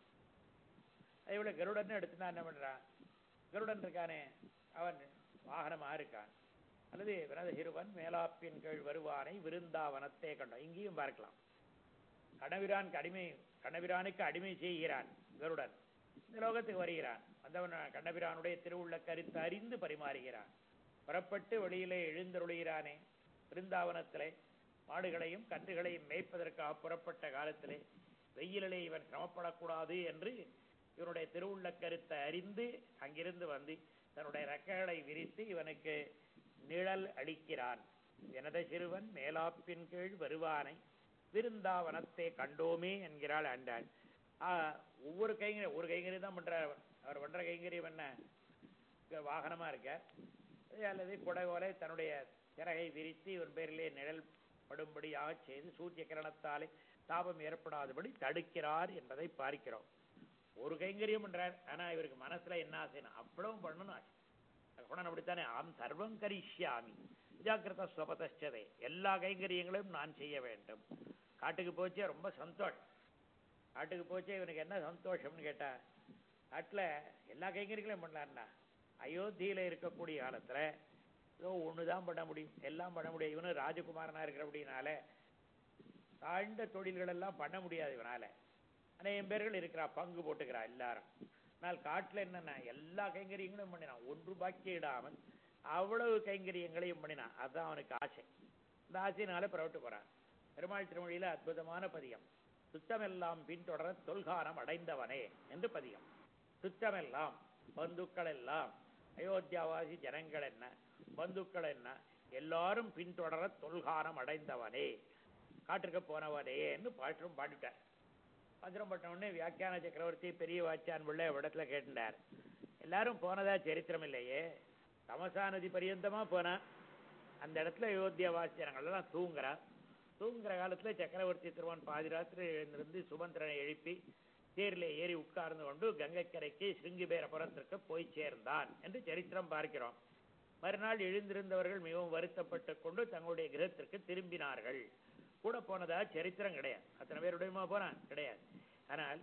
அதே போல கருடன் எடுத்துனா என்ன பண்றான் கருடன் இருக்கானே அவன் வாகனமா இருக்கான் அல்லது விரத சிறுவன் மேலாப்பின் கீழ் வருவானை விருந்தாவனத்தை கண்டோம் இங்கேயும் பார்க்கலாம் கணவிரானுக்கு அடிமை கணவிரானுக்கு அடிமை செய்கிறான் கருடன் இந்த லோகத்துக்கு வருகிறான் வந்தவன் கண்ணபிரானுடைய திருவுள்ள கருத்து அறிந்து பரிமாறுகிறான் புறப்பட்டு வெளியிலே எழுந்தருளுகிறானே பிருந்தாவனத்திலே மாடுகளையும் கன்றுகளையும் மேய்ப்பதற்காக புறப்பட்ட காலத்திலே வெயிலிலே இவன் சிரமப்படக்கூடாது என்று இவனுடைய திருவுள்ள கருத்தை அறிந்து அங்கிருந்து வந்து தன்னுடைய ரெக்கைகளை விரித்து இவனுக்கு நிழல் அளிக்கிறான் எனத சிறுவன் மேலாப்பின் கீழ் வருவானை விருந்தாவனத்தை கண்டோமே என்கிறாள் ஆண்டாள் ஆஹ், ஒவ்வொரு கைங்கரி ஒரு கைங்கரி தான் பண்றார் அவர். அவர் பண்ற கைங்கரியம் என்ன இங்க வாகனமா இருக்க அல்லது குடகோலை தன்னுடைய சிறகை விரித்து இவன் பேரிலே நிழல் படும்படியாக செய்து சூரிய கிரணத்தாலே தாபம் ஏற்படாதபடி தடுக்கிறார் என்பதை பார்க்கிறோம் ஒரு கைங்கரியம் பண்றார் ஆனா இவருக்கு மனசுல என்ன ஆசைனா அவ்வளவும் பண்ணணும் ஆசை குணன் அப்படித்தானே ஆம் சர்வம் கரிஷ்யாமி ஜாக்கிரத ஸ்வபதச்சதே எல்லா கைங்கரியங்களையும் நான் செய்ய வேண்டும் காட்டுக்கு போச்சே ரொம்ப சந்தோஷம் காட்டுக்கு போச்சே இவனுக்கு என்ன சந்தோஷம்னு கேட்டா காட்டுல எல்லா கைங்கரியங்களையும் பண்ணலான்னா அயோத்தியில இருக்கக்கூடிய காலத்துல ஏதோ ஒண்ணுதான் பண்ண முடியும் எல்லாம் பண்ண முடியும் இவனு ராஜகுமாரனா இருக்கிற அப்படின்னால தாழ்ந்த தொழில்கள் எல்லாம் பண்ண முடியாது இவனால அநேகம் பேர்கள் இருக்கிறா பங்கு போட்டுக்கிறா எல்லாரும் ஆனால் காட்டுல என்னன்னா எல்லா கைங்கரியங்களும் பண்ணினான் ஒன்று பாக்கி இடாமல் அவ்வளவு கைங்கரியங்களையும் பண்ணினான் அதுதான் அவனுக்கு ஆசை இந்த ஆசையினால புறப்பட்டு போறான் பெருமாள் திருமொழியில அற்புதமான பதியம் சுத்தமெல்லாம் பின்தொடர தொல்கானம் அடைந்தவனே என்று பதியம் சுத்தமெல்லாம் பந்துக்கள் எல்லாம் அயோத்தியாவாசி ஜனங்கள் என்ன பந்துக்கள் என்ன எல்லாரும் பின்தொடர தொல்கானம் அடைந்தவனே காட்டுக்கு போனவனே என்று பாட்டும் பாடிட்டார் பாத்திரம் பட்ட உடனே வியாக்கியான சக்கரவர்த்தி பெரிய வாச்சான் பிள்ளை இடத்துல கேட்டார் எல்லாரும் போனதா சரித்திரம் இல்லையே தமசா நதி பரியந்தமா போனா அந்த இடத்துல அயோத்தியா வாசியனங்கள் எல்லாம் தூங்குறா தூங்குற காலத்துல சக்கரவர்த்தி திருவன் பாதி ராத்திரி எழுந்திருந்து சுமந்திரனை எழுப்பி தேரிலே ஏறி உட்கார்ந்து கொண்டு கங்கைக்கரைக்கு சிருங்கிபேரபுரத்திற்கு போய் சேர்ந்தான் என்று சரித்திரம் பார்க்கிறோம் மறுநாள் எழுந்திருந்தவர்கள் மிகவும் வருத்தப்பட்டு கொண்டு தங்களுடைய கிரகத்திற்கு திரும்பினார்கள் கூட போனதா சரித்திரம் கிடையாது அத்தனை பேருடையமா போனான் கிடையாது ஆனால்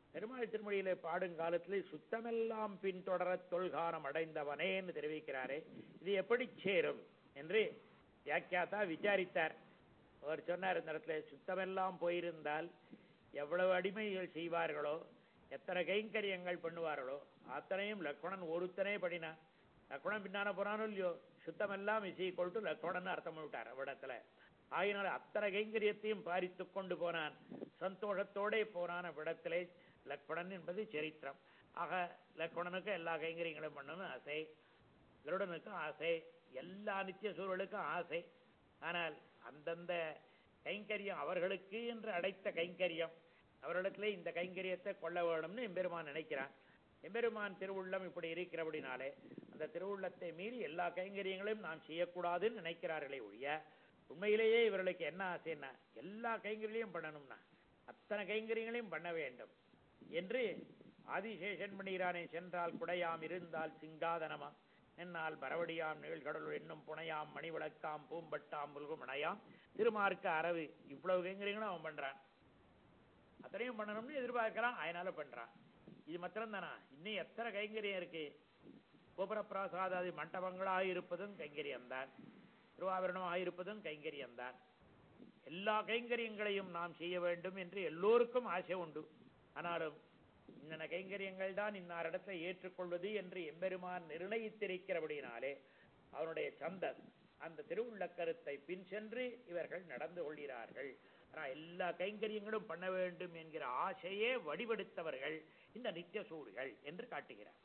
பெருமாள் திருமொழியிலே பாடும் காலத்திலே சுத்தமெல்லாம் பின்தொடரத் தொல்கானம் அடைந்தவனேன்னு தெரிவிக்கிறாரே இது எப்படி சேரும் என்று வியாக்கியாத்தா விசாரித்தார் அவர் சொன்னார் இந்த இடத்துல சுத்தமெல்லாம் போயிருந்தால் எவ்வளவு அடிமைகள் செய்வார்களோ எத்தனை கைங்கரியங்கள் பண்ணுவார்களோ அத்தனையும் லக்ஷ்மணன் ஒருத்தனே படினான் லக்ஷ்மணன் பின்னான போறானோ இல்லையோ சுத்தமெல்லாம் இசை கொண்டு லக்ஷ்மணன் அர்த்தம் பண்ணிவிட்டார் அவ்விடத்துல ஆகினால அத்தனை கைங்கரியத்தையும் பாரித்து கொண்டு போனான் சந்தோஷத்தோடே போனான் அவ்விடத்திலே லக்ஷ்மணன் என்பது சரித்திரம் ஆக லக்ஷ்மணனுக்கு எல்லா கைங்கரியங்களும் பண்ணணும் ஆசை கருடனுக்கும் ஆசை எல்லா நித்திய சூழலுக்கும் ஆசை ஆனால் அந்தந்த கைங்கரியம் அவர்களுக்கு என்று அடைத்த கைங்கரியம் அவரிடத்திலே இந்த கைங்கரியத்தை கொள்ள வேணும்னு எம்பெருமான் நினைக்கிறான் எம்பெருமான் திருவுள்ளம் இப்படி இருக்கிறபடினாலே அந்த திருவுள்ளத்தை மீறி எல்லா கைங்கரியங்களையும் நாம் செய்யக்கூடாதுன்னு நினைக்கிறார்களே ஒழிய உண்மையிலேயே இவர்களுக்கு என்ன ஆசைன்னா எல்லா கைங்கரியங்களையும் பண்ணணும்னா அத்தனை கைங்கரியங்களையும் பண்ண வேண்டும் என்று ஆதிசேஷன் பண்ணுகிறானே சென்றால் குடையாம் இருந்தால் சிங்காதனமா என்னால் பரவடியாம் நிகழ்கடலுள் என்னும் புனையாம் மணி விளக்காம் பூம்பட்டாம் புல்கும் மணையாம் திருமார்க்க அரவு இவ்வளவு கைங்கரியங்களும் அவன் பண்றான் அத்தனையும் பண்ணணும்னு எதிர்பார்க்கிறான் அதனால பண்றான் இது மாத்திரம் தானா இன்னும் எத்தனை கைங்கரியம் இருக்கு கோபுர பிராசாதாதி மண்டபங்களாக இருப்பதும் கைங்கரியம்தான் திருவாபரணமாக இருப்பதும் கைங்கரியம்தான் எல்லா கைங்கரியங்களையும் நாம் செய்ய வேண்டும் என்று எல்லோருக்கும் ஆசை உண்டு ஆனாலும் இன்னென்ன கைங்கரியங்கள் தான் இன்னாரிடத்தை ஏற்றுக்கொள்வது என்று எம்பெருமான் நிர்ணயித்திருக்கிறபடினாலே அவனுடைய சந்தன் அந்த திருவுள்ள கருத்தை பின் சென்று இவர்கள் நடந்து கொள்கிறார்கள் ஆனால் எல்லா கைங்கரியங்களும் பண்ண வேண்டும் என்கிற ஆசையே வடிவெடுத்தவர்கள் இந்த நித்திய சூடுகள் என்று காட்டுகிறார்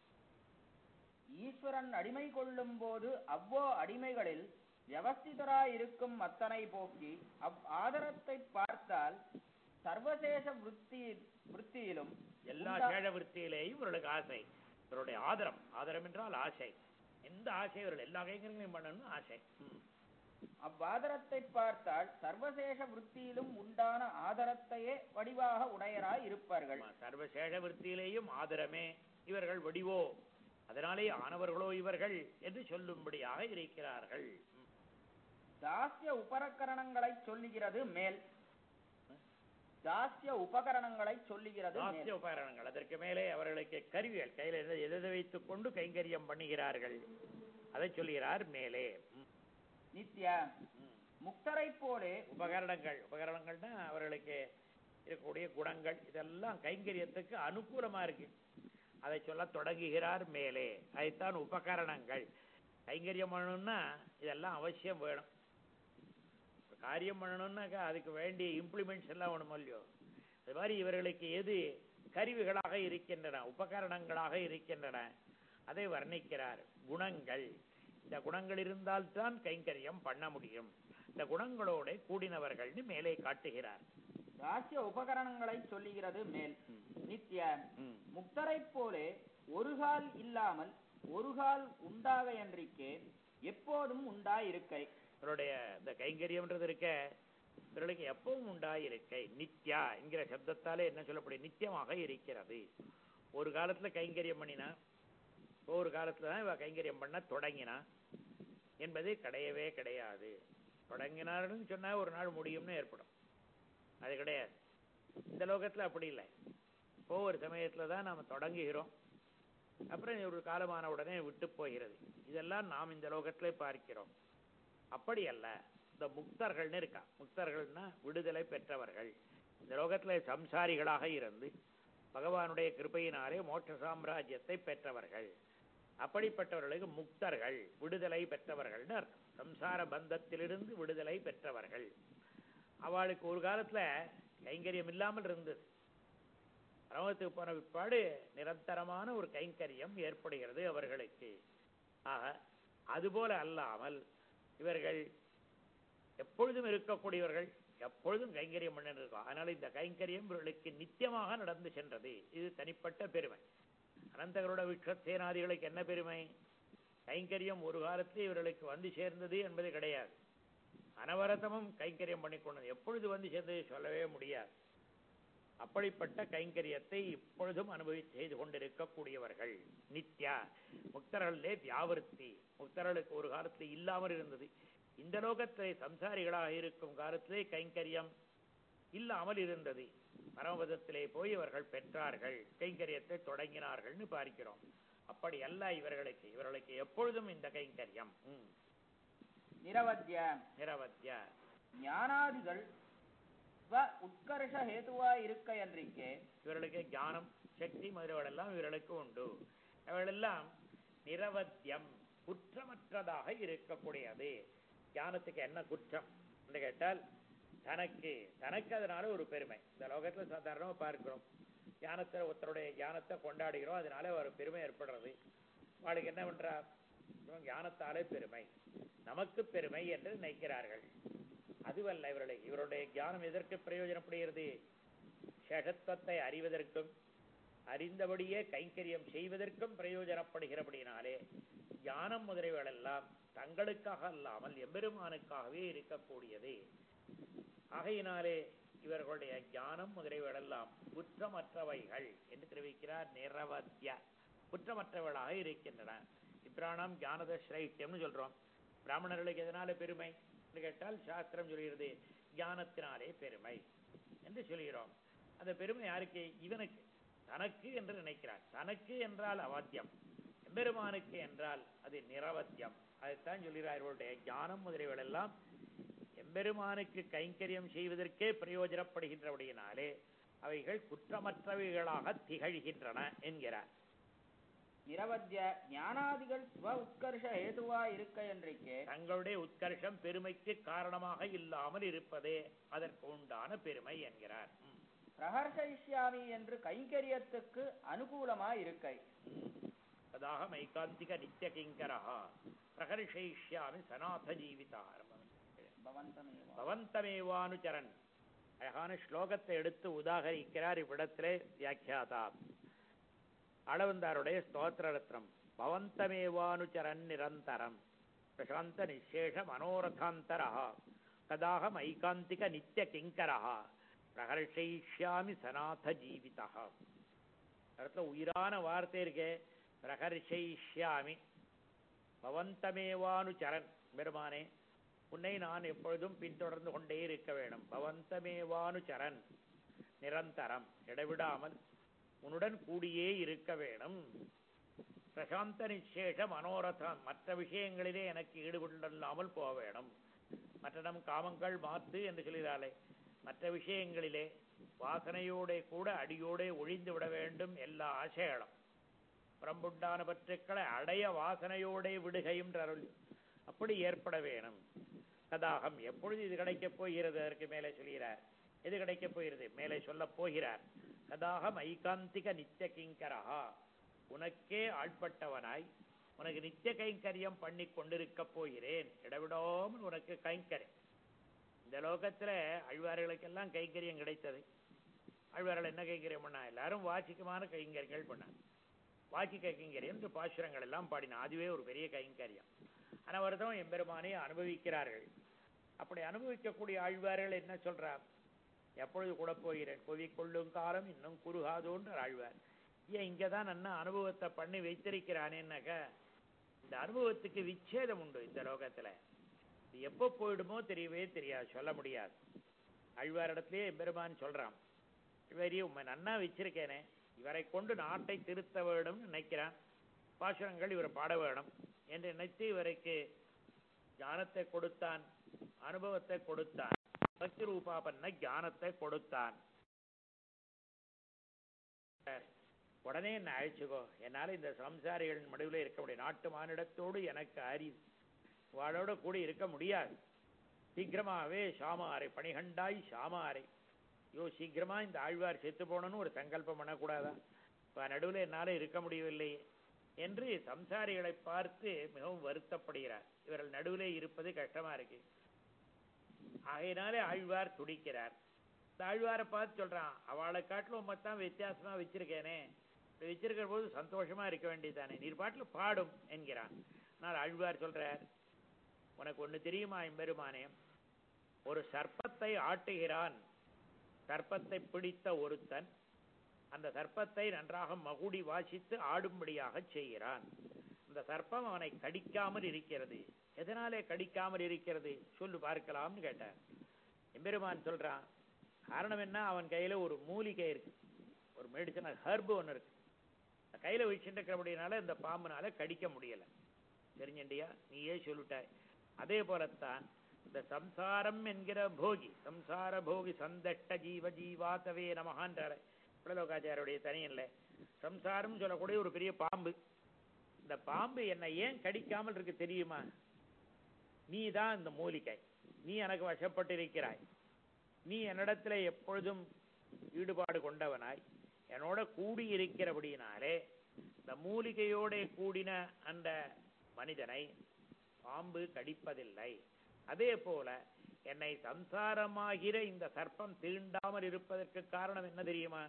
ஈஸ்வரன் அடிமை கொள்ளும் போது அவ்வோ அடிமைகளில் வியவஸ்திதராயிருக்கும் அத்தனை போக்கி அவ் ஆதரத்தை பார்த்தால் சர்வசேஷ விருத்தி விருத்தியிலும் எல்லா உண்டா- சேழ விருத்தியிலேயும் இவர்களுக்கு ஆசை இவருடைய ஆதரம் ஆதரம் என்றால் ஆசை எந்த ஆசை இவர்கள் எல்லா கைங்கரியங்களையும் பண்ணணும்னு ஆசை ம். அவ்வாதரத்தை பார்த்தால் சர்வசேஷ விருத்தியிலும் உண்டான ஆதரத்தையே வடிவாக உடையராய் இருப்பார்கள் ஆமா, சர்வசேஷ விருத்தியிலேயும் ஆதரமே இவர்கள் வடிவோ அதனாலே ஆனவர்களோ இவர்கள் என்று சொல்லும்படியாக இருக்கிறார்கள் ம். தாஸ்ய உபகரணங்களை சொல்லுகிறது மேல் தாஸ்ய உபகரணங்களை சொல்லுகிறது மேல் தாஸ்ய உபகரணங்கள் அதற்கு மேலே அவர்களுக்கு கருவிகள் கையில் எதை எதை வைத்துக் கொண்டு கைங்கரியம் பண்ணுகிறார்கள் அதை சொல்கிறார் மேலே ம். நித்ய ம். முக்தரை போலே உபகரணங்கள் உபகரணங்கள்னா அவர்களுக்கு இருக்கக்கூடிய குணங்கள் இதெல்லாம் கைங்கரியத்துக்கு அனுகூலமா இருக்கு அதை சொல்ல தொடங்குகிறார் மேலே அதைத்தான் உபகரணங்கள் கைங்கரியம் பண்ணணும்னா இதெல்லாம் அவசியம் வேணும் ஒரு காரியம் பண்ணணும்னாக்கா அதுக்கு வேண்டிய இம்ப்ளிமெண்ட்ஸ் எல்லாம் வேணும் இல்லையோ அது மாதிரி இவர்களுக்கு எது கருவிகளாக இருக்கின்றன உபகரணங்களாக இருக்கின்றன அதை வர்ணிக்கிறார் குணங்கள் இந்த குணங்கள் இருந்தால்தான் கைங்கரியம் பண்ண முடியும் இந்த குணங்களோட கூடினவர்கள்னு மேலே காட்டுகிறார் தாஸ்ய உபகரணங்களை சொல்லுகிறது மேல் நித்ய ம். முக்தரை போலே ஒரு கால் இல்லாமல் ஒரு கால் உண்டாக என்றிக்கே எப்போதும் உண்டாயிருக்கை இவருடைய இந்த கைங்கரியம்ன்றது இருக்க இவர்களுக்கு எப்பவும் உண்டாயிருக்கை நித்யா என்கிற சப்தத்தாலே என்ன சொல்லப்படும் நித்தியமாக இருக்கிறது ஒரு காலத்துல கைங்கரியம் பண்ணினா ஒரு காலத்துல தான் இவ கைங்கரியம் பண்ண தொடங்கினா என்பது கிடையவே கிடையாது தொடங்கினார்னு சொன்னா ஒரு நாள் முடியும்னு ஏற்படும் அது கிடையாது இந்த லோகத்துல அப்படி இல்லை இப்போ ஒரு சமயத்துல தான் நாம தொடங்குகிறோம் அப்புறம் ஒரு காலமான உடனே விட்டு போகிறது இதெல்லாம் நாம் இந்த லோகத்திலே பார்க்கிறோம் அப்படி அல்ல இந்த முக்தர்கள்னு இருக்கா முக்தர்கள்னா விடுதலை பெற்றவர்கள் இந்த லோகத்திலே சம்சாரிகளாக இருந்து பகவானுடைய கிருபையினாலே மோட்ச சாம்ராஜ்யத்தை பெற்றவர்கள் அப்படிப்பட்டவர்களுக்கு முக்தர்கள் விடுதலை பெற்றவர்கள்னு அர்த்தம் சம்சார பந்தத்திலிருந்து விடுதலை பெற்றவர்கள் அவளுக்கு ஒரு காலத்துல கைங்கரியம் இல்லாமல் இருந்தது பரமத்துக்கு போன பிற்பாடு நிரந்தரமான ஒரு கைங்கரியம் ஏற்படுகிறது அவர்களுக்கு ஆக அதுபோல அல்லாமல் இவர்கள் எப்பொழுதும் இருக்கக்கூடியவர்கள் எப்பொழுதும் கைங்கரியம் பண்ணி இருக்கோம் அதனால இந்த கைங்கரியம் இவர்களுக்கு நித்தியமாக நடந்து சென்றது இது தனிப்பட்ட பெருமை அனந்தகரோட விக்ஷசேனாதிகளுக்கு என்ன பெருமை கைங்கரியம் ஒரு காலத்தில் இவர்களுக்கு வந்து சேர்ந்தது என்பது கிடையாது அனவரதமும் கைங்கரியம் பண்ணிக்கொண்டது எப்பொழுது வந்து சேர்ந்தது சொல்லவே முடியாது அப்படிப்பட்ட கைங்கரியத்தை இப்பொழுதும் அனுபவி செய்து கொண்டிருக்கக்கூடியவர்கள் நித்யா முக்தர்களே வியாவிருத்தி முக்தர்களுக்கு ஒரு காலத்தில் இல்லாமல் இருந்தது இந்த லோகத்தை சம்சாரிகளாக இருக்கும் காலத்திலே கைங்கரியம் இல்லாமல் இருந்தது பரமபதத்திலே போய் இவர்கள் பெற்றார்கள் கைங்கரியத்தை தொடங்கினார்கள்னு பார்க்கிறோம் அப்படி அல்ல இவர்களுக்கு இவர்களுக்கு எப்பொழுதும் இந்த கைங்கரியம் ம், நிரவத்ய நிரவத்திய ஞானாதிகள் ஸ்வ உத்கர்ஷ ஹேதுவாய் இருக்க என்றிக்கே இவர்களுக்கு ஞானம் சக்தி முதல்வர்களெல்லாம் இவர்களுக்கு உண்டு அவர்களெல்லாம் நிரவத்தியம் குற்றமற்றதாக இருக்கக்கூடியது ஞானத்துக்கு என்ன குற்றம் என்று கேட்டால் தனக்கு தனக்கு அதனால ஒரு பெருமை இந்த லோகத்துல சாதாரணமா பார்க்கிறோம் ஞானத்தை ஒருத்தருடைய ஞானத்தை கொண்டாடுகிறோம் அதனால ஒரு பெருமை ஏற்படுறது அவளுக்கு என்ன பண்றா இவன் ஞானத்தாலே பெருமை நமக்கு பெருமை என்று நினைக்கிறார்கள் அதுவல்ல இவர்களை இவருடைய ஞானம் எதற்கு பிரயோஜனப்படுகிறது சேஷத்துவத்தை அறிவதற்கும் அறிந்தபடியே கைங்கரியம் செய்வதற்கும் பிரயோஜனப்படுகிறபடினாலே ஞானம் முதலியவைகள் எல்லாம் தங்களுக்காக அல்லாமல் எம்பெருமானுக்காகவே இருக்கக்கூடியது ஆகையினாலே இவர்களுடைய ஞானம் முதலியவைகள் எல்லாம் குற்றமற்றவைகள் என்று தெரிவிக்கிறார் நிரவத்திய குற்றமற்றவர்களாக இருக்கின்றன இப்பிராணம் ஞானத ஸ்ரைட்டியம்னு சொல்றோம் பிராமணர்களுக்கு எதனால பெருமை என்று கேட்டால் சாஸ்திரம் சொல்கிறது ஞானத்தினாலே பெருமை என்று சொல்கிறோம் அந்த பெருமை யாருக்கு இவனுக்கு தனக்கு என்று நினைக்கிறான் தனக்கு என்றால் அவாத்தியம் எம்பெருமானுக்கு என்றால் அது நிரவத்தியம் அதைத்தான் சொல்கிறார் இவருடைய ஞானம் முதலியவர்கள் எல்லாம் எம்பெருமானுக்கு கைங்கரியம் செய்வதற்கே பிரயோஜனப்படுகின்றபடியினாலே அவைகள் குற்றமற்றவைகளாக திகழ்கின்றன என்கிறார் நிரவத்ய ஞானாதிகள் ஸ்வ உத்கர்ஷ ஹேதுவாய் இருக்க என்றிக்கே தங்களுடைய உத்கர்ஷம் பெருமைக்கு காரணமாக இல்லாமல் இருப்பதே அதற்கு உண்டான பெருமை என்கிறார் ம். பிரஹர்ஷயிஷ்யாமி என்று கைங்கரியத்துக்கு அனுகூலமாய் இருக்கை ததாக மைகாந்திக நித்திய கிங்கரா பிரகர்ஷயிஷ்யாமி சனாத ஜீவிதா பவந்தமேவ பவந்தமேவானுச்சரன் அழகான ஸ்லோகத்தை எடுத்து உதாகரிக்கிறார் இவ்விடத்திலே வியாக்கியாதா அளவந்தாருடைய ஸ்தோத்திர ரத்னம் பவந்தமேவானுச்சரன் நிரந்தரம் பிரசாந்த நிசேஷ மனோரதாந்தரா கதாகம் ஐகாந்திக நித்திய கிங்கரா பிரகர்ஷயிஷ்யாமி சனாத ஜீவிதா இடத்துல உயிரான வார்த்தை இருக்கே பிரகர்ஷயிஷ்யாமி பவந்தமேவானுச்சரன் பெருமானே உன்னை நான் எப்பொழுதும் பின்தொடர்ந்து கொண்டே இருக்க வேண்டும் பவந்தமேவானுச்சரன் நிரந்தரம் இடைவிடாமல் உன்னுடன் கூடியே இருக்க வேணும் பிரசாந்த நிசேஷ மனோரதம் மற்ற விஷயங்களிலே எனக்கு ஈடுபடலாமல் போக வேணும் மற்ற நம் காமங்கள் மாத்து என்று சொல்கிறாளே மற்ற விஷயங்களிலே வாசனையோடே கூட அடியோடே ஒழிந்து விட வேண்டும் எல்லா ஆசைகளும் புறம்புண்டான பற்றுக்களை அடைய வாசனையோடே விடுகையும் அருள் அப்படி ஏற்பட வேணும் கதாகம் எப்பொழுது இது கிடைக்கப் போகிறது அதற்கு மேலே சொல்கிறார் எது கிடைக்கப் போகிறது மேலே சொல்லப் போகிறார் கதாகம் ஐகாந்திக நித்திய கிங்கரா உனக்கே ஆட்பட்டவனாய் உனக்கு நித்திய கைங்கரியம் பண்ணி கொண்டிருக்கப் போகிறேன் இடவிடாமல் உனக்கு கைங்கரியம் இந்த லோகத்துல அழ்வார்களுக்கெல்லாம் கைங்கரியம் கிடைத்தது அழ்வார்கள் என்ன கைங்கரியம் பண்ணா எல்லாரும் வாச்சிக்கமான கைங்கரியங்கள் பண்ணாங்க வாச்சிக்க கைங்கரியம் இந்த பாசுரங்கள் எல்லாம் பாடினா அதுவே ஒரு பெரிய கைங்கரியம் அனவரதம் எம்பெருமானை அனுபவிக்கிறார்கள் அப்படி அனுபவிக்கக்கூடிய ஆழ்வார்கள் என்ன சொல்றார் எப்பொழுது கூட போகிறேன் கொவி கொள்ளும் காலம் இன்னும் குறுகாதோன்ற ஆழ்வார் ஏன் இங்கே தான் நன்ன அனுபவத்தை பண்ணி வைத்திருக்கிறானேன்னாக்க இந்த அனுபவத்துக்கு விச்சேதம் உண்டு இந்த லோகத்துல இது எப்போ போயிடுமோ தெரியவே தெரியாது சொல்ல முடியாது அழ்வாரிடத்திலே எம்பெருமான் சொல்றான் இவரி உண்மை நன்னா வச்சிருக்கேனே இவரை கொண்டு நாட்டை திருத்த வேண்டும் நினைக்கிறான் பாசுரங்கள் இவர் பாட வேணும் என்று நினைத்து இவருக்கு ஞானத்தை கொடுத்தான் அனுபவத்தை கொடுத்தான் பக்தி ரூபாபன்ன ஞானத்தை கொடுத்தான் உடனே என்ன அழைச்சுக்கோ என்னால இந்த சம்சாரிகள் நடுவில் இருக்க முடியும் நாட்டு மானிடத்தோடு எனக்கு அரிது வாழோட கூட இருக்க முடியாது சீக்கிரமாகவே சாமாரை பணிகண்டாய் சாமாரை ஐயோ சீக்கிரமா இந்த ஆழ்வார் செத்து போகணும்னு ஒரு சங்கல்பம் பண்ணக்கூடாதா இப்போ நடுவில் என்னால் இருக்க முடியவில்லையே என்று சம்சாரிகளை பார்த்து மிகவும் வருத்தப்படுகிறார் இவர்கள் நடுவிலே இருப்பது கஷ்டமா இருக்கு ஆகையினாலே ஆழ்வார் துடிக்கிறார் இந்த ஆழ்வாரை பார்த்து சொல்றான் அவளை காட்டிலும் உண்மை தான் வித்தியாசமா வச்சிருக்கேனே இப்படி வச்சிருக்கிற போது சந்தோஷமா இருக்க வேண்டியதானே நீர் பாட்டில் பாடும் என்கிறான் ஆனால் ஆழ்வார் சொல்றார் உனக்கு ஒண்ணு தெரியுமா எம்பெருமானே ஒரு சர்ப்பத்தை ஆட்டுகிறான் சர்ப்பத்தை பிடித்த ஒருத்தன் அந்த சர்ப்பத்தை நன்றாக மகுடி வாசித்து ஆடும்படியாக செய்கிறான் அந்த சர்ப்பம் அவனை கடிக்காமல் இருக்கிறது எதனாலே கடிக்காமல் இருக்கிறது சொல்லு பார்க்கலாம்னு கேட்டார் எம்பெருமான் சொல்றான் காரணம் என்ன அவன் கையில ஒரு மூலிகை இருக்கு ஒரு மெடிசனல் ஹர்பு ஒன்று இருக்கு அந்த கையில வச்சுட்டு இருக்கிறபடினால இந்த பாம்புனால கடிக்க முடியல தெரிஞ்சண்டியா நீயே சொல்லிட்டாய் அதே போலத்தான் இந்த சம்சாரம் என்கிற போகி சம்சார போகி சந்தட்ட ஜீவ ஜீவாத்தவே நமகான்றார புலலோகாச்சாரியுடைய தனியன்ல சம்சாரம் சொல்லக்கூடிய ஒரு பெரிய பாம்பு இந்த பாம்பு என்னை ஏன் கடிக்காமல் இருக்கு தெரியுமா நீ தான் இந்த மூலிகை நீ எனக்கு வசப்பட்டிருக்கிறாய் நீ என்னிடத்துல எப்பொழுதும் ஈடுபாடு கொண்டவனாய் என்னோட கூடி இருக்கிறபடியினாலே இந்த மூலிகையோட கூடின அந்த மனிதனை பாம்பு கடிப்பதில்லை அதே போல என்னை சம்சாரமாகிற இந்த சர்ப்பம் தீண்டாமல் இருப்பதற்கு காரணம் என்ன தெரியுமா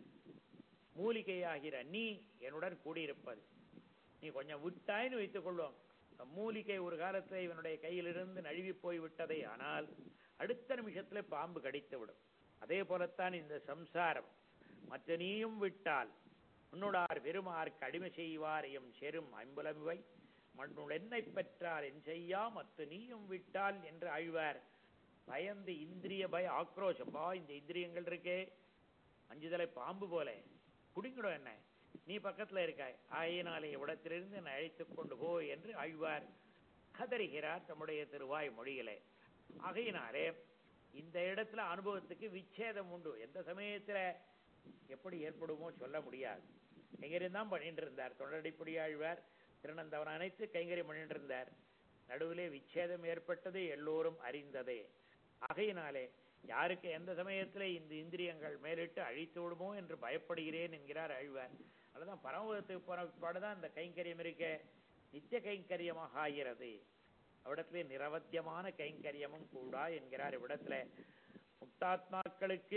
மூலிகையாகிற நீ என்னுடன் கூடியிருப்பது நீ கொஞ்சம் விட்டாய்னு வைத்துக் கொள்வோம் இந்த மூலிகை ஒரு காலத்துல இவனுடைய கையிலிருந்து நழுவி போய் விட்டதே ஆனால் அடுத்த நிமிஷத்துல பாம்பு கடித்து விடும் அதே போலத்தான் இந்த சம்சாரம் மற்ற நீயும் விட்டால் உன்னுடார் பெருமார் கடிமை செய்வார் எம் செரும் ஐம்புலமிவை மண்ணுள் என்னை பெற்றார் என் செய்யா மத்து நீயும் விட்டால் என்று ஆழ்வார் பயந்து இந்திரிய பய ஆக்ரோஷம் பா இந்த இந்திரியங்கள் இருக்கே அஞ்சுதலை பாம்பு போல குடிங்கிடும் என்ன நீ பக்கத்துல இருக்காய் ஆயினாலே இவ்விடத்திலிருந்து என்னை அழைத்துக் கொண்டு போ என்று ஆழ்வார் கதறுகிறார் தம்முடைய திருவாய் மொழியிலே ஆகையினாலே இந்த இடத்துல அனுபவத்துக்கு விச்சேதம் உண்டு எந்த சமயத்துல எப்படி ஏற்படுமோ சொல்ல முடியாது கைங்கரியம் தான் பண்ணிட்டு இருந்தார் தொடரடிப்படி ஆழ்வார் திருநந்தவன் அனைத்து கைங்கரியம் பண்ணிட்டு இருந்தார் நடுவிலே விச்சேதம் ஏற்பட்டது எல்லோரும் அறிந்ததே ஆகையினாலே யாருக்கு எந்த சமயத்துல இந்த இந்திரியங்கள் மேலிட்டு அழித்து விடுமோ என்று பயப்படுகிறேன் என்கிறார் ஆழ்வார் அதுதான் பரமபதத்துக்கு போன பாடுதான் இந்த கைங்கரியம் இருக்க நித்திய கைங்கரியமாக ஆகிறது அவ்விடத்திலே நிரவத்தியமான கைங்கரியமும் கூடா என்கிறார் இவ்விடத்துல முக்தாத்மாக்களுக்கு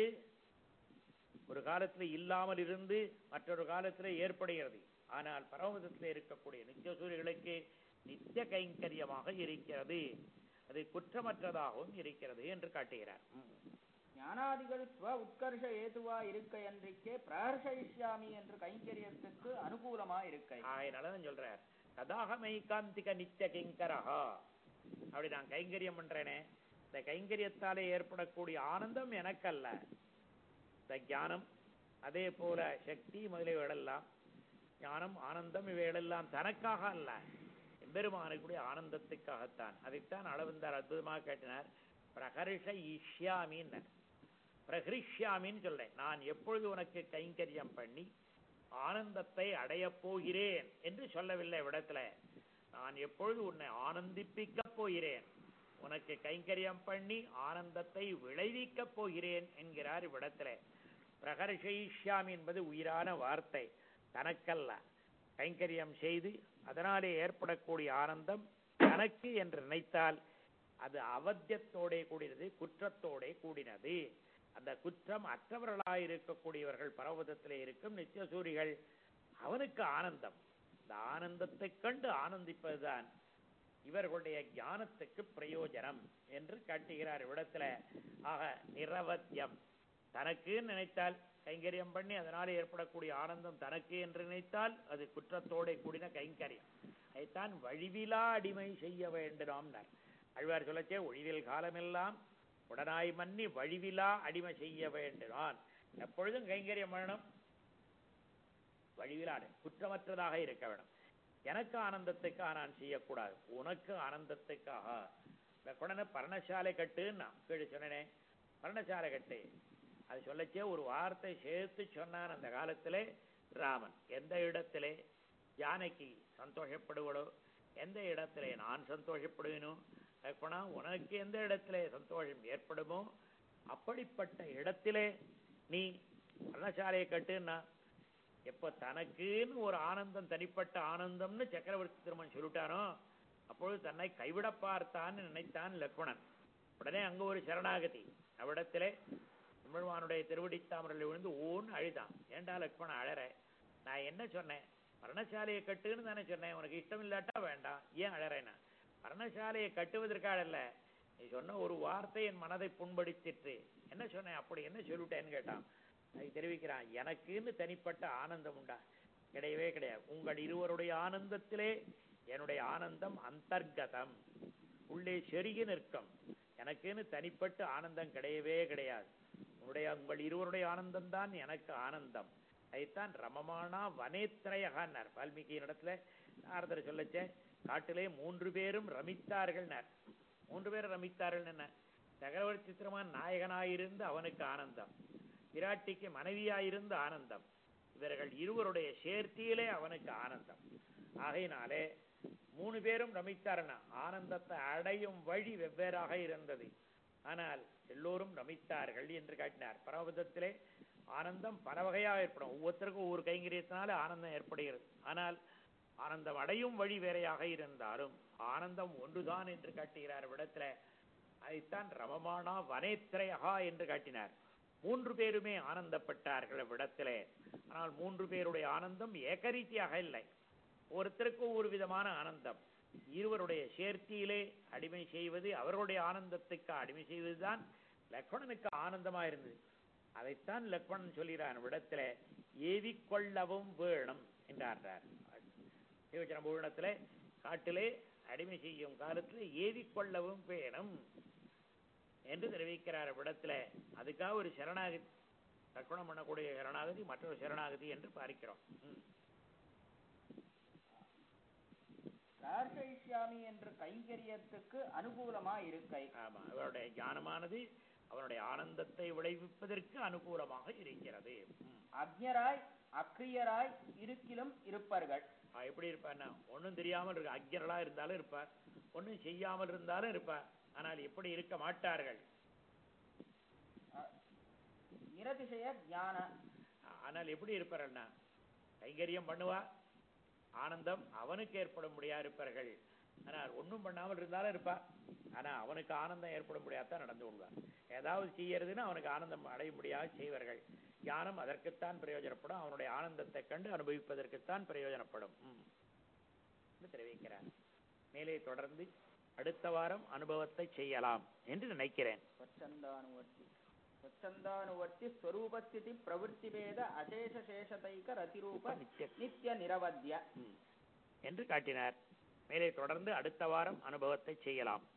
ஒரு காலத்துல இல்லாமல் இருந்து மற்றொரு காலத்துல ஏற்படுகிறது ஆனால் பரமபதத்தில் இருக்கக்கூடிய நித்தியசூரிகளுக்கு நித்திய கைங்கரியமாக இருக்கிறது அது குற்றமற்றதாகவும் இருக்கிறது என்று காட்டுகிறார் ம். ஞானாதிகள் ஸ்வ உத்கர்ஷ ஏதுவா இருக்க என்றிக்கே பிரஹர்ஷயிஷ்யாமி என்று கைங்கரியத்துக்கு அனுகூலமா இருக்கை ஆகையினாலதான் சொல்றார் கதாகமைகாந்திக நித்திய கிங்கரஹா அப்படி நான் கைங்கரியம் பண்றேனே இந்த கைங்கரியத்தாலே ஏற்படக்கூடிய ஆனந்தம் எனக்கல்ல இந்த ஞானம் அதே போல சக்தி முதலியவைகளெல்லாம் ஞானம் ஆனந்தம் இவைகளெல்லாம் தனக்காக அல்ல எம்பெருமானுக்குடைய ஆனந்தத்துக்காகத்தான் அதைத்தான் அளவந்தார் அற்புதமாக கேட்டினார் பிரகர்ஷ இஷ்யாமின்னர் பிரகிருஷ்யாமின்னு சொல்றேன் நான் எப்பொழுது உனக்கு கைங்கரியம் பண்ணி ஆனந்தத்தை அடையப் போகிறேன் என்று சொல்லவில்லை விடத்துல நான் எப்பொழுது உன்னை ஆனந்திப்பிக்கப் போகிறேன் உனக்கு கைங்கரியம் பண்ணி ஆனந்தத்தை விளைவிக்கப் போகிறேன் என்கிறார் இவ்விடத்துல பிரகர்ஷயிஷ்யாமி என்பது உயிரான வார்த்தை தனக்கல்ல கைங்கரியம் செய்து அதனாலே ஏற்படக்கூடிய ஆனந்தம் தனக்கு என்று நினைத்தால் அது அவத்தியத்தோடே கூடினது குற்றத்தோடே கூடினது அந்த குற்றம் அற்றவர்களாய் இருக்கக்கூடியவர்கள் பரவதத்திலே இருக்கும் நித்தியசூரிகள் அவனுக்கு ஆனந்தம் இந்த ஆனந்தத்தை கண்டு ஆனந்திப்பதுதான் இவர்களுடைய ஞானத்துக்கு பிரயோஜனம் என்று காட்டுகிறார் இவ்விடத்துல ஆக நிரவத்தியம் தனக்கு நினைத்தால் கைங்கரியம் பண்ணி அதனால ஏற்படக்கூடிய ஆனந்தம் தனக்கு என்று நினைத்தால் அது குற்றத்தோட கூடின கைங்கரியம் அதைத்தான் வழிவிலா அடிமை செய்ய வேண்டுமாம்னார் அழ்வார் சொல்லச்சே ஒழிவில் காலமெல்லாம் உடனாய் மன்னி வழிவிலா அடிமை செய்ய வேண்டுமான் எப்பொழுதும் கைங்கரியம் பண்ணணும் வழிவிலாடு குற்றமற்றதாக இருக்க வேணும் எனக்கு ஆனந்தத்துக்காக நான் செய்யக்கூடாது உனக்கு ஆனந்தத்துக்காக இந்த குடனை பர்ணசாலை கட்டுன்னா கீழே சொன்னனே பர்ணசாலை கட்டு அது சொல்லச்சே ஒரு வார்த்தை சேர்த்து சொன்னான் அந்த காலத்திலே ராமன் எந்த இடத்திலே யானைக்கு சந்தோஷப்படுவடோ எந்த இடத்திலே நான் சந்தோஷப்படுவேனோ அப்பனா உனக்கு எந்த இடத்திலே சந்தோஷம் ஏற்படுமோ அப்படிப்பட்ட இடத்திலே நீ பர்ணசாலையை கட்டுன்னா எப்ப தனக்குன்னு ஒரு ஆனந்தம் தனிப்பட்ட ஆனந்தம்னு சக்கரவர்த்தி திருமன் சொல்லிட்டானோ அப்பொழுது தன்னை கைவிட பார்த்தான்னு நினைத்தான் லக்ஷ்மணன் உடனே அங்க ஒரு சரணாகதி அவ்விடத்திலே தமிழ்வானுடைய திருவடித்தாமரில் விழுந்து ஓன்னு அழுதான் ஏண்டா லக்ஷ்மணன் அழற நான் என்ன சொன்னேன் பர்ணசாலையை கட்டுன்னு தானே சொன்னேன் உனக்கு இஷ்டம் இல்லாட்டா வேண்டாம் ஏன் அழறேன்னா பர்ணசாலையை கட்டுவதற்காக அல்ல நீ சொன்ன ஒரு வார்த்தை என் மனதை புண்படுத்திற்று என்ன சொன்னேன் அப்படி என்ன சொல்லிட்டேன்னு கேட்டான் அதை தெரிவிக்கிறான் எனக்குன்னு தனிப்பட்ட ஆனந்தம் உண்டா கிடையவே கிடையாது உங்கள் இருவருடைய ஆனந்தத்திலே என்னுடைய ஆனந்தம் அந்தர்கதம் உள்ளே செருகி நிற்கும் எனக்குன்னு தனிப்பட்ட ஆனந்தம் கிடையவே கிடையாது உன்னுடைய உங்கள் இருவருடைய ஆனந்தம் தான் எனக்கு ஆனந்தம் அதைத்தான் ரமமானா வனேத்திரையகான்னார் வால்மீகியின் இடத்துல நாரதர் சொல்லச்சே காட்டிலே மூன்று பேரும் ரமித்தார்கள்னார் மூன்று பேரும் ரமித்தார்கள் என்ன சக்கரவர்த்தி சித்திரமான் நாயகனாயிருந்து அவனுக்கு ஆனந்தம் விராட்டிக்கு மனைவியாயிருந்து ஆனந்தம் இவர்கள் இருவருடைய சேர்த்தியிலே அவனுக்கு ஆனந்தம் ஆகையினாலே மூணு பேரும் ரமித்தார்னா ஆனந்தத்தை அடையும் வழி வெவ்வேறாக இருந்தது ஆனால் எல்லோரும் ரமித்தார்கள் என்று காட்டினார் பரமபதத்திலே ஆனந்தம் பல வகையாக ஏற்படும் ஒவ்வொருத்தருக்கும் ஒவ்வொரு கைங்கரியத்தினால ஆனந்தம் ஏற்படுகிறது ஆனால் ஆனந்தம் அடையும் வழி வேறையாக இருந்தாலும் ஆனந்தம் ஒன்றுதான் என்று காட்டுகிறார் விடத்துல அதைத்தான் ரமமானா வனேத்திரையகா என்று காட்டினார் மூன்று பேருமே ஆனந்தப்பட்டார்கள் விடத்திலே ஆனால் மூன்று பேருடைய ஆனந்தம் ஏகரீதியாக இல்லை ஒருத்தருக்கு ஒரு விதமான ஆனந்தம் இருவருடைய சேர்த்தியிலே அடிமை செய்வது அவர்களுடைய ஆனந்தத்துக்கு அடிமை செய்வதுதான் லக்ஷ்மணனுக்கு ஆனந்தமா இருந்தது அதைத்தான் லக்ஷ்மணன் சொல்கிறான் விடத்துல ஏவிக்கொள்ளவும் வேணும் என்றார் சிவச்சன பூரணத்துல காட்டிலே அடிமை செய்யும் காலத்துல ஏவிக்கொள்ளவும் வேணும் என்று தெரிவிக்கிறார் விடத்துல அதுக்காக ஒரு சரணாகதி லக்ஷ்மணம் பண்ணக்கூடிய சரணாகதி மற்றொரு சரணாகதி என்று பார்க்கிறோம் ம். பிரார்த்திஷ்யாமி என்ற கைங்கரியத்துக்கு அனுகூலமா இருக்கை ஆமா அவருடைய ஞானமானது அவனுடைய ஆனந்தத்தை விளைவிப்பதற்கு அனுகூலமாக இருக்கிறது ம். அக்ஞராய் அக்ரியராய் இருக்கிலும் இருப்பர்கள் ஆ, எப்படி இருப்பார்னா ஒண்ணும் தெரியாமல் இருக்க அக்ஞர்களா இருந்தாலும் இருப்பார் ஒண்ணும் செய்யாமல் இருந்தாலும் இருப்பார் ஆனால் எப்படி இருக்க மாட்டார்கள் அஹ், நிரதிசய ஞான ஆனால் எப்படி இருப்பார்கள்னா கைங்கரியம் பண்ணுவா ஆனந்தம் அவனுக்கு ஏற்பட முடியா இருப்பார்கள் ஆனால் ஒண்ணும் பண்ணாமல் இருந்தாலும் இருப்பா ஆனா அவனுக்கு ஆனந்தம் ஏற்பட முடியாதான் நடந்து கொள்வார் ஏதாவது செய்யறதுன்னு அவனுக்கு ஆனந்தம் அடைய முடியாது செய்வார்கள் ஞானம் அதற்குத்தான் பிரயோஜனப்படும் அவனுடைய ஆனந்தத்தை கண்டு அனுபவிப்பதற்குத்தான் பிரயோஜனப்படும் ம். என்று தெரிவிக்கிறார் மேலே தொடர்ந்து அடுத்த வாரம் அனுபவத்தை செய்யலாம் என்று நினைக்கிறேன் ஸ்வச்சந்தானுவர்த்தி ஸ்வச்சந்தானுவர்த்தி ஸ்வரூபஸ்திதி பிரவೃತ್ತಿ பேத அசேஷ சேஷதைக ரதிரூப நித்திய நித்திய நிரவத்ய ம். என்று காட்டினார் மேலே தொடர்ந்து அடுத்த வாரம் அனுபவத்தை செய்யலாம்